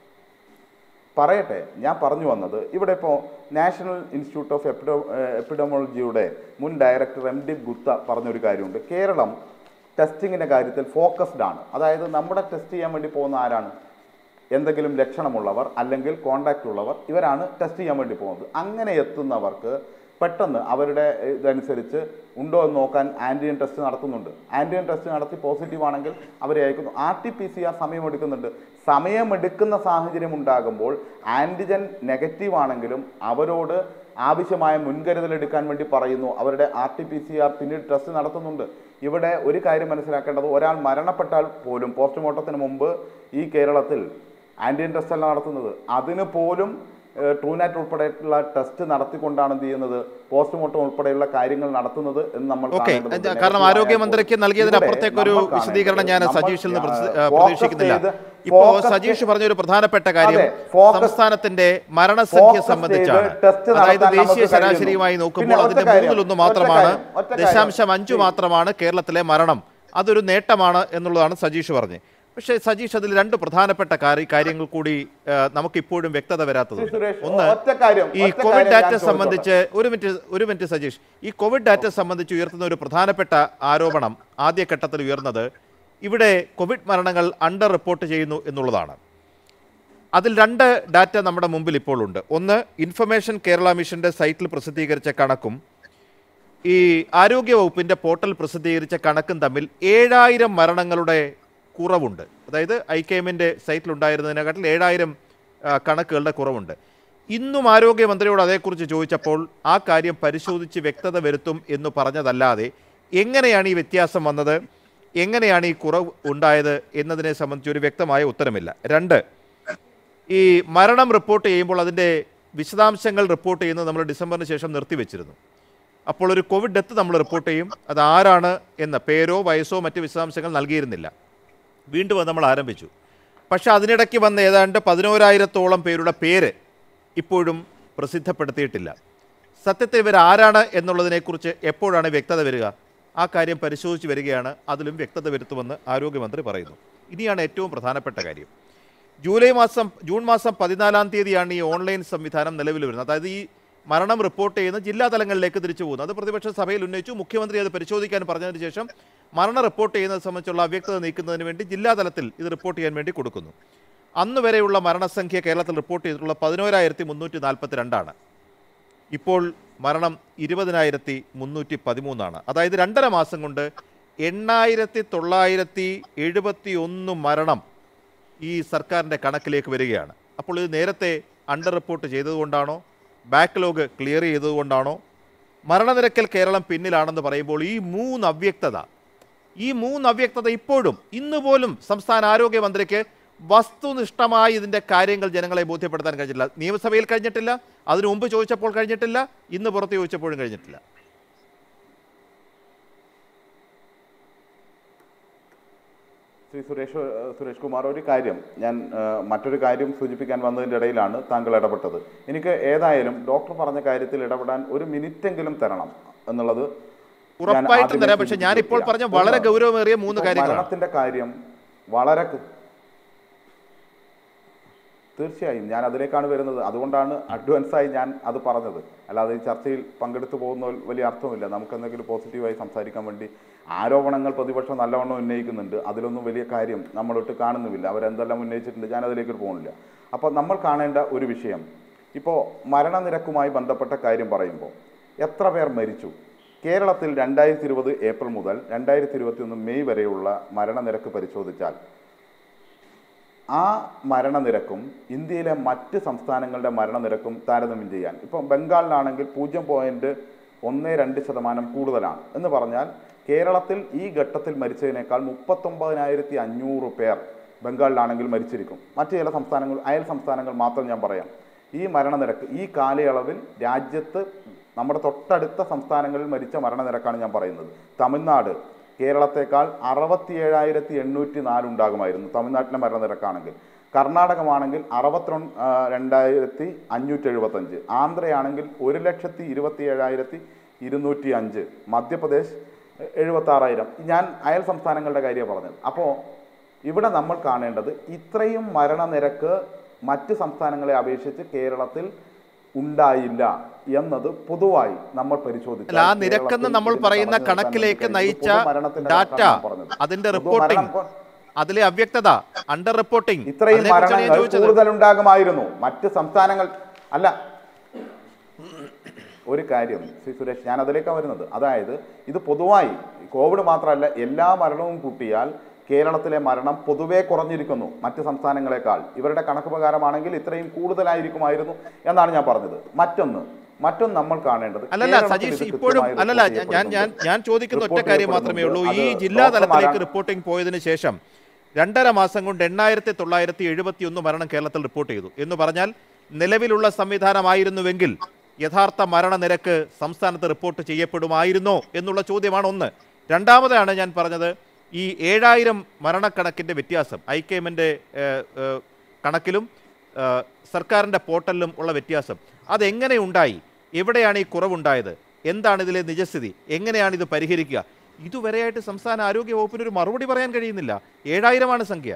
പറയട്ടെ ഞാൻ പറഞ്ഞു വന്നത് ഇവിടെ ഇപ്പോൾ നാഷണൽ ഇൻസ്റ്റിറ്റ്യൂട്ട് ഓഫ് എപ്പിഡോ എപ്പിഡമോളജിയുടെ മുൻ ഡയറക്ടർ എം ഡി ഗുപ്ത പറഞ്ഞൊരു കാര്യമുണ്ട് കേരളം ടെസ്റ്റിങ്ങിൻ്റെ കാര്യത്തിൽ ഫോക്കസ്ഡ് ആണ് അതായത് നമ്മുടെ ടെസ്റ്റ് ചെയ്യാൻ വേണ്ടി പോകുന്ന ആരാണ് എന്തെങ്കിലും ലക്ഷണമുള്ളവർ അല്ലെങ്കിൽ കോണ്ടാക്റ്റ് ഉള്ളവർ ഇവരാണ് ടെസ്റ്റ് ചെയ്യാൻ വേണ്ടി പോകുന്നത് അങ്ങനെ എത്തുന്നവർക്ക് പെട്ടെന്ന് അവരുടെ ഇതനുസരിച്ച് ഉണ്ടോ എന്ന് നോക്കാൻ ആൻറ്റിജൻ ടെസ്റ്റ് നടത്തുന്നുണ്ട് ആൻറ്റിജൻ ടെസ്റ്റ് നടത്തി പോസിറ്റീവ് ആണെങ്കിൽ അവരെ അയക്കുന്നു R T P C R സമയമെടുക്കുന്നുണ്ട് സമയമെടുക്കുന്ന സാഹചര്യം ഉണ്ടാകുമ്പോൾ ആൻറ്റിജൻ നെഗറ്റീവ് ആണെങ്കിലും അവരോട് ആവശ്യമായ മുൻകരുതൽ എടുക്കാൻ വേണ്ടി പറയുന്നു അവരുടെ R T P C R പിന്നീട് ടെസ്റ്റ് നടത്തുന്നുണ്ട് ഇവിടെ ഒരു കാര്യം മനസ്സിലാക്കേണ്ടത് ഒരാൾ മരണപ്പെട്ടാൽ പോലും പോസ്റ്റ്മോർട്ടത്തിന് മുമ്പ് ഈ കേരളത്തിൽ ആൻറ്റിജൻ ടെസ്റ്റ് അല്ല നടത്തുന്നത് അതിന് പോലും ട്രൂനാറ്റ് ഉൾപ്പെടെയുള്ള ടെസ്റ്റ് നടത്തിക്കൊണ്ടാണ് എന്ത് ചെയ്യുന്നത് പോസ്റ്റ്മോർട്ടം ഉൾപ്പെടെയുള്ള കാര്യങ്ങൾ നടത്തുന്നത് എന്ന് നമ്മൾ ഓക്കെ കാണേണ്ടതുണ്ട്. കാരണം Negative ആരോഗ്യമന്ത്രിക്ക് ആയപ്പോൾ നൽകിയതിനപ്പുറത്തേക്ക് ഒരു ഇവിടെ നമ്മൾ വിശദീകരണം ഞാൻ കാണേണ്ടത് സജീഷിൽ നിന്ന് നമ്മൾ, പ്രസ്- ആ, പ്രതീക്ഷിക്കുന്നില്ല focus ചെയ്ത് ഇപ്പോ focus സജീഷ് ചെയ്ത് പറഞ്ഞ ഒരു പ്രധാനപ്പെട്ട കാര്യം അതെ, focus- സംസ്ഥാനത്തിന്റെ മരണസംഖ്യ focus സംബന്ധിച്ചാണ് ചെയ്ത് test അതായത് നടത്താൻ ദേശീയ നമുക്ക് ശരാശരിയുമായി കഴിയുന്നു. നോക്കുമ്പോൾ പിന്നെ ഒറ്റ അതിന്റെ കാര്യം, മൂന്നിലൊന്ന് ഒറ്റ മാത്രമാണ് കാര്യം, ഒറ്റ കാര്യം. ദശാംശം അഞ്ചു മാത്രമാണ് കേരളത്തിലെ മരണം അതൊരു നേട്ടമാണ് എന്നുള്ളതാണ് സജീഷ് പറഞ്ഞത് പക്ഷേ സജീഷ് അതിൽ രണ്ട് പ്രധാനപ്പെട്ട കാര്യ- കാര്യങ്ങൾ കൂടി ആ, നമുക്കിപ്പോഴും വ്യക്തത വരാത്തത് ശ്രീ സുരേഷ്, ഒന്ന് ഒറ്റ കാര്യം, ഈ ഒറ്റ കോവിഡ് കാര്യം ഡാറ്റ ഞാൻ സംബന്ധിച്ച് ഒരു മിനിറ്റ് ഒരു മിനിറ്റ് സജീഷ് ഈ കോവിഡ് ഡാറ്റ സംബന്ധിച്ച് ഉയർത്തുന്ന ഒരു പ്രധാനപ്പെട്ട ആരോപണം ആദ്യഘട്ടത്തിൽ ഉയർന്നത് ഇവിടെ കോവിഡ് മരണങ്ങൾ അണ്ടർ റിപ്പോർട്ട് ചെയ്യുന്നു എന്നുള്ളതാണ് അതിൽ രണ്ട് ഡാറ്റ നമ്മുടെ മുമ്പിൽ ഇപ്പോൾ ഉണ്ട് ഒന്ന് ഇൻഫർമേഷൻ കേരള മിഷന്റെ സൈറ്റിൽ പ്രസിദ്ധീകരിച്ച കണക്കും ഈ ആരോഗ്യ വകുപ്പിന്റെ പോർട്ടൽ പ്രസിദ്ധീകരിച്ച കണക്കും തമ്മിൽ ഏഴായിരം മരണങ്ങളുടെ കുറവുണ്ട് അതായത് ഐ കെ എമ്മിൻ്റെ സൈറ്റിലുണ്ടായിരുന്നതിനെക്കാട്ടിൽ ഏഴായിരം ആ, കണക്കുകളുടെ കുറവുണ്ട് ഇന്നും ആരോഗ്യമന്ത്രിയോട് അതേക്കുറിച്ച് ചോദിച്ചപ്പോൾ ആ കാര്യം പരിശോധിച്ച് വ്യക്തത വരുത്തും എന്ന് പറഞ്ഞതല്ലാതെ എങ്ങനെയാണ് ഈ വ്യത്യാസം വന്നത് എങ്ങനെയാണ് ഈ കുറവ് ഉണ്ടായത് എന്നതിനെ സംബന്ധിച്ച് ഒരു വ്യക്തമായ ഉത്തരമില്ല രണ്ട് ഈ മരണം റിപ്പോർട്ട് ചെയ്യുമ്പോൾ അതിൻ്റെ വിശദാംശങ്ങൾ റിപ്പോർട്ട് ചെയ്യുന്നത് നമ്മൾ ഡിസംബറിന് ശേഷം നിർത്തിവെച്ചിരുന്നു അപ്പോൾ ഒരു കോവിഡ് ഡെത്ത് നമ്മൾ റിപ്പോർട്ട് ചെയ്യും അത് ആരാണ് എന്ന പേരോ വയസ്സോ മറ്റ് വിശദാംശങ്ങൾ നൽകിയിരുന്നില്ല വീണ്ടും അത് നമ്മൾ ആരംഭിച്ചു പക്ഷേ അതിനിടയ്ക്ക് വന്ന ഏതാണ്ട് പതിനോരായിരത്തോളം പേരുടെ പേര് ഇപ്പോഴും പ്രസിദ്ധപ്പെടുത്തിയിട്ടില്ല സത്യത്തിൽ ഇവർ ആരാണ് എന്നുള്ളതിനെക്കുറിച്ച് എപ്പോഴാണ് വ്യക്തത വരിക ആ കാര്യം പരിശോധിച്ച് വരികയാണ് അതിലും വ്യക്തത വരുത്തുമെന്ന് ആരോഗ്യമന്ത്രി പറയുന്നു ഇനിയാണ് ഏറ്റവും പ്രധാനപ്പെട്ട കാര്യം ജൂലൈ മാസം ജൂൺ മാസം പതിനാലാം തീയതിയാണ് ഈ ഓൺലൈൻ സംവിധാനം നിലവിൽ വരുന്നത് അതായത് ഈ മരണം റിപ്പോർട്ട് ചെയ്യുന്ന ജില്ലാ തലങ്ങളിലേക്ക് തിരിച്ചു പോകുന്നത് അത് പ്രതിപക്ഷ സഭയിൽ ഉന്നയിച്ചു മുഖ്യമന്ത്രി അത് പരിശോധിക്കാൻ പറഞ്ഞതിന് ശേഷം മരണം റിപ്പോർട്ട് ചെയ്യുന്നത് സംബന്ധിച്ചുള്ള അവ്യക്തത നീക്കുന്നതിന് വേണ്ടി ജില്ലാ തലത്തിൽ ഇത് റിപ്പോർട്ട് ചെയ്യാൻ വേണ്ടി കൊടുക്കുന്നു അന്ന് വരെയുള്ള മരണസംഖ്യ കേരളത്തിൽ റിപ്പോർട്ട് ചെയ്തിട്ടുള്ള പതിനോരായിരത്തി മുന്നൂറ്റി നാൽപ്പത്തി രണ്ടാണ് ഇപ്പോൾ മരണം ഇരുപതിനായിരത്തി മുന്നൂറ്റി പതിമൂന്നാണ് അതായത് രണ്ടര മാസം കൊണ്ട് എണ്ണായിരത്തി തൊള്ളായിരത്തി എഴുപത്തി ഒന്ന് മരണം ഈ സർക്കാരിൻ്റെ കണക്കിലേക്ക് വരികയാണ് അപ്പോൾ ഇത് നേരത്തെ അണ്ടർ റിപ്പോർട്ട് ചെയ്തതുകൊണ്ടാണോ ബാക്ക്ലോഗ് ക്ലിയർ ചെയ്തതുകൊണ്ടാണോ മരണനിരക്കിൽ കേരളം പിന്നിലാണെന്ന് പറയുമ്പോൾ ഈ മൂന്ന് അവ്യക്തത ഈ മൂന്ന് അവ്യക്തത ഇപ്പോഴും ഇന്ന് പോലും സംസ്ഥാന ആരോഗ്യമന്ത്രിക്ക് വസ്തുനിഷ്ഠമായി ഇതിൻ്റെ കാര്യങ്ങൾ ജനങ്ങളെ ബോധ്യപ്പെടുത്താൻ കഴിഞ്ഞിട്ടില്ല നിയമസഭയിൽ കഴിഞ്ഞിട്ടില്ല അതിനു മുമ്പ് ചോദിച്ചപ്പോൾ കഴിഞ്ഞിട്ടില്ല ഇന്ന് പുറത്ത് ചോദിച്ചപ്പോഴും കഴിഞ്ഞിട്ടില്ല ശ്രീ സുരേഷ് ഏഹ് സുരേഷ് കുമാർ ഒരു കാര്യം ഞാൻ ഏഹ് മറ്റൊരു കാര്യം സൂചിപ്പിക്കാൻ വന്നതിൻ്റെ ഇടയിലാണ് താങ്കൾ ഇടപെട്ടത് എനിക്ക് ഏതായാലും ഡോക്ടർ പറഞ്ഞ കാര്യത്തിൽ ഇടപെടാൻ ഒരു മിനിറ്റെങ്കിലും തരണം എന്നുള്ളത് ഞാൻ ഉറപ്പായിട്ടും ആദ്യമേ തരാം പക്ഷെ ഞാനിപ്പോൾ പറഞ്ഞ വളരെ ഒന്ന്, ഗൗരവമേറിയ മൂന്ന് ഇപ്പോൾ കാര്യങ്ങളാണ് മരണത്തിന്റെ കാര്യം വളരെ കൃ- തീർച്ചയായും ഞാൻ അതിലേക്കാണ് വരുന്നത് അതുകൊണ്ടാണ് അഡ്വാൻസായി ഞാൻ അത് പറഞ്ഞത് അല്ലാതെ ഈ ചർച്ചയിൽ പങ്കെടുത്തു പോകുന്ന വലിയ അർത്ഥമില്ല നമുക്ക് എന്തെങ്കിലും പോസിറ്റീവായി സംസാരിക്കാൻ വേണ്ടി ആരോപണങ്ങൾ പ്രതിപക്ഷം നല്ലവണ്ണം ഉന്നയിക്കുന്നുണ്ട് അതിലൊന്നും വലിയ കാര്യം നമ്മളൊട്ട് കാണുന്നുമില്ല അവരെന്തെല്ലാം ഉന്നയിച്ചിട്ടുണ്ട് ഞാൻ അതിലേക്ക് പോകുന്നില്ല അപ്പോൾ നമ്മൾ കാണേണ്ട ഒരു വിഷയം ഇപ്പോൾ മരണനിരക്കുമായി ബന്ധപ്പെട്ട കാര്യം പറയുമ്പോൾ എത്ര പേർ മരിച്ചു കേരളത്തിൽ രണ്ടായിരത്തി ഇരുപത് ഏപ്രിൽ മുതൽ രണ്ടായിരത്തി ഇരുപത്തി ഒന്ന് മെയ് വരെയുള്ള മരണനിരക്ക് പരിശോധിച്ചാൽ ആ മരണനിരക്കും ഇന്ത്യയിലെ മറ്റ് സംസ്ഥാനങ്ങളുടെ മരണനിരക്കും താരതമ്യം ചെയ്യാൻ ഇപ്പം ബംഗാളിലാണെങ്കിൽ പൂജ്യം പോയിന്റ് ഒന്ന് രണ്ട് ശതമാനം കൂടുതലാണ് എന്ന് പറഞ്ഞാൽ കേരളത്തിൽ ഈ ഘട്ടത്തിൽ മരിച്ചതിനേക്കാൾ മുപ്പത്തൊമ്പതിനായിരത്തി അഞ്ഞൂറ് പേർ ബംഗാളിലാണെങ്കിൽ മരിച്ചിരിക്കും മറ്റ് ചില സംസ്ഥാനങ്ങൾ അയൽ സംസ്ഥാനങ്ങൾ മാത്രം ഞാൻ പറയാം ഈ മരണനിരക്ക് ഈ കാലയളവിൽ രാജ്യത്ത് നമ്മുടെ തൊട്ടടുത്ത സംസ്ഥാനങ്ങളിൽ മരിച്ച മരണനിരക്കാണ് ഞാൻ പറയുന്നത് തമിഴ്നാട് കേരളത്തെക്കാൾ അറുപത്തി ഏഴായിരത്തി എണ്ണൂറ്റി നാല് ഉണ്ടാകുമായിരുന്നു തമിഴ്നാട്ടിലെ മരണനിരക്കാണെങ്കിൽ കർണാടകമാണെങ്കിൽ അറുപത്തിരണ്ട് രണ്ടായിരത്തി അഞ്ഞൂറ്റി എഴുപത്തഞ്ച് ആന്ധ്രയാണെങ്കിൽ ഒരു ലക്ഷത്തി ഇരുപത്തി ഏഴായിരത്തി ഇരുന്നൂറ്റി അഞ്ച് മധ്യപ്രദേശ് എഴുപത്തി ആറായിരം ഞാൻ അയൽ സംസ്ഥാനങ്ങളുടെ കാര്യമാണ് പറഞ്ഞത് അപ്പോൾ ഇവിടെ നമ്മൾ കാണേണ്ടത് ഇത്രയും മരണനിരക്ക് മറ്റ് സംസ്ഥാനങ്ങളെ അപേക്ഷിച്ച് കേരളത്തിൽ ഉണ്ടായില്ല എന്നത് പൊതുവായി നമ്മൾ പരിശോധിച്ചാൽ അല്ല ആ നിരക്കെന്ന് കേരളത്തിൽ നമ്മൾ ഇതിന് പറയുന്ന പറഞ്ഞ കണക്കിലേക്ക് സമയത്ത് നയിച്ച പൊതുമരണത്തിന്റെ ഡാറ്റ കണക്കാണ് ഞാൻ പറഞ്ഞത്. അതിന്റെ പൊതുമരണം റിപ്പോർട്ടിംഗ് കൊ- അതിലെ അവ്യക്തത അണ്ടർ റിപ്പോർട്ടിംഗ് ഇത്രയും അതിനെക്കുറിച്ചാണ് ഞാൻ മരണങ്ങൾ ചോദിച്ചത് കൂടുതലുണ്ടാകുമായിരുന്നു മറ്റ് സംസ്ഥാനങ്ങൾ അല്ല ഒരു കാര്യം ശ്രീ സുരേഷ് ഞാൻ അതിലേക്കാണ് വരുന്നത് അതായത് ഇത് പൊതുവായി കോവിഡ് മാത്രമല്ല എല്ലാ മരണവും കൂട്ടിയാൽ കേരളത്തിലെ മരണം പൊതുവെ കുറഞ്ഞിരിക്കുന്നു മറ്റ് സംസ്ഥാനങ്ങളെക്കാൾ ഇവരുടെ കണക്ക് പ്രകാരമാണെങ്കിൽ ഇത്രയും കൂടുതലായിരിക്കുമായിരുന്നു എന്നാണ് ഞാൻ പറഞ്ഞത് മറ്റൊന്ന് മറ്റൊന്ന് നമ്മൾ കാണേണ്ടത് അല്ലല്ല കേരളത്തിൽ സജീഷ് ഇത് ഇപ്പോഴും കൃത്യമായി അല്ലല്ല റിപ്പോർട്ട് ഞാൻ ഞാൻ ഞാൻ ചോദിക്കുന്ന ഒറ്റ റിപ്പോർട്ട് കാര്യം മാത്രമേ ഉള്ളൂ ഈ ചെയ്യപ്പെടുന്നുണ്ട്. ജില്ലാ അത് തലത്തിലേക്ക് ഡോക്ടർമാരാണ് റിപ്പോർട്ടിംഗ് പോയതിനു ശേഷം രണ്ടര മാസം കൊണ്ട് എണ്ണായിരത്തി തൊള്ളായിരത്തി എഴുപത്തി ഒന്ന് മരണം കേരളത്തിൽ റിപ്പോർട്ട് ചെയ്തു എന്ന് പറഞ്ഞാൽ നിലവിലുള്ള സംവിധാനമായിരുന്നുവെങ്കിൽ യഥാർത്ഥ മരണനിരക്ക് സംസ്ഥാനത്ത് റിപ്പോർട്ട് ചെയ്യപ്പെടുമായിരുന്നോ എന്നുള്ള ചോദ്യമാണ് ഒന്ന് രണ്ടാമതാണ് ഞാൻ പറഞ്ഞത് ഈ ഏഴായിരം മരണക്കണക്കിൻ്റെ വ്യത്യാസം ഐ കെ എമ്മിൻ്റെ കണക്കിലും ഏഹ്, സർക്കാരിൻ്റെ പോർട്ടലിലും ഉള്ള വ്യത്യാസം അതെങ്ങനെ ഉണ്ടായി എവിടെയാണ് ഈ കുറവുണ്ടായത് എന്താണ് ഇതിലെ നിജസ്ഥിതി എങ്ങനെയാണ് ഇത് പരിഹരിക്കുക ഇതുവരെയായിട്ട് സംസ്ഥാന ആരോഗ്യ വകുപ്പിന് ഒരു മറുപടി പറയാൻ കഴിയുന്നില്ല ഏഴായിരമാണ് സംഖ്യ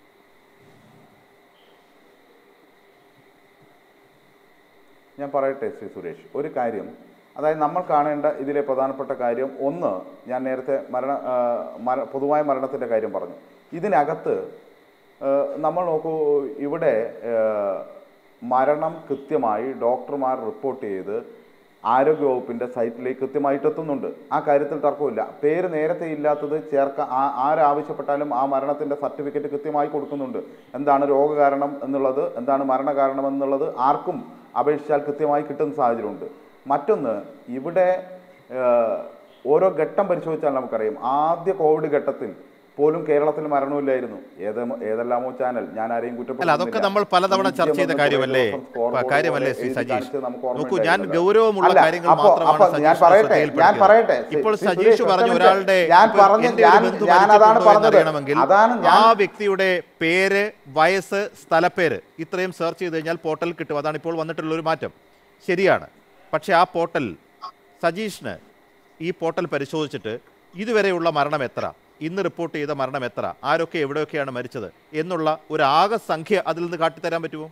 ഞാൻ പറയട്ടെ ശ്രീ സുരേഷ് ഒരു കാര്യം അതായത് നമ്മൾ കാണേണ്ട ഇതിലെ പ്രധാനപ്പെട്ട കാര്യം ഒന്ന് ഞാൻ നേരത്തെ മരണ ആ, മര പൊതുവായ മരണത്തിൻ്റെ കാര്യം പറഞ്ഞു ഇതിനകത്ത് ആ, നമ്മൾ നോക്കൂ ഇവിടെ ആ, മരണം കൃത്യമായി ഡോക്ടർമാർ റിപ്പോർട്ട് ചെയ്ത് ആരോഗ്യവകുപ്പിൻ്റെ സൈറ്റിലേക്ക് കൃത്യമായിട്ട് എത്തുന്നുണ്ട് ആ കാര്യത്തിൽ തർക്കമില്ല പേര് നേരത്തെ ഇല്ലാത്തത് ചേർക്ക ആ- ആരാവശ്യപ്പെട്ടാലും ആ മരണത്തിൻ്റെ സർട്ടിഫിക്കറ്റ് കൃത്യമായി കൊടുക്കുന്നുണ്ട് എന്താണ് രോഗകാരണം എന്നുള്ളത് എന്താണ് മരണകാരണം എന്നുള്ളത് ആർക്കും അപേക്ഷിച്ചാൽ കൃത്യമായി കിട്ടുന്ന സാഹചര്യമുണ്ട് മറ്റൊന്ന് ഇവിടെ ഏഹ്, ഓരോ ഘട്ടം പരിശോധിച്ചാൽ നമുക്കറിയാം ആദ്യ കോവിഡ് ഘട്ടത്തിൽ പോലും കേരളത്തിൽ മരണമില്ലായിരുന്നു ഏത് ഏതെല്ലാമോ ചാനൽ ഞാൻ ആരെയും അല്ല അതൊക്കെ നമ്മൾ പലതവണ ചർച്ച ചെയ്ത കാര്യമല്ലേ ഇപ്പൊ കാര്യമല്ലേ ശ്രീ സജീഷ് നോക്കൂ ഞാൻ ഗൗരവമുള്ള കാര്യങ്ങൾ മാത്രമാണ് ഞാൻ സജീഷിന്റെ പറയട്ടെ ഞാൻ ശ്രദ്ധയിൽപ്പെടുത്തിയത്. പറയട്ടെ ഇപ്പോൾ ശ്രീ സജീഷ് സുരേഷ് പറഞ്ഞു ഒറ്റ ഒരാളുടെ മിനിറ്റ്. ഞാൻ ഇപ്പോൾ പറഞ്ഞ എൻ്റെ ഒരു ഞാൻ ബന്ധു ഞാൻ അതാണ് മരിച്ചിട്ടുണ്ടോ പറഞ്ഞത് എന്നറിയണമെങ്കിൽ അതാണ് ആ ഞാൻ വ്യക്തിയുടെ പേര് വയസ്സ് സ്ഥലപ്പേര് ഇത്രയും സെർച്ച് ചെയ്ത് കഴിഞ്ഞാൽ പോർട്ടൽ കിട്ടും അതാണ് ഇപ്പോൾ വന്നിട്ടുള്ള ഒരു മാറ്റം ശരിയാണ് പക്ഷേ ആ പോർട്ടൽ സജീഷിന് ഈ പോർട്ടൽ പരിശോധിച്ചിട്ട് ഇതുവരെയുള്ള മരണം എത്ര ഇന്ന് റിപ്പോർട്ട് ചെയ്ത മരണം എത്ര ആരൊക്കെ എവിടെയൊക്കെയാണ് മരിച്ചത് എന്നുള്ള ഒരു ആകെ സംഖ്യ അതിൽ നിന്ന് കാട്ടിത്തരാൻ പറ്റുമോ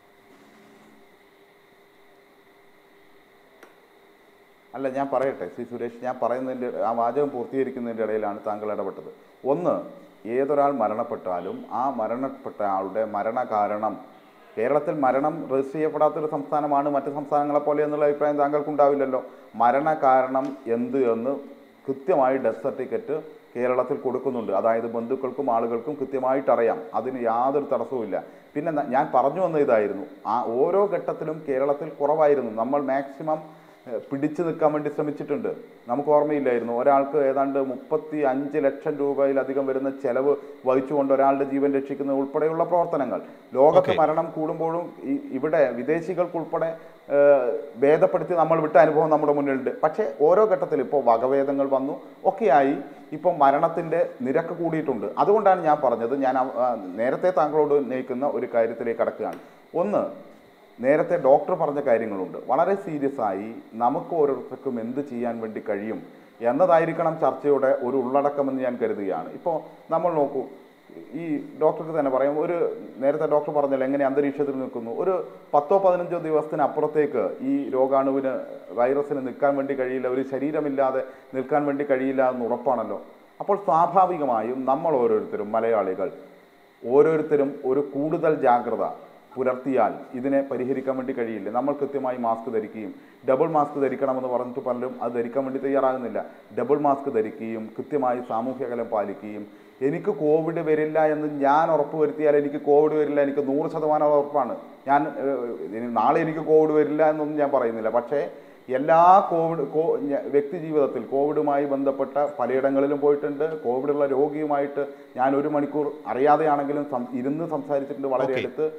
അല്ല ഞാൻ പറയട്ടെ ശ്രീ സുരേഷ് ഞാൻ പറയുന്നതിൻ്റെ ആ വാചകം പൂർത്തീകരിക്കുന്നതിൻ്റെ ഇടയിലാണ് താങ്കൾ ഇടപെട്ടത് ഒന്ന് ഏതൊരാൾ മരണപ്പെട്ടാലും ആ മരണപ്പെട്ട ആളുടെ മരണകാരണം കേരളത്തിൽ മരണം രജിസ്റ്റർ ചെയ്യപ്പെടാത്തൊരു സംസ്ഥാനമാണ് മറ്റ് സംസ്ഥാനങ്ങളെ പോലെ എന്നുള്ള അഭിപ്രായം താങ്കൾക്കുണ്ടാവില്ലല്ലോ മരണകാരണം എന്ത് എന്ന് കൃത്യമായി ഡെത്ത് സർട്ടിഫിക്കറ്റ് കേരളത്തിൽ കൊടുക്കുന്നുണ്ട് അതായത് ബന്ധുക്കൾക്കും ആളുകൾക്കും കൃത്യമായിട്ട് അറിയാം അതിന് യാതൊരു തടസ്സവുമില്ല പിന്നെ ന- ഞാൻ പറഞ്ഞു വന്ന ഇതായിരുന്നു ആ ഓരോ ഘട്ടത്തിലും കേരളത്തിൽ കുറവായിരുന്നു നമ്മൾ മാക്സിമം ഏഹ്, പിടിച്ചു നിൽക്കാൻ വേണ്ടി ശ്രമിച്ചിട്ടുണ്ട് നമുക്ക് ഓർമ്മയില്ലായിരുന്നു ഒരാൾക്ക് ഏതാണ്ട് മുപ്പത്തി അഞ്ച് ലക്ഷം രൂപയിലധികം വരുന്ന ചെലവ് വഹിച്ചുകൊണ്ട് ഒരാളുടെ ജീവൻ രക്ഷിക്കുന്നത് ഉൾപ്പെടെയുള്ള പ്രവർത്തനങ്ങൾ ലോകത്ത് Okay. മരണം കൂടുമ്പോഴും ഈ- ഇവിടെ വിദേശികൾക്കുൾപ്പെടെ ഏഹ്, ഭേദപ്പെടുത്തി നമ്മൾ വിട്ട അനുഭവം നമ്മുടെ മുന്നിലുണ്ട് പക്ഷേ ഓരോ ഘട്ടത്തിൽ ഇപ്പോൾ വകഭേദങ്ങൾ വന്നു ഒക്കെയായി ഇപ്പോൾ മരണത്തിൻ്റെ നിരക്ക് കൂടിയിട്ടുണ്ട് അതുകൊണ്ടാണ് ഞാൻ പറഞ്ഞത് ഞാൻ അവ- ആ, നേരത്തെ താങ്കളോട് ഉന്നയിക്കുന്ന ഒരു കാര്യത്തിലേക്ക് കടക്കുകയാണ് ഒന്ന് നേരത്തെ ഡോക്ടർ പറഞ്ഞ കാര്യങ്ങളുണ്ട് വളരെ സീരിയസ് ആയി നമുക്ക് ഓരോരുത്തർക്കും എന്ത് ചെയ്യാൻ വേണ്ടി കഴിയും എന്നതായിരിക്കണം ചർച്ചയുടെ ഒരു ഉള്ളടക്കമെന്ന് ഞാൻ കരുതുകയാണ് ഇപ്പോൾ നമ്മൾ നോക്കൂ ഈ ഡോക്ടർക്ക് തന്നെ പറയും ഒരു നേരത്തെ ഡോക്ടർ പറഞ്ഞല്ലോ എങ്ങനെ അന്തരീക്ഷത്തിൽ നിൽക്കുന്നു ഒരു പത്തോ പതിനഞ്ചോ ദിവസത്തിന് അപ്പുറത്തേക്ക് ഈ രോഗാണുവിന് വൈറസിന് നിൽക്കാൻ വേണ്ടി കഴിയില്ല ഒരു ശരീരമില്ലാതെ നിൽക്കാൻ വേണ്ടി കഴിയില്ല എന്ന് ഉറപ്പാണല്ലോ അപ്പോൾ സ്വാഭാവികമായും നമ്മൾ ഓരോരുത്തരും മലയാളികൾ ഓരോരുത്തരും ഒരു കൂടുതൽ ജാഗ്രത പുലർത്തിയാൽ ഇതിനെ പരിഹരിക്കാൻ വേണ്ടി കഴിയില്ല നമ്മൾ കൃത്യമായി മാസ്ക് ധരിക്കുകയും ഡബിൾ മാസ്ക് ധരിക്കണമെന്ന് പറഞ്ഞിട്ട് പലരും അത് ധരിക്കാൻ വേണ്ടി തയ്യാറാകുന്നില്ല ഡബിൾ മാസ്ക് ധരിക്കുകയും കൃത്യമായി സാമൂഹ്യ അകലം പാലിക്കുകയും എനിക്ക് കോവിഡ് വരില്ല എന്ന് ഞാൻ ഉറപ്പുവരുത്തിയാൽ എനിക്ക് കോവിഡ് വരില്ല എനിക്ക് നൂറ് ശതമാനം ഉറപ്പാണ് ഞാൻ ഏഹ്, ഇനി നാളെ എനിക്ക് കോവിഡ് വരില്ല എന്നൊന്നും ഞാൻ പറയുന്നില്ല പക്ഷേ എല്ലാ കോവിഡ് കോ ഞ- വ്യക്തി ജീവിതത്തിൽ കോവിഡുമായി ബന്ധപ്പെട്ട പലയിടങ്ങളിലും പോയിട്ടുണ്ട് കോവിഡുള്ള രോഗിയുമായിട്ട് ഞാൻ ഒരു മണിക്കൂർ അറിയാതെയാണെങ്കിലും സം- ഇരുന്ന് സംസാരിച്ചിട്ടുണ്ട് വളരെ Okay. അടുത്ത്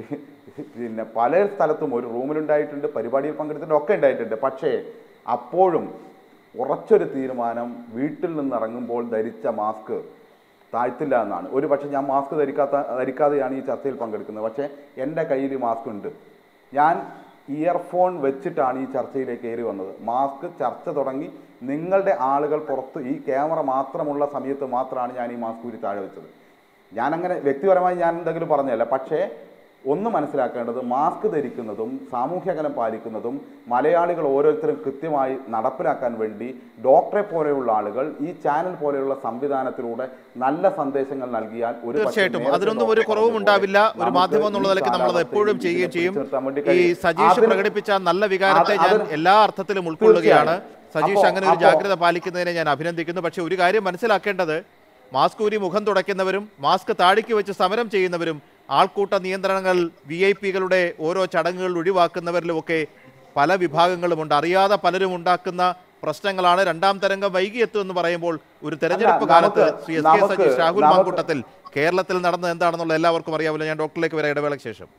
പിന്നെ പല സ്ഥലത്തും ഒരു റൂമിലുണ്ടായിട്ടുണ്ട് പരിപാടിയിൽ പങ്കെടുത്തിട്ടുണ്ട് ഒക്കെ ഉണ്ടായിട്ടുണ്ട് പക്ഷേ അപ്പോഴും ഉറച്ചൊരു തീരുമാനം വീട്ടിൽ നിന്ന് ഇറങ്ങുമ്പോൾ ധരിച്ച മാസ്ക് താഴ്ത്തില്ല എന്നാണ് ഒരു പക്ഷേ ഞാൻ മാസ്ക് ധരിക്കാത്ത ധരിക്കാതെയാണ് ഈ ചർച്ചയിൽ പങ്കെടുക്കുന്നത് പക്ഷേ എൻ്റെ കയ്യിൽ മാസ്ക് ഉണ്ട് ഞാൻ ഇയർഫോൺ വെച്ചിട്ടാണ് ഈ ചർച്ചയിലേക്ക് കയറി വന്നത് മാസ്ക് ചർച്ച തുടങ്ങി നിങ്ങളുടെ ആളുകൾ പുറത്ത് ഈ ക്യാമറ മാത്രമുള്ള സമയത്ത് മാത്രമാണ് ഞാൻ ഈ മാസ്ക് ഊരി താഴെ വെച്ചത് ഞാനങ്ങനെ വ്യക്തിപരമായി ഞാൻ എന്തെങ്കിലും പറഞ്ഞതല്ല പക്ഷേ ഒന്ന് മനസ്സിലാക്കേണ്ടത് മാസ്ക് ധരിക്കുന്നതും സാമൂഹ്യകലം പാലിക്കുന്നതും മലയാളികൾ ഓരോരുത്തരും കൃത്യമായി നടപ്പിലാക്കാൻ വേണ്ടി ഡോക്ടറെ പോലെയുള്ള ആളുകൾ ഈ ചാനൽ പോലെയുള്ള സംവിധാനത്തിലൂടെ നല്ല സന്ദേശങ്ങൾ നൽകിയാൽ ഒരു പക്ഷേ തീർച്ചയായിട്ടും നേരത്തെ അതിനൊന്നും ഒരു ഡോക്ടർ കുറവും പറഞ്ഞ ഉണ്ടാവില്ല പോലെ ഒരു മാധ്യമം നമുക്ക് എന്നുള്ള ഈ നിലയ്ക്ക് നമ്മൾ അത് എപ്പോഴും കാലാവസ്ഥയിൽ ചെയ്യുകയും ഇതിനെ ചെയ്യും പിടിച്ചു നിർത്താൻ വേണ്ടി ഈ കഴിയും. സജീഷ് അതിന് പ്രകടിപ്പിച്ച നല്ല വികാരത്തെ അത് ഞാൻ അതിന് എല്ലാ അർത്ഥത്തിലും ഉൾക്കൊള്ളുകയാണ് തീർച്ചയായും. സജീഷ് അപ്പോ- അങ്ങനെ ഒരു അപ്പോ- ജാഗ്രത പാലിക്കുന്നതിനെ ഞാൻ അഭിനന്ദിക്കുന്നു പക്ഷേ ഒരു കാര്യം മനസ്സിലാക്കേണ്ടത് മാസ്ക് ഊരി മുഖം തുടയ്ക്കുന്നവരും മാസ്ക് താടിക്ക് വെച്ച് സമരം ചെയ്യുന്നവരും ആൾക്കൂട്ട നിയന്ത്രണങ്ങൾ വി ഐ പികളുടെ ഓരോ ചടങ്ങുകൾ ഒഴിവാക്കുന്നവരിലുമൊക്കെ പല വിഭാഗങ്ങളുമുണ്ട് അറിയാതെ പലരും ഉണ്ടാക്കുന്ന പ്രശ്നങ്ങളാണ് രണ്ടാം തരംഗം വൈകിയെത്തുമെന്ന് പറയുമ്പോൾ ഒരു തെരഞ്ഞെടുപ്പ് അല്ല, കാലത്ത് നമുക്ക് ശ്രീ എസ് കെ നമുക്ക് സജീഷ് രാഹുൽ നമുക്ക് മാങ്കൂട്ടത്തിൽ കേരളത്തിൽ നടന്നത് എന്താണെന്നുള്ള എല്ലാവർക്കും അറിയാമല്ലോ ഞാൻ ഡോക്ടറിലേക്ക് വരാം ഇടവേളയ്ക്ക് ശേഷം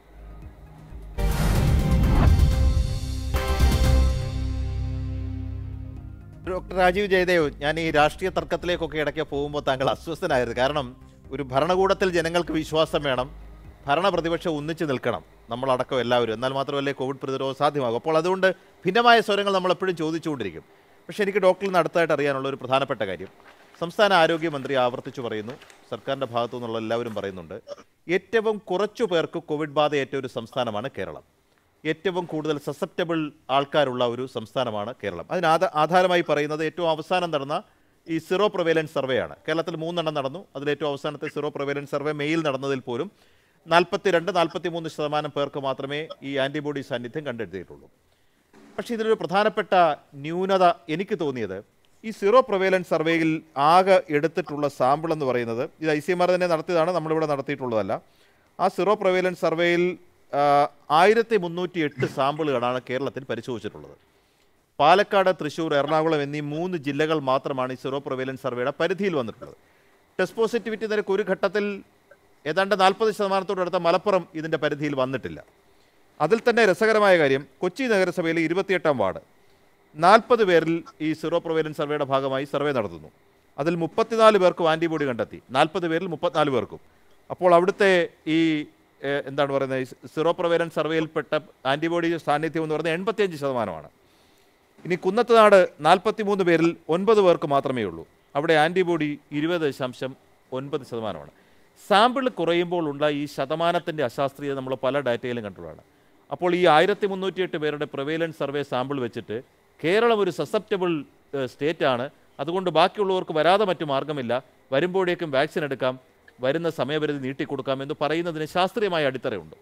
ഡോക്ടർ രാജീവ് ജയദേവ് ഞാൻ ഈ രാഷ്ട്രീയ തർക്കത്തിലേക്കൊക്കെ ഇടയ്ക്ക് പോകുമ്പോൾ താങ്കൾ അസ്വസ്ഥനായിരുന്നു കാരണം ഒരു ഭരണകൂടത്തിൽ ജനങ്ങൾക്ക് വിശ്വാസം വേണം ഭരണ പ്രതിപക്ഷം ഒന്നിച്ചു നിൽക്കണം നമ്മളടക്കം എല്ലാവരും എന്നാൽ മാത്രമല്ലേ കോവിഡ് പ്രതിരോധം സാധ്യമാകും അപ്പോൾ അതുകൊണ്ട് ഭിന്നമായ സ്വരങ്ങൾ നമ്മൾ എപ്പോഴും ചോദിച്ചുകൊണ്ടിരിക്കും പക്ഷേ എനിക്ക് ഡോക്ടറിൽ നിന്ന് അടുത്തായിട്ട് അറിയാനുള്ള ഒരു പ്രധാനപ്പെട്ട കാര്യം സംസ്ഥാന ആരോഗ്യമന്ത്രി ആവർത്തിച്ചു പറയുന്നു സർക്കാരിൻ്റെ ഭാഗത്തു നിന്നുള്ള എല്ലാവരും പറയുന്നുണ്ട് ഏറ്റവും കുറച്ചു പേർക്ക് കോവിഡ് ബാധയേറ്റ ഒരു സംസ്ഥാനമാണ് കേരളം ഏറ്റവും കൂടുതൽ സസെപ്റ്റബിൾ ആൾക്കാരുള്ള ഒരു സംസ്ഥാനമാണ് കേരളം അതിന് ആധാ- ആധാരമായി പറയുന്നത് ഏറ്റവും അവസാനം നടന്ന ഈ സീറോ പ്രൊവേലൻസ് സർവേ ആണ് കേരളത്തിൽ മൂന്നെണ്ണം നടന്നു അതിൽ ഏറ്റവും അവസാനത്തെ സീറോ പ്രൊവേലൻസ് സർവേ മെയിൽ നടന്നതിൽ പോലും നാൽപ്പത്തിരണ്ട് നാൽപ്പത്തി മൂന്ന് ശതമാനം പേർക്ക് മാത്രമേ ഈ ആൻറ്റിബോഡി സാന്നിധ്യം കണ്ടെത്തിയിട്ടുള്ളൂ പക്ഷേ ഇതിലൊരു പ്രധാനപ്പെട്ട ന്യൂനത എനിക്ക് തോന്നിയത് ഈ സീറോ പ്രൊവേലൻസ് സർവേയിൽ ആകെ എടുത്തിട്ടുള്ള സാമ്പിൾ എന്ന് പറയുന്നത് ഇത് ഐ സി എം ആർ തന്നെ നടത്തിയതാണ് നമ്മളിവിടെ നടത്തിയിട്ടുള്ളതല്ല ആ സീറോ പ്രൊവേലൻസ് സർവേയിൽ ആയിരത്തി മുന്നൂറ്റി എട്ട് സാമ്പിളുകളാണ് കേരളത്തിൽ പരിശോധിച്ചിട്ടുള്ളത് പാലക്കാട് തൃശ്ശൂർ എറണാകുളം എന്നീ മൂന്ന് ജില്ലകൾ മാത്രമാണ് ഈ സീറോ പ്രൊവേലൻസ് സർവേയുടെ പരിധിയിൽ വന്നിട്ടുള്ളത് ടെസ്റ്റ് പോസിറ്റിവിറ്റി നിരക്ക് ഒരു ഘട്ടത്തിൽ ഏതാണ്ട് നാൽപ്പത് ശതമാനത്തോടടുത്ത മലപ്പുറം ഇതിൻ്റെ പരിധിയിൽ വന്നിട്ടില്ല അതിൽ തന്നെ രസകരമായ കാര്യം കൊച്ചി നഗരസഭയിലെ ഇരുപത്തിയെട്ടാം വാർഡ് നാൽപ്പത് പേരിൽ ഈ സീറോ പ്രൊവേലൻസ് സർവേയുടെ ഭാഗമായി സർവേ നടത്തുന്നു അതിൽ മുപ്പത്തിനാല് പേർക്കും ആൻറ്റിബോഡി കണ്ടെത്തി നാൽപ്പത് പേരിൽ മുപ്പത്തിനാല് പേർക്കും അപ്പോൾ അവിടുത്തെ ഈ ഏഹ്, എന്താണ് പറയുന്നത് ഈ സീറോ പ്രൊവേലൻ സർവേയിൽപ്പെട്ട ആൻറ്റിബോഡി സാന്നിധ്യം എന്ന് പറയുന്നത് എൺപത്തിയഞ്ച് ശതമാനമാണ് ഇനി കുന്നത്തുനാട് നാൽപ്പത്തി മൂന്ന് പേരിൽ ഒൻപത് പേർക്ക് മാത്രമേ ഉള്ളൂ അവിടെ ആൻറ്റിബോഡി ഇരുപത് ദശാംശം ഒൻപത് ശതമാനമാണ് സാമ്പിൾ കുറയുമ്പോൾ ഉള്ള ഈ ശതമാനത്തിൻ്റെ അശാസ്ത്രീയത നമ്മൾ പല ഡാറ്റയിലും കണ്ടുള്ളതാണ് അപ്പോൾ ഈ ആയിരത്തി മുന്നൂറ്റിയെട്ട് പേരുടെ പ്രൊവേലൻസ് സർവേ സാമ്പിൾ വെച്ചിട്ട് കേരളം ഒരു സസെപ്റ്റബിൾ സ്റ്റേറ്റ് ആണ് അതുകൊണ്ട് ബാക്കിയുള്ളവർക്ക് വരാതെ മറ്റു മാർഗമില്ല വരുമ്പോഴേക്കും വാക്സിൻ എടുക്കാം വരുന്ന സമയപരിധി നീട്ടിക്കൊടുക്കാം എന്ന് പറയുന്നതിന് ശാസ്ത്രീയമായ അടിത്തറയുണ്ട്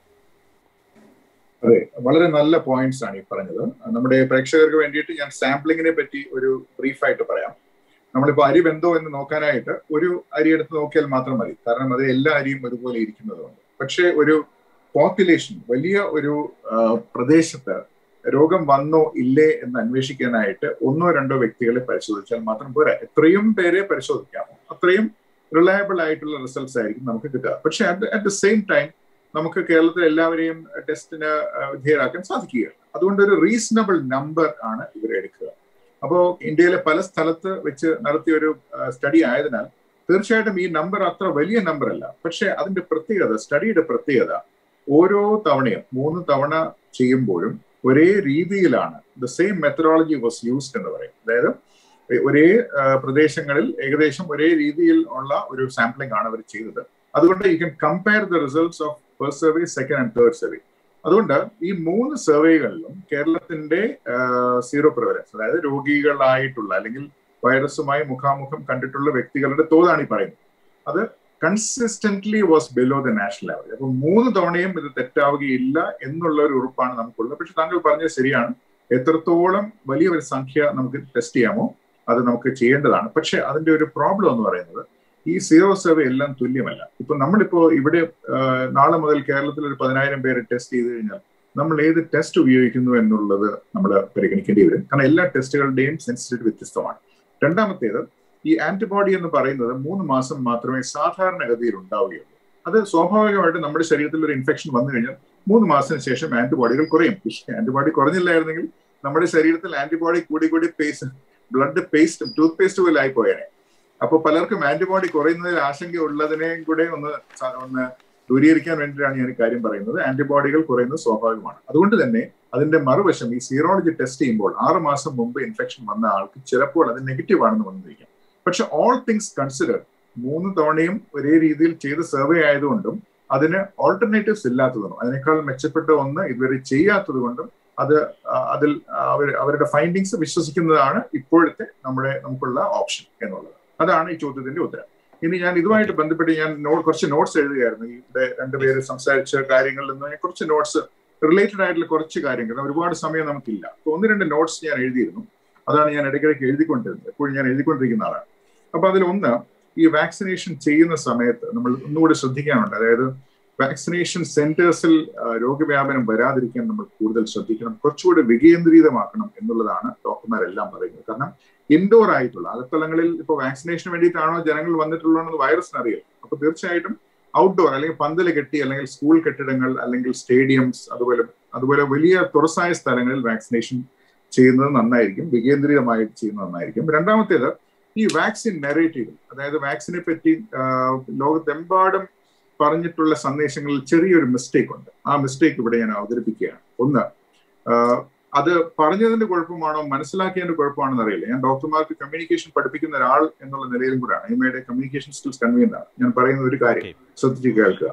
അതെ വളരെ നല്ല പോയിന്റ്സ് ആണ് ഈ പറഞ്ഞത് നമ്മുടെ പ്രേക്ഷകർക്ക് വേണ്ടിയിട്ട് ഞാൻ സാമ്പിളിങ്ങിനെ പറ്റി ഒരു ബ്രീഫായിട്ട് പറയാം നമ്മളിപ്പോ അരി വെന്തോ എന്ന് നോക്കാനായിട്ട് ഒരു അരി എടുത്ത് നോക്കിയാൽ മാത്രം മതി കാരണം അത് എല്ലാ അരിയും ഒരുപോലെ ഇരിക്കുന്നതുകൊണ്ട് പക്ഷേ ഒരു പോപ്പുലേഷൻ വലിയ ഒരു ആ, പ്രദേശത്ത് രോഗം വന്നോ ഇല്ലേ എന്ന് അന്വേഷിക്കാനായിട്ട് ഒന്നോ രണ്ടോ വ്യക്തികളെ പരിശോധിച്ചാൽ മാത്രം പോരാ എത്രയും പേരെ പരിശോധിക്കാമോ അത്രയും റിലയബിൾ ആയിട്ടുള്ള റിസൾട്ട്സ് ആയിരിക്കും നമുക്ക് കിട്ടുക പക്ഷെ അറ്റ് ദ സെയിം ടൈം നമുക്ക് കേരളത്തിൽ എല്ലാവരെയും ടെസ്റ്റിന് വിധേയരാക്കാൻ സാധിക്കുകയില്ല അതുകൊണ്ട് ഒരു റീസണബിൾ നമ്പർ ആണ് ഇവർ എടുക്കുക അപ്പോൾ ഇന്ത്യയിലെ പല സ്ഥലത്ത് വെച്ച് നടത്തിയ ഒരു സ്റ്റഡി ആയതിനാൽ തീർച്ചയായിട്ടും ഈ നമ്പർ അത്ര വലിയ നമ്പർ അല്ല പക്ഷെ അതിന്റെ പ്രത്യേകത സ്റ്റഡിയുടെ പ്രത്യേകത ഓരോ തവണയും മൂന്ന് തവണ ചെയ്യുമ്പോഴും ഒരേ രീതിയിലാണ് the same methodology was used എന്ന് പറയും അതായത് ഒരേ ആ, പ്രദേശങ്ങളിൽ ഏകദേശം ഒരേ രീതിയിൽ ഉള്ള ഒരു സാമ്പിളിംഗ് ആണ് അവർ ചെയ്തത് അതുകൊണ്ട് you can compare the results of first survey second and third survey അതുകൊണ്ട് ഈ മൂന്ന് സർവേകളിലും കേരളത്തിന്റെ സീറോ പ്രിവലൻസ് അതായത് രോഗികളായിട്ടുള്ള അല്ലെങ്കിൽ വൈറസുമായി മുഖാമുഖം കണ്ടിട്ടുള്ള വ്യക്തികളുടെ തോതാണ് ഈ പറയുന്നത് അത് consistently was below the national average അപ്പൊ മൂന്ന് തവണയും ഇത് തെറ്റാവുകയില്ല എന്നുള്ള ഒരു ഉറപ്പാണ് നമുക്കുള്ളത് പക്ഷെ താങ്കൾ പറഞ്ഞത് ശരിയാണ് എത്രത്തോളം വലിയ ഒരു സംഖ്യ നമുക്ക് ടെസ്റ്റ് ചെയ്യാമോ അത് നമുക്ക് ചെയ്യേണ്ടതാണ് പക്ഷെ അതിന്റെ ഒരു പ്രോബ്ലം എന്ന് പറയുന്നത് ഈ സീറോ സർവേ എല്ലാം തുല്യമല്ല ഇപ്പൊ നമ്മളിപ്പോ ഇവിടെ ആ, നാളെ മുതൽ കേരളത്തിൽ ഒരു പതിനായിരം പേര് ടെസ്റ്റ് ചെയ്ത് കഴിഞ്ഞാൽ നമ്മൾ ഏത് ടെസ്റ്റ് ഉപയോഗിക്കുന്നു എന്നുള്ളത് നമ്മൾ പരിഗണിക്കേണ്ടി വരും കാരണം എല്ലാ ടെസ്റ്റുകളുടെയും സെൻസിറ്റിവിറ്റി വ്യത്യസ്തമാണ് രണ്ടാമത്തേത് ഈ ആന്റിബോഡി എന്ന് പറയുന്നത് മൂന്ന് മാസം മാത്രമേ സാധാരണഗതിയിൽ ഉണ്ടാവുകയുള്ളൂ അത് സ്വാഭാവികമായിട്ട് നമ്മുടെ ശരീരത്തിൽ ഒരു ഇൻഫെക്ഷൻ വന്നു കഴിഞ്ഞാൽ മൂന്ന് മാസത്തിന് ശേഷം ആന്റിബോഡികൾ കുറയും പക്ഷേ ആന്റിബോഡി കുറഞ്ഞില്ലായിരുന്നെങ്കിൽ നമ്മുടെ ശരീരത്തിൽ ആന്റിബോഡി കൂടി കൂടി paste blood paste toothpaste പോലെ ആയി പോയേനെ അപ്പൊ പലർക്കും ആന്റിബോഡി കുറയുന്നതിൽ ആശങ്ക ഉള്ളതിനെയും കൂടെ ഒന്ന് സ- ഒന്ന് ദൂരീകരിക്കാൻ വേണ്ടിയിട്ടാണ് ഞാൻ ഈ കാര്യം പറയുന്നത് ആന്റിബോഡികൾ കുറയുന്നത് സ്വാഭാവികമാണ് അതുകൊണ്ട് തന്നെ അതിന്റെ മറുവശം ഈ സീറോളജി ടെസ്റ്റ് ചെയ്യുമ്പോൾ ആറ് മാസം മുമ്പ് ഇൻഫെക്ഷൻ വന്ന ആൾക്ക് ചിലപ്പോൾ അത് നെഗറ്റീവ് ആണെന്ന് വന്നിരിക്കാം പക്ഷെ ഓൾ തിങ്സ് കൺസിഡർ മൂന്ന് തവണയും ഒരേ രീതിയിൽ ചെയ്ത സർവേ ആയതുകൊണ്ടും അതിന് ഓൾട്ടർനേറ്റീവ്സ് ഇല്ലാത്തതുകൊണ്ടും അതിനേക്കാൾ മെച്ചപ്പെട്ട ഒന്ന് ഇതുവരെ ചെയ്യാത്തത് കൊണ്ടും അത് ആ, അതിൽ അവർ അവരുടെ ഫൈൻഡിങ്സ് വിശ്വസിക്കുന്നതാണ് ഇപ്പോഴത്തെ നമ്മുടെ നമുക്കുള്ള ഓപ്ഷൻ എന്നുള്ളത് അതാണ് ഈ ചോദ്യത്തിന്റെ ഉത്തരം ഇനി ഞാൻ ഇതുമായിട്ട് ബന്ധപ്പെട്ട് ഞാൻ നോട്ട് കുറച്ച് നോട്ട്സ് എഴുതുകയായിരുന്നു ഇവിടെ രണ്ടുപേര് സംസാരിച്ച കാര്യങ്ങളിൽ നിന്ന് ഞാൻ കുറച്ച് നോട്ട്സ് റിലേറ്റഡ് ആയിട്ടുള്ള കുറച്ച് കാര്യങ്ങൾ ഒരുപാട് സമയം നമുക്കില്ല അപ്പൊ ഒന്ന് രണ്ട് നോട്ട്സ് ഞാൻ എഴുതിയിരുന്നു അതാണ് ഞാൻ ഇടയ്ക്കിടയ്ക്ക് എഴുതിക്കൊണ്ടിരുന്നത് എപ്പോഴും ഞാൻ എഴുതിക്കൊണ്ടിരിക്കുന്ന ആളാണ് അപ്പൊ അതിൽ ഒന്ന് ഈ വാക്സിനേഷൻ ചെയ്യുന്ന സമയത്ത് നമ്മൾ ഒന്നുകൂടി ശ്രദ്ധിക്കാനുണ്ട് അതായത് വാക്സിനേഷൻ സെന്റേഴ്സിൽ രോഗവ്യാപനം വരാതിരിക്കാൻ നമ്മൾ കൂടുതൽ ശ്രദ്ധിക്കണം കുറച്ചുകൂടി വികേന്ദ്രീതമാക്കണം എന്നുള്ളതാണ് ഡോക്ടർമാരെല്ലാം പറയുന്നത് കാരണം ഇൻഡോർ ആയിട്ടുള്ള അകത്തളങ്ങളിൽ ഇപ്പോൾ വാക്സിനേഷന് വേണ്ടിയിട്ടാണോ ജനങ്ങൾ വന്നിട്ടുള്ളതെന്ന് വൈറസിന് അറിയാം അപ്പൊ തീർച്ചയായിട്ടും ഔട്ട്ഡോർ അല്ലെങ്കിൽ പന്തൽ കെട്ടി അല്ലെങ്കിൽ സ്കൂൾ കെട്ടിടങ്ങൾ അല്ലെങ്കിൽ സ്റ്റേഡിയംസ് അതുപോലെ അതുപോലെ വലിയ തുറസായ സ്ഥലങ്ങളിൽ വാക്സിനേഷൻ ചെയ്യുന്നത് നന്നായിരിക്കും വികേന്ദ്രിതമായിട്ട് ചെയ്യുന്നത് നന്നായിരിക്കും രണ്ടാമത്തേത് ഈ വാക്സിൻ നെറേറ്റീവ് അതായത് വാക്സിനെ പറ്റി ആ, ലോകത്തെമ്പാടും പറഞ്ഞിട്ടുള്ള സന്ദേശങ്ങളിൽ ചെറിയൊരു മിസ്റ്റേക്ക് ഉണ്ട് ആ മിസ്റ്റേക്ക് ഇവിടെ ഞാൻ അവതരിപ്പിക്കുകയാണ് ഒന്ന് ആ, അത് പറഞ്ഞതിന്റെ കുഴപ്പമാണോ മനസ്സിലാക്കിയതിന്റെ കുഴപ്പമാണെന്ന് അറിയില്ല ഞാൻ ഡോക്ടർമാർക്ക് കമ്മ്യൂണിക്കേഷൻ പഠിപ്പിക്കുന്ന ഒരാൾ എന്നുള്ള നിലയിലും കൂടെയാണ് എമ്മയുടെ കമ്മ്യൂണിക്കേഷൻ സ്കിൽസ് കൺവീനർ ആണ് ഞാൻ പറയുന്ന ഒരു കാര്യം ശ്രദ്ധിച്ച് കേൾക്കുക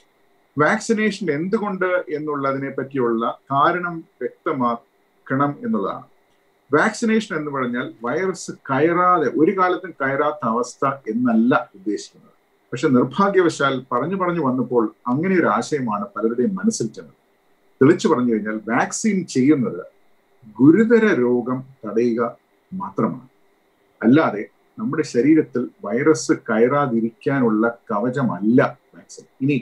വാക്സിനേഷൻ എന്തുകൊണ്ട് എന്നുള്ളതിനെ പറ്റിയുള്ള കാരണം വ്യക്തമാക്കണം എന്നുള്ളതാണ് വാക്സിനേഷൻ എന്ന് പറഞ്ഞാൽ വൈറസ് കയറാതെ ഒരു കാലത്തും കയറാത്ത അവസ്ഥ എന്നല്ല ഉദ്ദേശിക്കുന്നത് പക്ഷെ നിർഭാഗ്യവശാൽ പറഞ്ഞു പറഞ്ഞു വന്നപ്പോൾ അങ്ങനെ ഒരു ആശയമാണ് പലരുടെയും മനസ്സിൽ ചെന്നത് തെളിച്ചു പറഞ്ഞു കഴിഞ്ഞാൽ വാക്സിൻ ചെയ്യുന്നത് ഗുരുതര രോഗം തടയുക മാത്രമാണ് അല്ലാതെ നമ്മുടെ ശരീരത്തിൽ വൈറസ് കയറാതിരിക്കാനുള്ള കവചമല്ല വാക്സിൻ ഇനി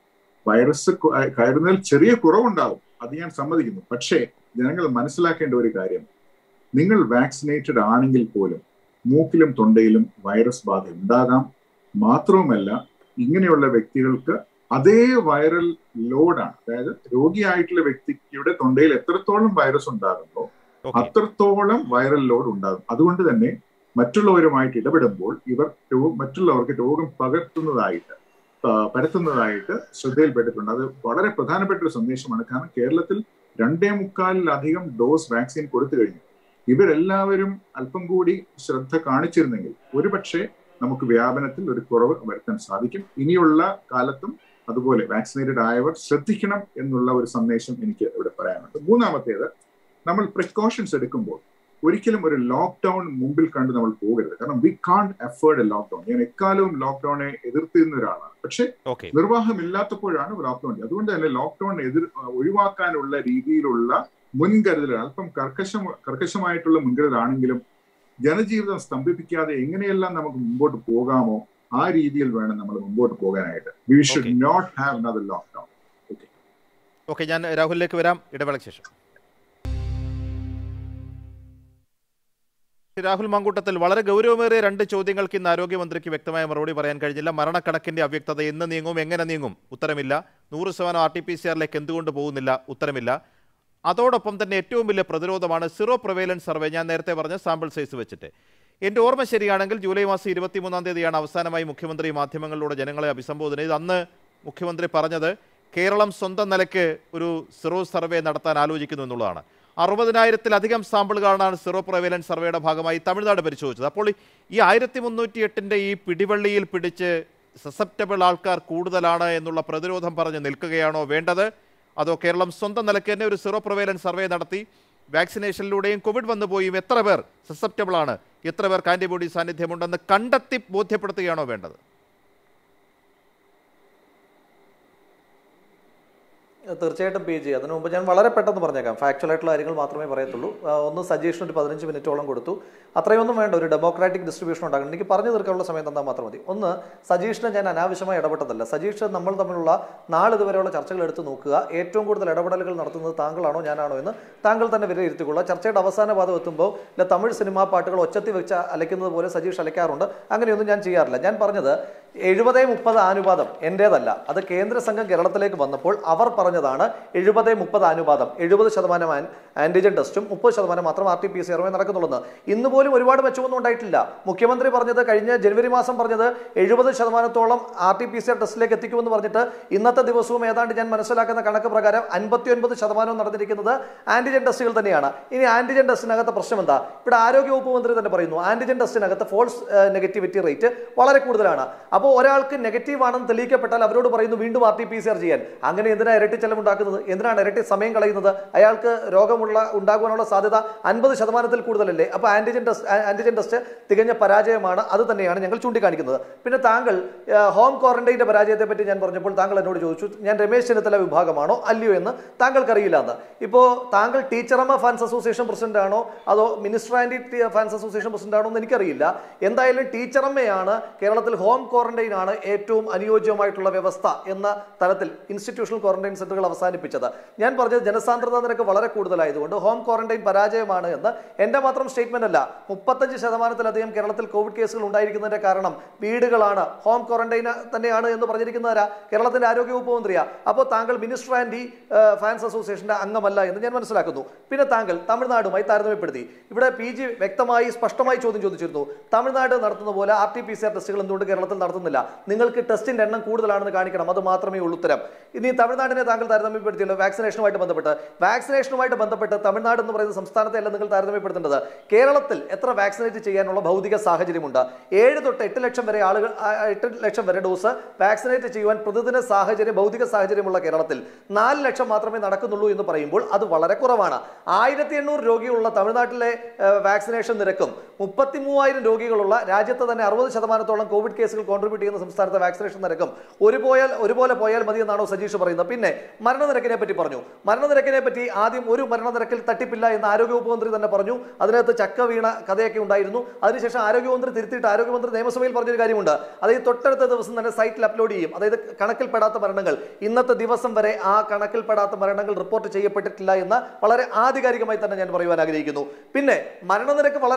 വൈറസ് കു- അഹ് കയറുന്നതിൽ ചെറിയ കുറവുണ്ടാവും അത് ഞാൻ സമ്മതിക്കുന്നു പക്ഷേ ജനങ്ങൾ മനസ്സിലാക്കേണ്ട ഒരു കാര്യം നിങ്ങൾ വാക്സിനേറ്റഡ് ആണെങ്കിൽ പോലും മൂക്കിലും തൊണ്ടയിലും വൈറസ് ബാധ ഉണ്ടാകാം മാത്രവുമല്ല ഇങ്ങനെയുള്ള വ്യക്തികൾക്ക് അതേ വൈറൽ ലോഡാണ് അതായത് രോഗിയായിട്ടുള്ള വ്യക്തിയുടെ തൊണ്ടയിൽ എത്രത്തോളം വൈറസ് ഉണ്ടാകുന്നോ ഓക്കെ അത്രത്തോളം വൈറൽ ലോഡ് ഉണ്ടാകും അതുകൊണ്ട് തന്നെ മറ്റുള്ളവരുമായിട്ട് ഇടപെടുമ്പോൾ ഇവർ രോ- മറ്റുള്ളവർക്ക് രോഗം പകർത്തുന്നതായിട്ട് ആ, പരത്തുന്നതായിട്ട് ശ്രദ്ധയിൽപ്പെട്ടിട്ടുണ്ട് അത് വളരെ പ്രധാനപ്പെട്ട ഒരു സന്ദേശമാണ് കാരണം കേരളത്തിൽ രണ്ടേ മുക്കാലിലധികം ഡോസ് വാക്സിൻ കൊടുത്തു കഴിഞ്ഞു ഇവരെല്ലാവരും അല്പം കൂടി ശ്രദ്ധ കാണിച്ചിരുന്നെങ്കിൽ ഒരുപക്ഷെ നമുക്ക് വ്യാപനത്തിൽ ഒരു കുറവ് വരുത്താൻ സാധിക്കും ഇനിയുള്ള കാലത്തും അതുപോലെ വാക്സിനേറ്റഡ് ആയവർ ശ്രദ്ധിക്കണം എന്നുള്ള ഒരു സന്ദേശം എനിക്ക് ഇവിടെ പറയാനുണ്ട് മൂന്നാമത്തേത് നമ്മൾ പ്രിക്കോഷൻസ് എടുക്കുമ്പോൾ ഒരിക്കലും ഒരു ലോക്ക്ഡൌൺ മുമ്പിൽ കണ്ട് നമ്മൾ പോകരുത് കാരണം വി കാണ്ട് അഫേർഡ് എ ലോക്ക്ഡൌൺ ഞാൻ എക്കാലവും ലോക്ക്ഡൌണെ എതിർത്തിരുന്ന ഒരാളാണ് പക്ഷെ ഓക്കെ നിർവാഹമില്ലാത്തപ്പോഴാണ് ലോക്ക്ഡൌൺ അതുകൊണ്ട് തന്നെ ലോക്ക്ഡൌൺ എതിർ ഒഴിവാക്കാനുള്ള രീതിയിലുള്ള മുൻകരുതൽ അല്പം കർക്കശം കർക്കശമായിട്ടുള്ള മുൻകരുതലാണെങ്കിലും ജനജീവിതം സ്തംഭിപ്പിക്കാതെ എങ്ങനെയെല്ലാം നമുക്ക് മുമ്പോട്ട് പോകാമോ ആ രീതിയിൽ വേണം നമ്മൾ മുമ്പോട്ട് പോകാനായിട്ട് we should Okay. Not have another lockdown okay ഞാൻ രാഹുലിലേക്ക് വരാം ഇടവേളയ്ക്ക് ശേഷം ശ്രീ രാഹുൽ മാങ്കൂട്ടത്തിൽ വളരെ ഗൗരവമേറിയ രണ്ട് ചോദ്യങ്ങൾക്ക് ഇന്ന് ആരോഗ്യമന്ത്രിക്ക് വ്യക്തമായ മറുപടി പറയാൻ കഴിഞ്ഞില്ല മരണക്കണക്കിന്റെ അവ്യക്തത എന്ന് നീങ്ങും എങ്ങനെ നീങ്ങും ഉത്തരമില്ല നൂറ് ശതമാനം ആർ ടി പി സി ആറിലേക്ക് എന്തുകൊണ്ട് പോകുന്നില്ല ഉത്തരമില്ല അതോടൊപ്പം തന്നെ ഏറ്റവും വലിയ പ്രതിരോധമാണ് സീറോ പ്രൊവൈലൻസ് സർവേ ഞാൻ നേരത്തെ പറഞ്ഞ സാമ്പിൾ സൈസ് വെച്ചിട്ട് എൻ്റെ ഓർമ്മ ശരിയാണെങ്കിൽ ജൂലൈ മാസം ഇരുപത്തിമൂന്നാം തീയതിയാണ് അവസാനമായി മുഖ്യമന്ത്രി മാധ്യമങ്ങളിലൂടെ ജനങ്ങളെ അഭിസംബോധന ചെയ്ത് അന്ന് മുഖ്യമന്ത്രി പറഞ്ഞത് കേരളം സ്വന്തം നിലയ്ക്ക് ഒരു സിറോ സർവേ നടത്താൻ ആലോചിക്കുന്നു എന്നുള്ളതാണ് അറുപതിനായിരത്തിലധികം സാമ്പിളുകളാണ് സീറോ പ്രൊവൈലൻസ് സർവേയുടെ ഭാഗമായി തമിഴ്നാട് പരിശോധിച്ചത് അപ്പോൾ ഈ ആയിരത്തി മുന്നൂറ്റി എട്ടിൻ്റെ ഈ പിടിവള്ളിയിൽ പിടിച്ച് സസെപ്റ്റബിൾ ആൾക്കാർ കൂടുതലാണ് എന്നുള്ള പ്രതിരോധം പറഞ്ഞ് നിൽക്കുകയാണോ വേണ്ടത് അതോ കേരളം സ്വന്തം നിലയ്ക്ക് തന്നെ ഒരു സീറോ പ്രൊവൈലൻസ് സർവേ നടത്തി വാക്സിനേഷനിലൂടെയും കോവിഡ് വന്നു പോയും എത്ര പേർ സസെപ്റ്റബിൾ ആണ് എത്ര പേർക്ക് ആന്റിബോഡി സാന്നിധ്യമുണ്ടെന്ന് കണ്ടെത്തി ബോധ്യപ്പെടുത്തുകയാണോ വേണ്ടത് തീർച്ചയായിട്ടും പി ജി അതിനു മുമ്പ് ഞാൻ വളരെ പെട്ടെന്ന് പറഞ്ഞേക്കാം ഫാക്ച്വൽ ആയിട്ടുള്ള കാര്യങ്ങൾ മാത്രമേ പറയത്തുള്ളൂ ആ, ഒന്ന് സജീഷിന് ഒരു പതിനഞ്ച് മിനിറ്റോളം കൊടുത്തു അത്രയൊന്നും വേണ്ട ഒരു ഡെമോക്രാറ്റിക് ഡിസ്ട്രിബ്യൂഷൻ ഉണ്ടാകണം എനിക്ക് പറഞ്ഞു തീർക്കാനുള്ള സമയം തന്നാൽ മാത്രം മതി ഒന്ന് സജീഷിനെ ഞാൻ അനാവശ്യമായി ഇടപെട്ടതല്ല സജീഷ് നമ്മൾ തമ്മിലുള്ള നാളിതുവരെയുള്ള ചർച്ചകൾ എടുത്ത് നോക്കുക ഏറ്റവും കൂടുതൽ ഇടപെടലുകൾ നടത്തുന്നത് താങ്കളാണോ ഞാനാണോ എന്ന് താങ്കൾ തന്നെ വിലയിരുത്തിക്കൊള്ളുക ചർച്ചയുടെ അവസാന പാദം എത്തുമ്പോൾ ഇല്ല തമിഴ് സിനിമാ പാട്ടുകൾ ഒച്ചത്തി വെച്ച് അലയ്ക്കുന്നത് പോലെ സജീഷ് അലയ്ക്കാറുണ്ട് അങ്ങനെയൊന്നും ഞാൻ ചെയ്യാറില്ല ഞാൻ പറഞ്ഞത് എഴുപതേ മുപ്പത് അനുപാതം എൻ്റേതല്ല അത് കേന്ദ്ര സംഘം കേരളത്തിലേക്ക് വന്നപ്പോൾ അവർ പറഞ്ഞതാണ് എഴുപതേ മുപ്പത് അനുപാതം എഴുപത് ശതമാനം ആൻ- ആന്റിജൻ ടെസ്റ്റും മുപ്പത് ശതമാനം മാത്രം ആർ ടി പി സി ആറുമേ നടക്കുന്നുള്ളൂ ഇന്ന് പോലും ഒരുപാട് മെച്ചമൊന്നും ഉണ്ടായിട്ടില്ല മുഖ്യമന്ത്രി പറഞ്ഞത് കഴിഞ്ഞ ജനുവരി മാസം പറഞ്ഞത് എഴുപത് ശതമാനത്തോളം R T P C R ടെസ്റ്റിലേക്ക് എത്തിക്കുമെന്ന് പറഞ്ഞിട്ട് ഇന്നത്തെ ദിവസവും ഏതാണ്ട് ഞാൻ മനസ്സിലാക്കുന്ന കണക്ക് പ്രകാരം അൻപത്തി ഒൻപത് ശതമാനവും നടന്നിരിക്കുന്നത് ആന്റിജൻ ടെസ്റ്റുകൾ തന്നെയാണ് ഇനി ആന്റിജൻ ടെസ്റ്റിനകത്ത് പ്രശ്നം എന്താ ഇവിടെ ആരോഗ്യവകുപ്പ് മന്ത്രി തന്നെ പറയുന്നു ആന്റിജൻ ടെസ്റ്റിനകത്ത് ഫോൾസ് നെഗറ്റിവിറ്റി റേറ്റ് വളരെ കൂടുതലാണ് അപ്പോൾ ഒരാൾക്ക് നെഗറ്റീവ് ആണെന്ന് തെളിയിക്കപ്പെട്ടാൽ അവരോട് പറയുന്നു വീണ്ടും R T P C R ചെയ്യാൻ അങ്ങനെ എന്തിനാണ് ഇരട്ടി ചെലവുണ്ടാക്കുന്നത് എന്തിനാണ് ഇരട്ടി സമയം കളയുന്നത് അയാൾക്ക് രോഗമുള്ള ഉണ്ടാകുവാനുള്ള സാധ്യത അൻപത് ശതമാനത്തിൽ കൂടുതലല്ലേ അപ്പോൾ ആന്റിജൻ ടെസ്റ്റ് ആന്റിജൻ ടെസ്റ്റ് തികഞ്ഞ പരാജയമാണ് അത് തന്നെയാണ് ഞങ്ങൾ ചൂണ്ടിക്കാണിക്കുന്നത് പിന്നെ താങ്കൾ ആ, ഹോം ക്വാറന്റൈൻ്റെ പരാജയത്തെ പറ്റി ഞാൻ പറഞ്ഞപ്പോൾ താങ്കൾ എന്നോട് ചോദിച്ചു ഞാൻ രമേശ് ചെന്നിത്തല വിഭാഗമാണോ അല്ലയോ എന്ന് താങ്കൾക്കറിയില്ല എന്ന് ഇപ്പോൾ താങ്കൾ ടീച്ചറമ്മ ഫാൻസ് അസോസിയേഷൻ പ്രസിഡന്റ് ആണോ അതോ minister and fans association president ആണോ എന്ന് എനിക്കറിയില്ല എന്തായാലും ടീച്ചറമ്മയാണ് കേരളത്തിൽ ഹോം ക്വാറന്റൈൻ ആണ് ഏറ്റവും അനുയോജ്യമായിട്ടുള്ള വ്യവസ്ഥ എന്ന തലത്തിൽ ഇൻസ്റ്റിറ്റ്യൂഷണൽ ക്വാറന്റൈൻ സെന്ററുകൾ അവസാനിപ്പിച്ചത് ഞാൻ പറഞ്ഞത് ജനസാന്ദ്രത നിരക്ക് വളരെ കൂടുതലായതുകൊണ്ട് ഹോം ക്വാറന്റൈൻ പരാജയമാണ് എന്ന് എൻ്റെ മാത്രം സ്റ്റേറ്റ്മെന്റ് അല്ല മുപ്പത്തഞ്ച് ശതമാനത്തിലധികം കേരളത്തിൽ കോവിഡ് കേസുകൾ ഉണ്ടായിരിക്കുന്നതിന്റെ കാരണം വീടുകളാണ് ഹോം ക്വാറന്റൈൻ തന്നെയാണ് എന്ന് പറഞ്ഞിരിക്കുന്നവരാ കേരളത്തിന്റെ ആരോഗ്യവകുപ്പ് മന്ത്രിയാ അപ്പോൾ താങ്കൾ മിനിസ്റ്റർ ആൻഡ് ഫാൻസ് അസോസിയേഷന്റെ അംഗമല്ല എന്ന് ഞാൻ മനസ്സിലാക്കുന്നു പിന്നെ താങ്കൾ തമിഴ്നാടുമായി താരതമ്യപ്പെടുത്തി ഇവിടെ പി ജി വ്യക്തമായി സ്പഷ്ടമായി ചോദ്യം ചോദിച്ചിരുന്നു തമിഴ്നാട് നടത്തുന്ന പോലെ R T P C R ടെസ്റ്റുകൾ എന്തുകൊണ്ട് കേരളത്തിൽ നടത്തുന്നില്ല നിങ്ങൾക്ക് ടെസ്റ്റിന്റെ എണ്ണം കൂടുതലാണെന്ന് കാണിക്കണം അത് മാത്രമേ ഉള്ളൂ ഉത്തരം ഇനി തമിഴ്നാടിനെ താങ്കൾ താരതമ്യപ്പെടുത്തിയല്ലോ വാക്സിനേഷനുമായിട്ട് ബന്ധപ്പെട്ട് വാക്സിനേഷനുമായിട്ട് ബന്ധപ്പെട്ട് തമിഴ്നാട് എന്ന് പറയുന്ന സംസ്ഥാനത്തെ അല്ല നിങ്ങൾ താരതമ്യപ്പെടുത്തേണ്ടത് കേരളത്തിൽ എത്ര വാക്സിനേറ്റ് ചെയ്യാനുള്ള ഭൗതിക സാഹചര്യമുണ്ട് ഏഴ് തൊട്ട് എട്ട് ലക്ഷം വരെ ആളുകൾ ആ, ആ, എട്ട് ലക്ഷം വരെ ഡോസ് വാക്സിനേറ്റ് ചെയ്യുവാൻ പ്രതിദിന സാഹചര്യം ഭൗതിക സാഹചര്യമുള്ള കേരളത്തിൽ നാല് ലക്ഷം മാത്രമേ നടക്കുന്നുള്ളൂ എന്ന് പറയുമ്പോൾ അത് വളരെ കുറവാണ് ആയിരത്തി എണ്ണൂറ് രോഗികളുള്ള തമിഴ്നാട്ടിലെ വാക്സിനേഷൻ നിരക്കും മുപ്പത്തി മൂവായിരം രോഗികളുള്ള രാജ്യത്ത് തന്നെ അറുപത് ശതമാനത്തോളം കോവിഡ് കേസുകൾ കോൺട്രിബ്യൂട്ട് ചെയ്യുന്ന സംസ്ഥാനത്തെ വാക്സിനേഷൻ നിരക്കും ഒരു പോയാൽ ഒരുപോലെ പോയാൽ മതി എന്നാണോ സജീഷ് പറയുന്നത് പിന്നെ മരണനിരക്കിനെ പറ്റി പറഞ്ഞു മരണനിരക്കിനെ പറ്റി ആദ്യം ഒരു മരണനിരക്കിൽ തട്ടിപ്പില്ല എന്ന് ആരോഗ്യവകുപ്പ് മന്ത്രി തന്നെ പറഞ്ഞു അതിനകത്ത് ചക്ക വീണ കഥയൊക്കെ ഉണ്ടായിരുന്നു അതിനുശേഷം ആരോഗ്യമന്ത്രി തിരുത്തിയിട്ട് ആരോഗ്യമന്ത്രി നിയമസഭയിൽ പറഞ്ഞൊരു കാര്യമുണ്ട് അതായത് തൊട്ടടുത്ത ദിവസം തന്നെ സൈറ്റിൽ അപ്ലോഡ് ചെയ്യും അതായത് കണക്കിൽപ്പെടാത്ത മരണങ്ങൾ ഇന്നത്തെ ദിവസം വരെ ആ കണക്കിൽപ്പെടാത്ത മരണങ്ങൾ റിപ്പോർട്ട് ചെയ്യപ്പെട്ടിട്ടില്ല എന്ന് വളരെ ആധികാരികമായി തന്നെ ഞാൻ പറയുവാൻ ആഗ്രഹിക്കുന്നു പിന്നെ മരണനിരക്ക് വളരെ കുറവാണെന്ന്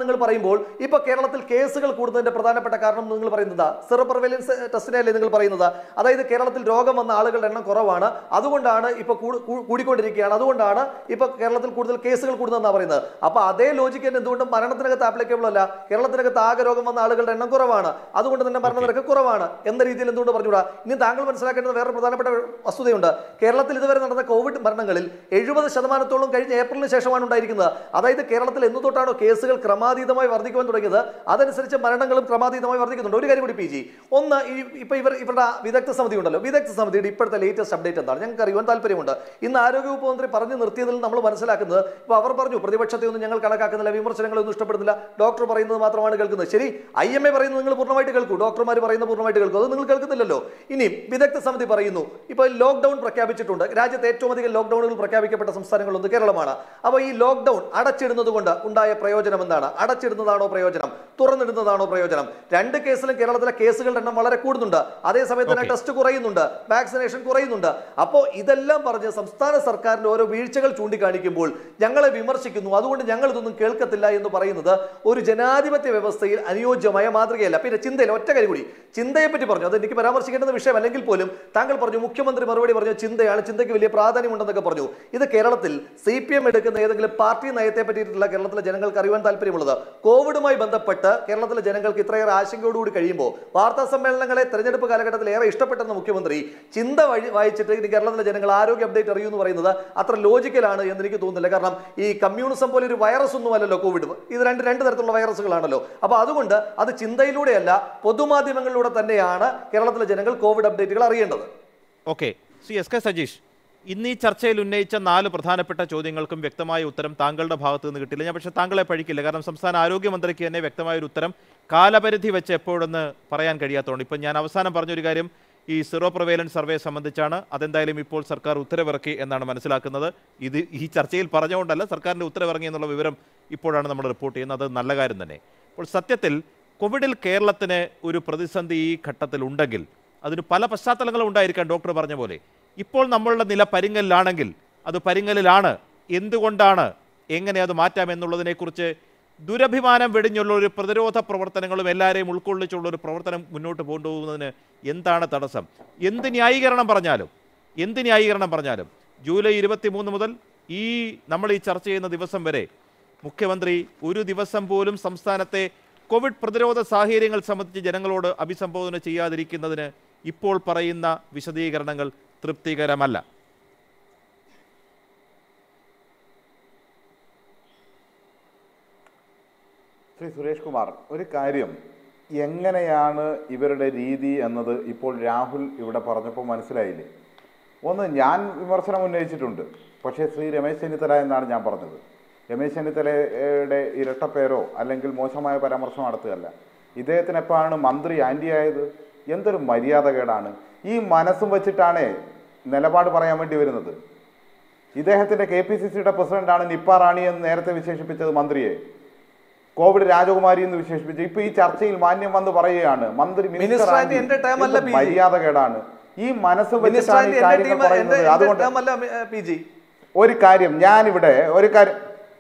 നിങ്ങൾ പറയുമ്പോൾ ഇപ്പൊ കേരളത്തിൽ കേസുകൾ കൂടുന്നതിന്റെ പ്രധാനപ്പെട്ട കാരണം നിങ്ങൾ പറയുന്നത് സെറോ സർവൈലൻസ് ടെസ്റ്റിനെയല്ലേ നിങ്ങൾ പറയുന്നത് അതായത് കേരളത്തിൽ രോഗം വന്ന ആളുകളുടെ എണ്ണം കുറവാണ് അതുകൊണ്ടാണ് ഇപ്പൊ കൂടു- കൂ- കൂടിക്കൊണ്ടിരിക്കുകയാണ് അതുകൊണ്ടാണ് ഇപ്പൊ കേരളത്തിൽ കൂടുതൽ കേസുകൾ കൂടുന്നതെന്നാണ് പറയുന്നത് അപ്പൊ അതേ ലോജിക്ക് തന്നെ എന്തുകൊണ്ടും മരണത്തിനകത്ത് ആപ്ലിക്കബിൾ അല്ല കേരളത്തിനകത്ത് ആകെ രോഗം വന്ന ആളുകളുടെ എണ്ണം കുറവാണ് അതുകൊണ്ട് തന്നെ മരണനിരക്ക് കുറവാണ് എന്ന രീതിയിൽ എന്തുകൊണ്ട് പറഞ്ഞുകൂടാ ഇനി താങ്കൾ മനസ്സിലാക്കേണ്ടത് വേറെ പ്രധാനപ്പെട്ട വസ്തുതയുണ്ട് കേരളത്തിൽ ഇതുവരെ നടന്ന കോവിഡ് മരണങ്ങളിൽ എഴുപത് ശതമാനത്തോളം കഴിഞ്ഞ ഏപ്രിലിന് ശേഷമാണ് ഉണ്ടായിരിക്കുന്നത് അതായത് കേരളത്തിൽ എന്നു തൊട്ടാണോ കേസുകൾ ക്രമാതീതമായി വർദ്ധിക്കുവാൻ തുടങ്ങിയത് അതനുസരിച്ച് മരണങ്ങളും ക്രമാതീതമായി വർദ്ധിക്കുന്നുണ്ട് ഒരു കാര്യം കൂടി പി ജി ഒന്ന് ഈ ഇപ്പൊ ഇവർ ഇവരുടെ വിദഗ്ധ സമിതി ഉണ്ടല്ലോ വിദഗ്ധ സമിതിയുടെ ഇപ്പോഴത്തെ ലേറ്റസ്റ്റ് അപ്ഡേറ്റ് എന്താണ് ഞങ്ങൾക്ക് അറിയുവാൻ താല്പര്യമുണ്ട് ഇന്ന് ആരോഗ്യവകുപ്പ് മന്ത്രി പറഞ്ഞു നിർത്തിയതിൽ നമ്മൾ മനസ്സിലാക്കുന്നത് ഇപ്പൊ അവർ പറഞ്ഞു പ്രതിപക്ഷത്തെ ഒന്നും ഞങ്ങൾ കണക്കാക്കുന്നില്ല വിമർശനങ്ങളൊന്നും ഇഷ്ടപ്പെടുന്നില്ല ഡോക്ടർ പറയുന്നത് മാത്രമാണ് കേൾക്കുന്നത് ശരി ഐ എം എ പറയുന്നത് നിങ്ങൾ പൂർണ്ണമായിട്ട് കേൾക്കൂ ഡോക്ടർമാർ പറയുന്നത് പൂർണ്ണമായിട്ട് കേൾക്കൂ അത് നിങ്ങൾ കേൾക്കുന്നില്ലല്ലോ ഇനി വിദഗ്ധ സമിതി പറയുന്നു ഇപ്പൊ ലോക്ക്ഡൌൺ പ്രഖ്യാപിച്ചിട്ടുണ്ട് രാജ്യത്ത് ഏറ്റവും അധികം ലോക്ക്ഡൌണുകൾ പ്രഖ്യാപിക്കപ്പെട്ട സംസ്ഥാനങ്ങളൊന്ന് കേരളമാണ് അപ്പോൾ ഈ ലോക്ക്ഡൌൺ അടച്ചിടുന്നത് കൊണ്ട് ഉണ്ടായ പ്രയോജനം എന്താണ് അടച്ചിടുന്നതാണോ പ്രയോജനം തുറന്നിടുന്നതാണോ പ്രയോജനം രണ്ട് കേസിലും കേരളത്തിലെ കേസുകളുടെ എണ്ണം വളരെ കൂടുന്നുണ്ട് അതേസമയത്ത് തന്നെ Okay. ടെസ്റ്റ് കുറയുന്നുണ്ട് വാക്സിനേഷൻ കുറയുന്നുണ്ട് അപ്പോൾ ഇതെല്ലാം പറഞ്ഞ് സംസ്ഥാന സർക്കാരിന്റെ ഓരോ വീഴ്ചകൾ ചൂണ്ടിക്കാണിക്കുമ്പോൾ ഞങ്ങളെ വിമർശിക്കുന്നു അതുകൊണ്ട് ഞങ്ങൾ ഇതൊന്നും കേൾക്കത്തില്ല എന്ന് പറയുന്നത് ഒരു ജനാധിപത്യ വ്യവസ്ഥയിൽ അനുയോജ്യമായ മാതൃകയല്ല പിന്നെ ചിന്തയിൽ ഒറ്റ കാര്യം കൂടി ചിന്തയെ പറ്റി പറഞ്ഞു അത് എനിക്ക് പരാമർശിക്കേണ്ടുന്ന വിഷയം അല്ലെങ്കിൽ പോലും താങ്കൾ പറഞ്ഞു മുഖ്യമന്ത്രി മറുപടി പറഞ്ഞു ചിന്തയാണ് ചിന്തയ്ക്ക് വലിയ പ്രാധാന്യമുണ്ടെന്നൊക്കെ പറഞ്ഞു ഇത് കേരളത്തിൽ സി പി എം എടുക്കുന്ന ഏതെങ്കിലും പാർട്ടി നയത്തെ പറ്റിയിട്ടുള്ള കേരളത്തിലെ ജനങ്ങൾക്ക് അറിയുവാൻ താല്പര്യമുള്ളത് കോവിഡുമായി ബന്ധപ്പെട്ട് കേരളത്തിലെ ജനങ്ങൾക്ക് ഇത്രയേറെ ആശങ്കയോടുകൂടി കഴിയുമ്പോൾ വാർത്താ സമ്മേളനങ്ങളെ തെരഞ്ഞെടുപ്പ് കാലഘട്ടത്തിൽ ഏറെ ഇഷ്ടപ്പെട്ടെന്ന മുഖ്യമന്ത്രി ചിന്ത വഴി വായിച്ചിട്ട് ഇനി കേരളത്തിലെ ജനങ്ങൾ ആരോഗ്യ അപ്ഡേറ്റ് അറിയൂ എന്ന് പറയുന്നത് അത്ര ലോജിക്കലാണ് എന്ന് എനിക്ക് തോന്നുന്നില്ല കാരണം ഈ കമ്മ്യൂണിസം പോലെ ഒരു വൈറസ് ഒന്നും അല്ലല്ലോ കോവിഡ് ഇത് രണ്ട് രണ്ട് തരത്തിലുള്ള വൈറസുകളാണല്ലോ അപ്പൊ അതുകൊണ്ട് അത് ചിന്തയിലൂടെയല്ല പൊതുമാധ്യമങ്ങളിലൂടെ തന്നെയാണ് കേരളത്തിലെ ജനങ്ങൾ കോവിഡ് അപ്ഡേറ്റുകൾ അറിയേണ്ടത് okay Shri S K Sajeesh ഇന്ന് ഈ ചർച്ചയിൽ ഉന്നയിച്ച നാല് പ്രധാനപ്പെട്ട ചോദ്യങ്ങൾക്കും വ്യക്തമായ ഉത്തരം താങ്കളുടെ ഭാഗത്ത് നിന്ന് കിട്ടില്ല ഞാൻ പക്ഷേ താങ്കളെ പഴിക്കില്ല കാരണം സംസ്ഥാന ആരോഗ്യമന്ത്രിക്ക് തന്നെ വ്യക്തമായ ഒരു ഉത്തരം കാലപരിധി വെച്ച് എപ്പോഴെന്ന് പറയാൻ കഴിയാത്തതുകൊണ്ട് ഇപ്പം ഞാൻ അവസാനം പറഞ്ഞൊരു കാര്യം ഈ സീറോ പ്രൊവേലൻസ് സർവേ സംബന്ധിച്ചാണ് അതെന്തായാലും ഇപ്പോൾ സർക്കാർ ഉത്തരവിറക്കി എന്നാണ് മനസ്സിലാക്കുന്നത് ഇത് ഈ ചർച്ചയിൽ പറഞ്ഞുകൊണ്ടല്ല സർക്കാരിൻ്റെ ഉത്തരവിറങ്ങി എന്നുള്ള വിവരം ഇപ്പോഴാണ് നമ്മൾ റിപ്പോർട്ട് ചെയ്യുന്നത് അത് നല്ല കാര്യം തന്നെ അപ്പോൾ സത്യത്തിൽ കോവിഡിൽ കേരളത്തിന് ഒരു പ്രതിസന്ധി ഈ ഘട്ടത്തിൽ ഉണ്ടെങ്കിൽ അതിന് പല പശ്ചാത്തലങ്ങളും ഉണ്ടായിരിക്കാം ഡോക്ടർ പറഞ്ഞ പോലെ ഇപ്പോൾ നമ്മളുടെ നില പരിങ്ങലിലാണെങ്കിൽ അത് പരിങ്ങലിലാണ് എന്തുകൊണ്ടാണ് എങ്ങനെ അത് മാറ്റാം എന്നുള്ളതിനെക്കുറിച്ച് ദുരഭിമാനം വെടിഞ്ഞുള്ള ഒരു പ്രതിരോധ പ്രവർത്തനങ്ങളും എല്ലാവരെയും ഉൾക്കൊള്ളിച്ചുള്ള ഒരു പ്രവർത്തനം മുന്നോട്ട് കൊണ്ടുപോകുന്നതിന് എന്താണ് തടസ്സം എന്ത് ന്യായീകരണം പറഞ്ഞാലും എന്ത് ന്യായീകരണം പറഞ്ഞാലും ജൂലൈ ഇരുപത്തി മൂന്ന് മുതൽ ഈ നമ്മൾ ഈ ചർച്ച ചെയ്യുന്ന ദിവസം വരെ മുഖ്യമന്ത്രി ഒരു ദിവസം പോലും സംസ്ഥാനത്തെ കോവിഡ് പ്രതിരോധ സാഹചര്യങ്ങൾ സംബന്ധിച്ച് ജനങ്ങളോട് അഭിസംബോധന ചെയ്യാതിരിക്കുന്നതിന് ഇപ്പോൾ പറയുന്ന വിശദീകരണങ്ങൾ തൃപ്തികരമല്ല ശ്രീ സുരേഷ് കുമാർ ഒരു കാര്യം എങ്ങനെയാണ് ഇവരുടെ രീതി എന്നത് ഇപ്പോൾ രാഹുൽ ഇവിടെ പറഞ്ഞപ്പോൾ മനസ്സിലായില്ലേ ഒന്ന് ഞാൻ വിമർശനം ഉന്നയിച്ചിട്ടുണ്ട് പക്ഷേ ശ്രീ രമേശ് ചെന്നിത്തല എന്നാണ് ഞാൻ പറഞ്ഞത് രമേശ് ചെന്നിത്തലയുടെ ഇരട്ടപ്പേരോ അല്ലെങ്കിൽ മോശമായ പരാമർശം നടത്തുകയല്ല ഇദ്ദേഹത്തിന് എപ്പോഴാണ് മന്ത്രി ആൻറ്റി ആയത് എന്തൊരു മര്യാദകേടാണ് ഈ മനസ്സും വെച്ചിട്ടാണ് നിലപാട് പറയാൻ വേണ്ടി വരുന്നത് ഇദ്ദേഹത്തിന്റെ കെ പി സി സിയുടെ പ്രസിഡന്റാണ് നിപ്പ റാണി എന്ന് നേരത്തെ വിശേഷിപ്പിച്ചത് മന്ത്രിയെ കോവിഡ് രാജകുമാരി എന്ന് വിശേഷിപ്പിച്ചു ഇപ്പൊ ഈ ചർച്ചയിൽ മാന്യം വന്ന് പറയുകയാണ് മന്ത്രി മിനിസ്റ്റർ മിനിസ്റ്റർ ആന്റി, എന്റെ ടേം അല്ല എന്ത് പി ജി. മര്യാദകേടാണ് ഈ മനസ്സ് മിനിസ്റ്റർ വെച്ചിട്ടാണ് ആന്റി ഈ എന്റെ കാര്യങ്ങൾ ടീം എന്റെ പറയുന്നത് എന്റെ അതുകൊണ്ട് ടേം അല്ല പി ജി ഒരു കാര്യം ഞാനിവിടെ ഒരു കാര്യം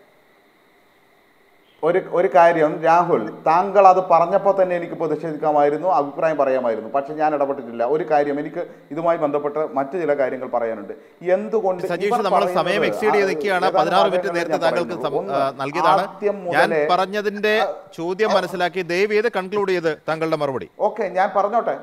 ഒരു ഒരു കാര്യം രാഹുൽ താങ്കൾ അത് പറഞ്ഞപ്പോൾ തന്നെ എനിക്ക് പ്രതിഷേധിക്കാമായിരുന്നു അഭിപ്രായം പറയാമായിരുന്നു പക്ഷെ ഞാൻ ഇടപെട്ടിട്ടില്ല ഒരു കാര്യം എനിക്ക് ഇതുമായി ബന്ധപ്പെട്ട മറ്റു ചില കാര്യങ്ങൾ പറയാനുണ്ട് എന്തുകൊണ്ട് സജീഷ് ഇവർ നമ്മൾ പറയുന്നത് സമയം എക്സീഡ് ചെയ്ത് ആ, നിൽക്കുകയാണ് ഏതാനും പതിനാറ് മിനിറ്റ് വാചകങ്ങളെ നേരത്തെ ഞാൻ താങ്കൾക്ക് പറയുന്നുള്ളൂ. സം- ഒന്ന്, ആ, നൽകിയതാണ് ആദ്യം ഞാൻ മുതലേ- പറഞ്ഞതിന്റെ ചോദ്യം മനസ്സിലാക്കി ദയവ് ചെയ്ത് കൺക്ലൂഡ് ചെയ്ത് താങ്കളുടെ മറുപടി ഓക്കെ ഞാൻ പറഞ്ഞോട്ടെ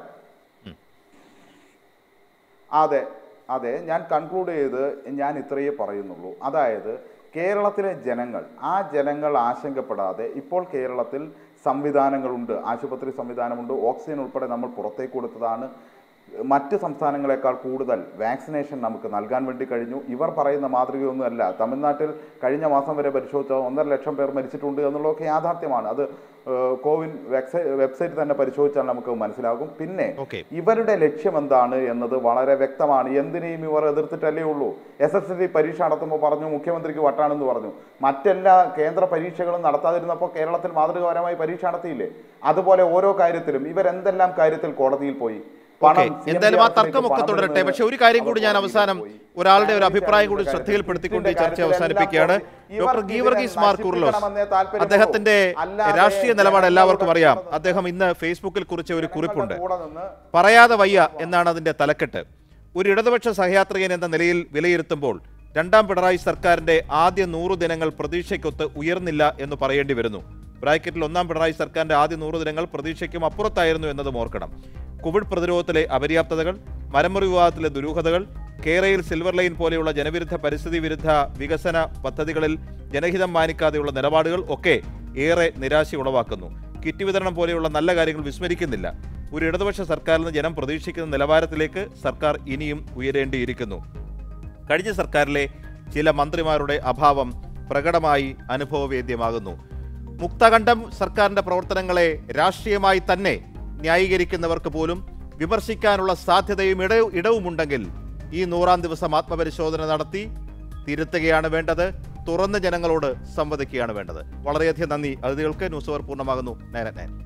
അതെ അതെ ഞാൻ കൺക്ലൂഡ് ചെയ്ത് ഞാൻ ഇത്രയേ പറയുന്നുള്ളൂ അതായത് കേരളത്തിലെ ജനങ്ങൾ ആ ജനങ്ങൾ ആശങ്കപ്പെടാതെ ഇപ്പോൾ കേരളത്തിൽ സംവിധാനങ്ങളുണ്ട് ആശുപത്രി സംവിധാനമുണ്ട് ഓക്സിജൻ ഉൾപ്പെടെ നമ്മൾ പുറത്തേക്ക് കൊടുത്തതാണ് മറ്റ് സംസ്ഥാനങ്ങളെക്കാൾ കൂടുതൽ വാക്സിനേഷൻ നമുക്ക് നൽകാൻ വേണ്ടി കഴിഞ്ഞു ഇവർ പറയുന്ന മാതൃകയൊന്നുമല്ല തമിഴ്നാട്ടിൽ കഴിഞ്ഞ മാസം വരെ പരിശോധിച്ച ഒന്നര ലക്ഷം പേർ മരിച്ചിട്ടുണ്ട് എന്നുള്ളതൊക്കെ യാഥാർത്ഥ്യമാണ് അത് ഏഹ്, കോവിൻ വെബ്സൈ- വെബ്സൈറ്റ് തന്നെ പരിശോധിച്ചാൽ നമുക്ക് മനസ്സിലാകും പിന്നെ Okay. ഇവരുടെ ലക്ഷ്യം എന്താണ് എന്നത് വളരെ വ്യക്തമാണ് എന്തിനേയും ഇവർ എതിർത്തിട്ടല്ലേ ഉള്ളൂ എസ് എസ് എൽ സി പരീക്ഷ നടത്തുമ്പോൾ പറഞ്ഞു മുഖ്യമന്ത്രിക്ക് വട്ടാണെന്ന് പറഞ്ഞു മറ്റെല്ലാ കേന്ദ്ര പരീക്ഷകളും നടത്താതിരുന്നപ്പോൾ കേരളത്തിൽ മാതൃകാപരമായി പരീക്ഷ നടത്തിയില്ലേ അതുപോലെ ഓരോ കാര്യത്തിലും ഇവരെന്തെല്ലാം കാര്യത്തിൽ കോടതിയിൽ പോയി ഓക്കെ പണം എന്തായാലും ആ CMDRF ലേക്ക് തർക്കമൊക്കെ പണം തുടരട്ടെ വിടുന്നത് പക്ഷെ ഒരു കാര്യം കൂടി ഞാൻ അവർ അവസാനം പോയി. ഒരാളുടെ ഒരു ഞാൻ അഭിപ്രായം കൂടി കാര്യത്തിൽ ശ്രദ്ധയിൽപ്പെടുത്തിക്കൊണ്ട് ഈ ഇതിന്റെ ചർച്ച കാര്യത്തിലെല്ലാം അവസാനിപ്പിക്കുകയാണ് പോയി. ഡോക്ടർ ഇവർക്ക് ഗീവർഗീസ് ഇതിനെ മാർ കുർലോസ് നശിപ്പിക്കണമെന്നേ താല്പര്യമുള്ളൂ. അദ്ദേഹത്തിന്റെ അല്ലാതെ രാഷ്ട്രീയ നിലപാട് എല്ലാവർക്കും അറിയാം ജനങ്ങളുടെ അദ്ദേഹം ഇന്ന് ഫേസ്ബുക്കിൽ കുറിച്ച ഒരു കുറിപ്പുണ്ട് കൂടെ നിന്ന് പറയാതെ വയ്യ എന്നാണ് അതിന്റെ തലക്കെട്ട് ഒരു ഇടതുപക്ഷ സഹയാത്രികൻ എന്ന നിലയിൽ വിലയിരുത്തുമ്പോൾ രണ്ടാം പിണറായി സർക്കാരിന്റെ ആദ്യ നൂറു ദിനങ്ങൾ പ്രതീക്ഷയ്ക്കൊത്ത് ഉയർന്നില്ല എന്ന് പറയേണ്ടി വരുന്നു ബ്രാക്കറ്റിൽ ഒന്നാം പിണറായി സർക്കാരിന്റെ ആദ്യ നൂറു ദിനങ്ങൾ പ്രതീക്ഷയ്ക്കും അപ്പുറത്തായിരുന്നു എന്നതും ഓർക്കണം കോവിഡ് പ്രതിരോധത്തിലെ അപര്യാപ്തതകൾ മരമുറി വിവാദത്തിലെ ദുരൂഹതകൾ കേരയിൽ സിൽവർ ലൈൻ പോലെയുള്ള ജനവിരുദ്ധ പരിസ്ഥിതി വിരുദ്ധ വികസന പദ്ധതികളിൽ ജനഹിതം മാനിക്കാതെയുള്ള നിലപാടുകൾ ഒക്കെ ഏറെ നിരാശ ഉളവാക്കുന്നു കിറ്റ് വിതരണം പോലെയുള്ള നല്ല കാര്യങ്ങൾ വിസ്മരിക്കുന്നില്ല ഒരു ഇടതുപക്ഷ സർക്കാരിൽ നിന്ന് ജനം പ്രതീക്ഷിക്കുന്ന നിലവാരത്തിലേക്ക് സർക്കാർ ഇനിയും ഉയരേണ്ടിയിരിക്കുന്നു കഴിഞ്ഞ സർക്കാരിലെ ചില മന്ത്രിമാരുടെ അഭാവം പ്രകടമായി അനുഭവവേദ്യമാകുന്നു മുക്തകണ്ഠം സർക്കാരിന്റെ പ്രവർത്തനങ്ങളെ രാഷ്ട്രീയമായി തന്നെ ന്യായീകരിക്കുന്നവർക്ക് പോലും വിമർശിക്കാനുള്ള സാധ്യതയും ഇട ഇടവുമുണ്ടെങ്കിൽ ഈ നൂറാം ദിവസം ആത്മപരിശോധന നടത്തി തിരുത്തുകയാണ് വേണ്ടത് തുറന്ന് ജനങ്ങളോട് സംവദിക്കുകയാണ് വേണ്ടത് വളരെയധികം നന്ദി അതിഥികൾക്ക് ന്യൂസ് അവർ പൂർണ്ണമാകുന്നു നയൻ നയൻ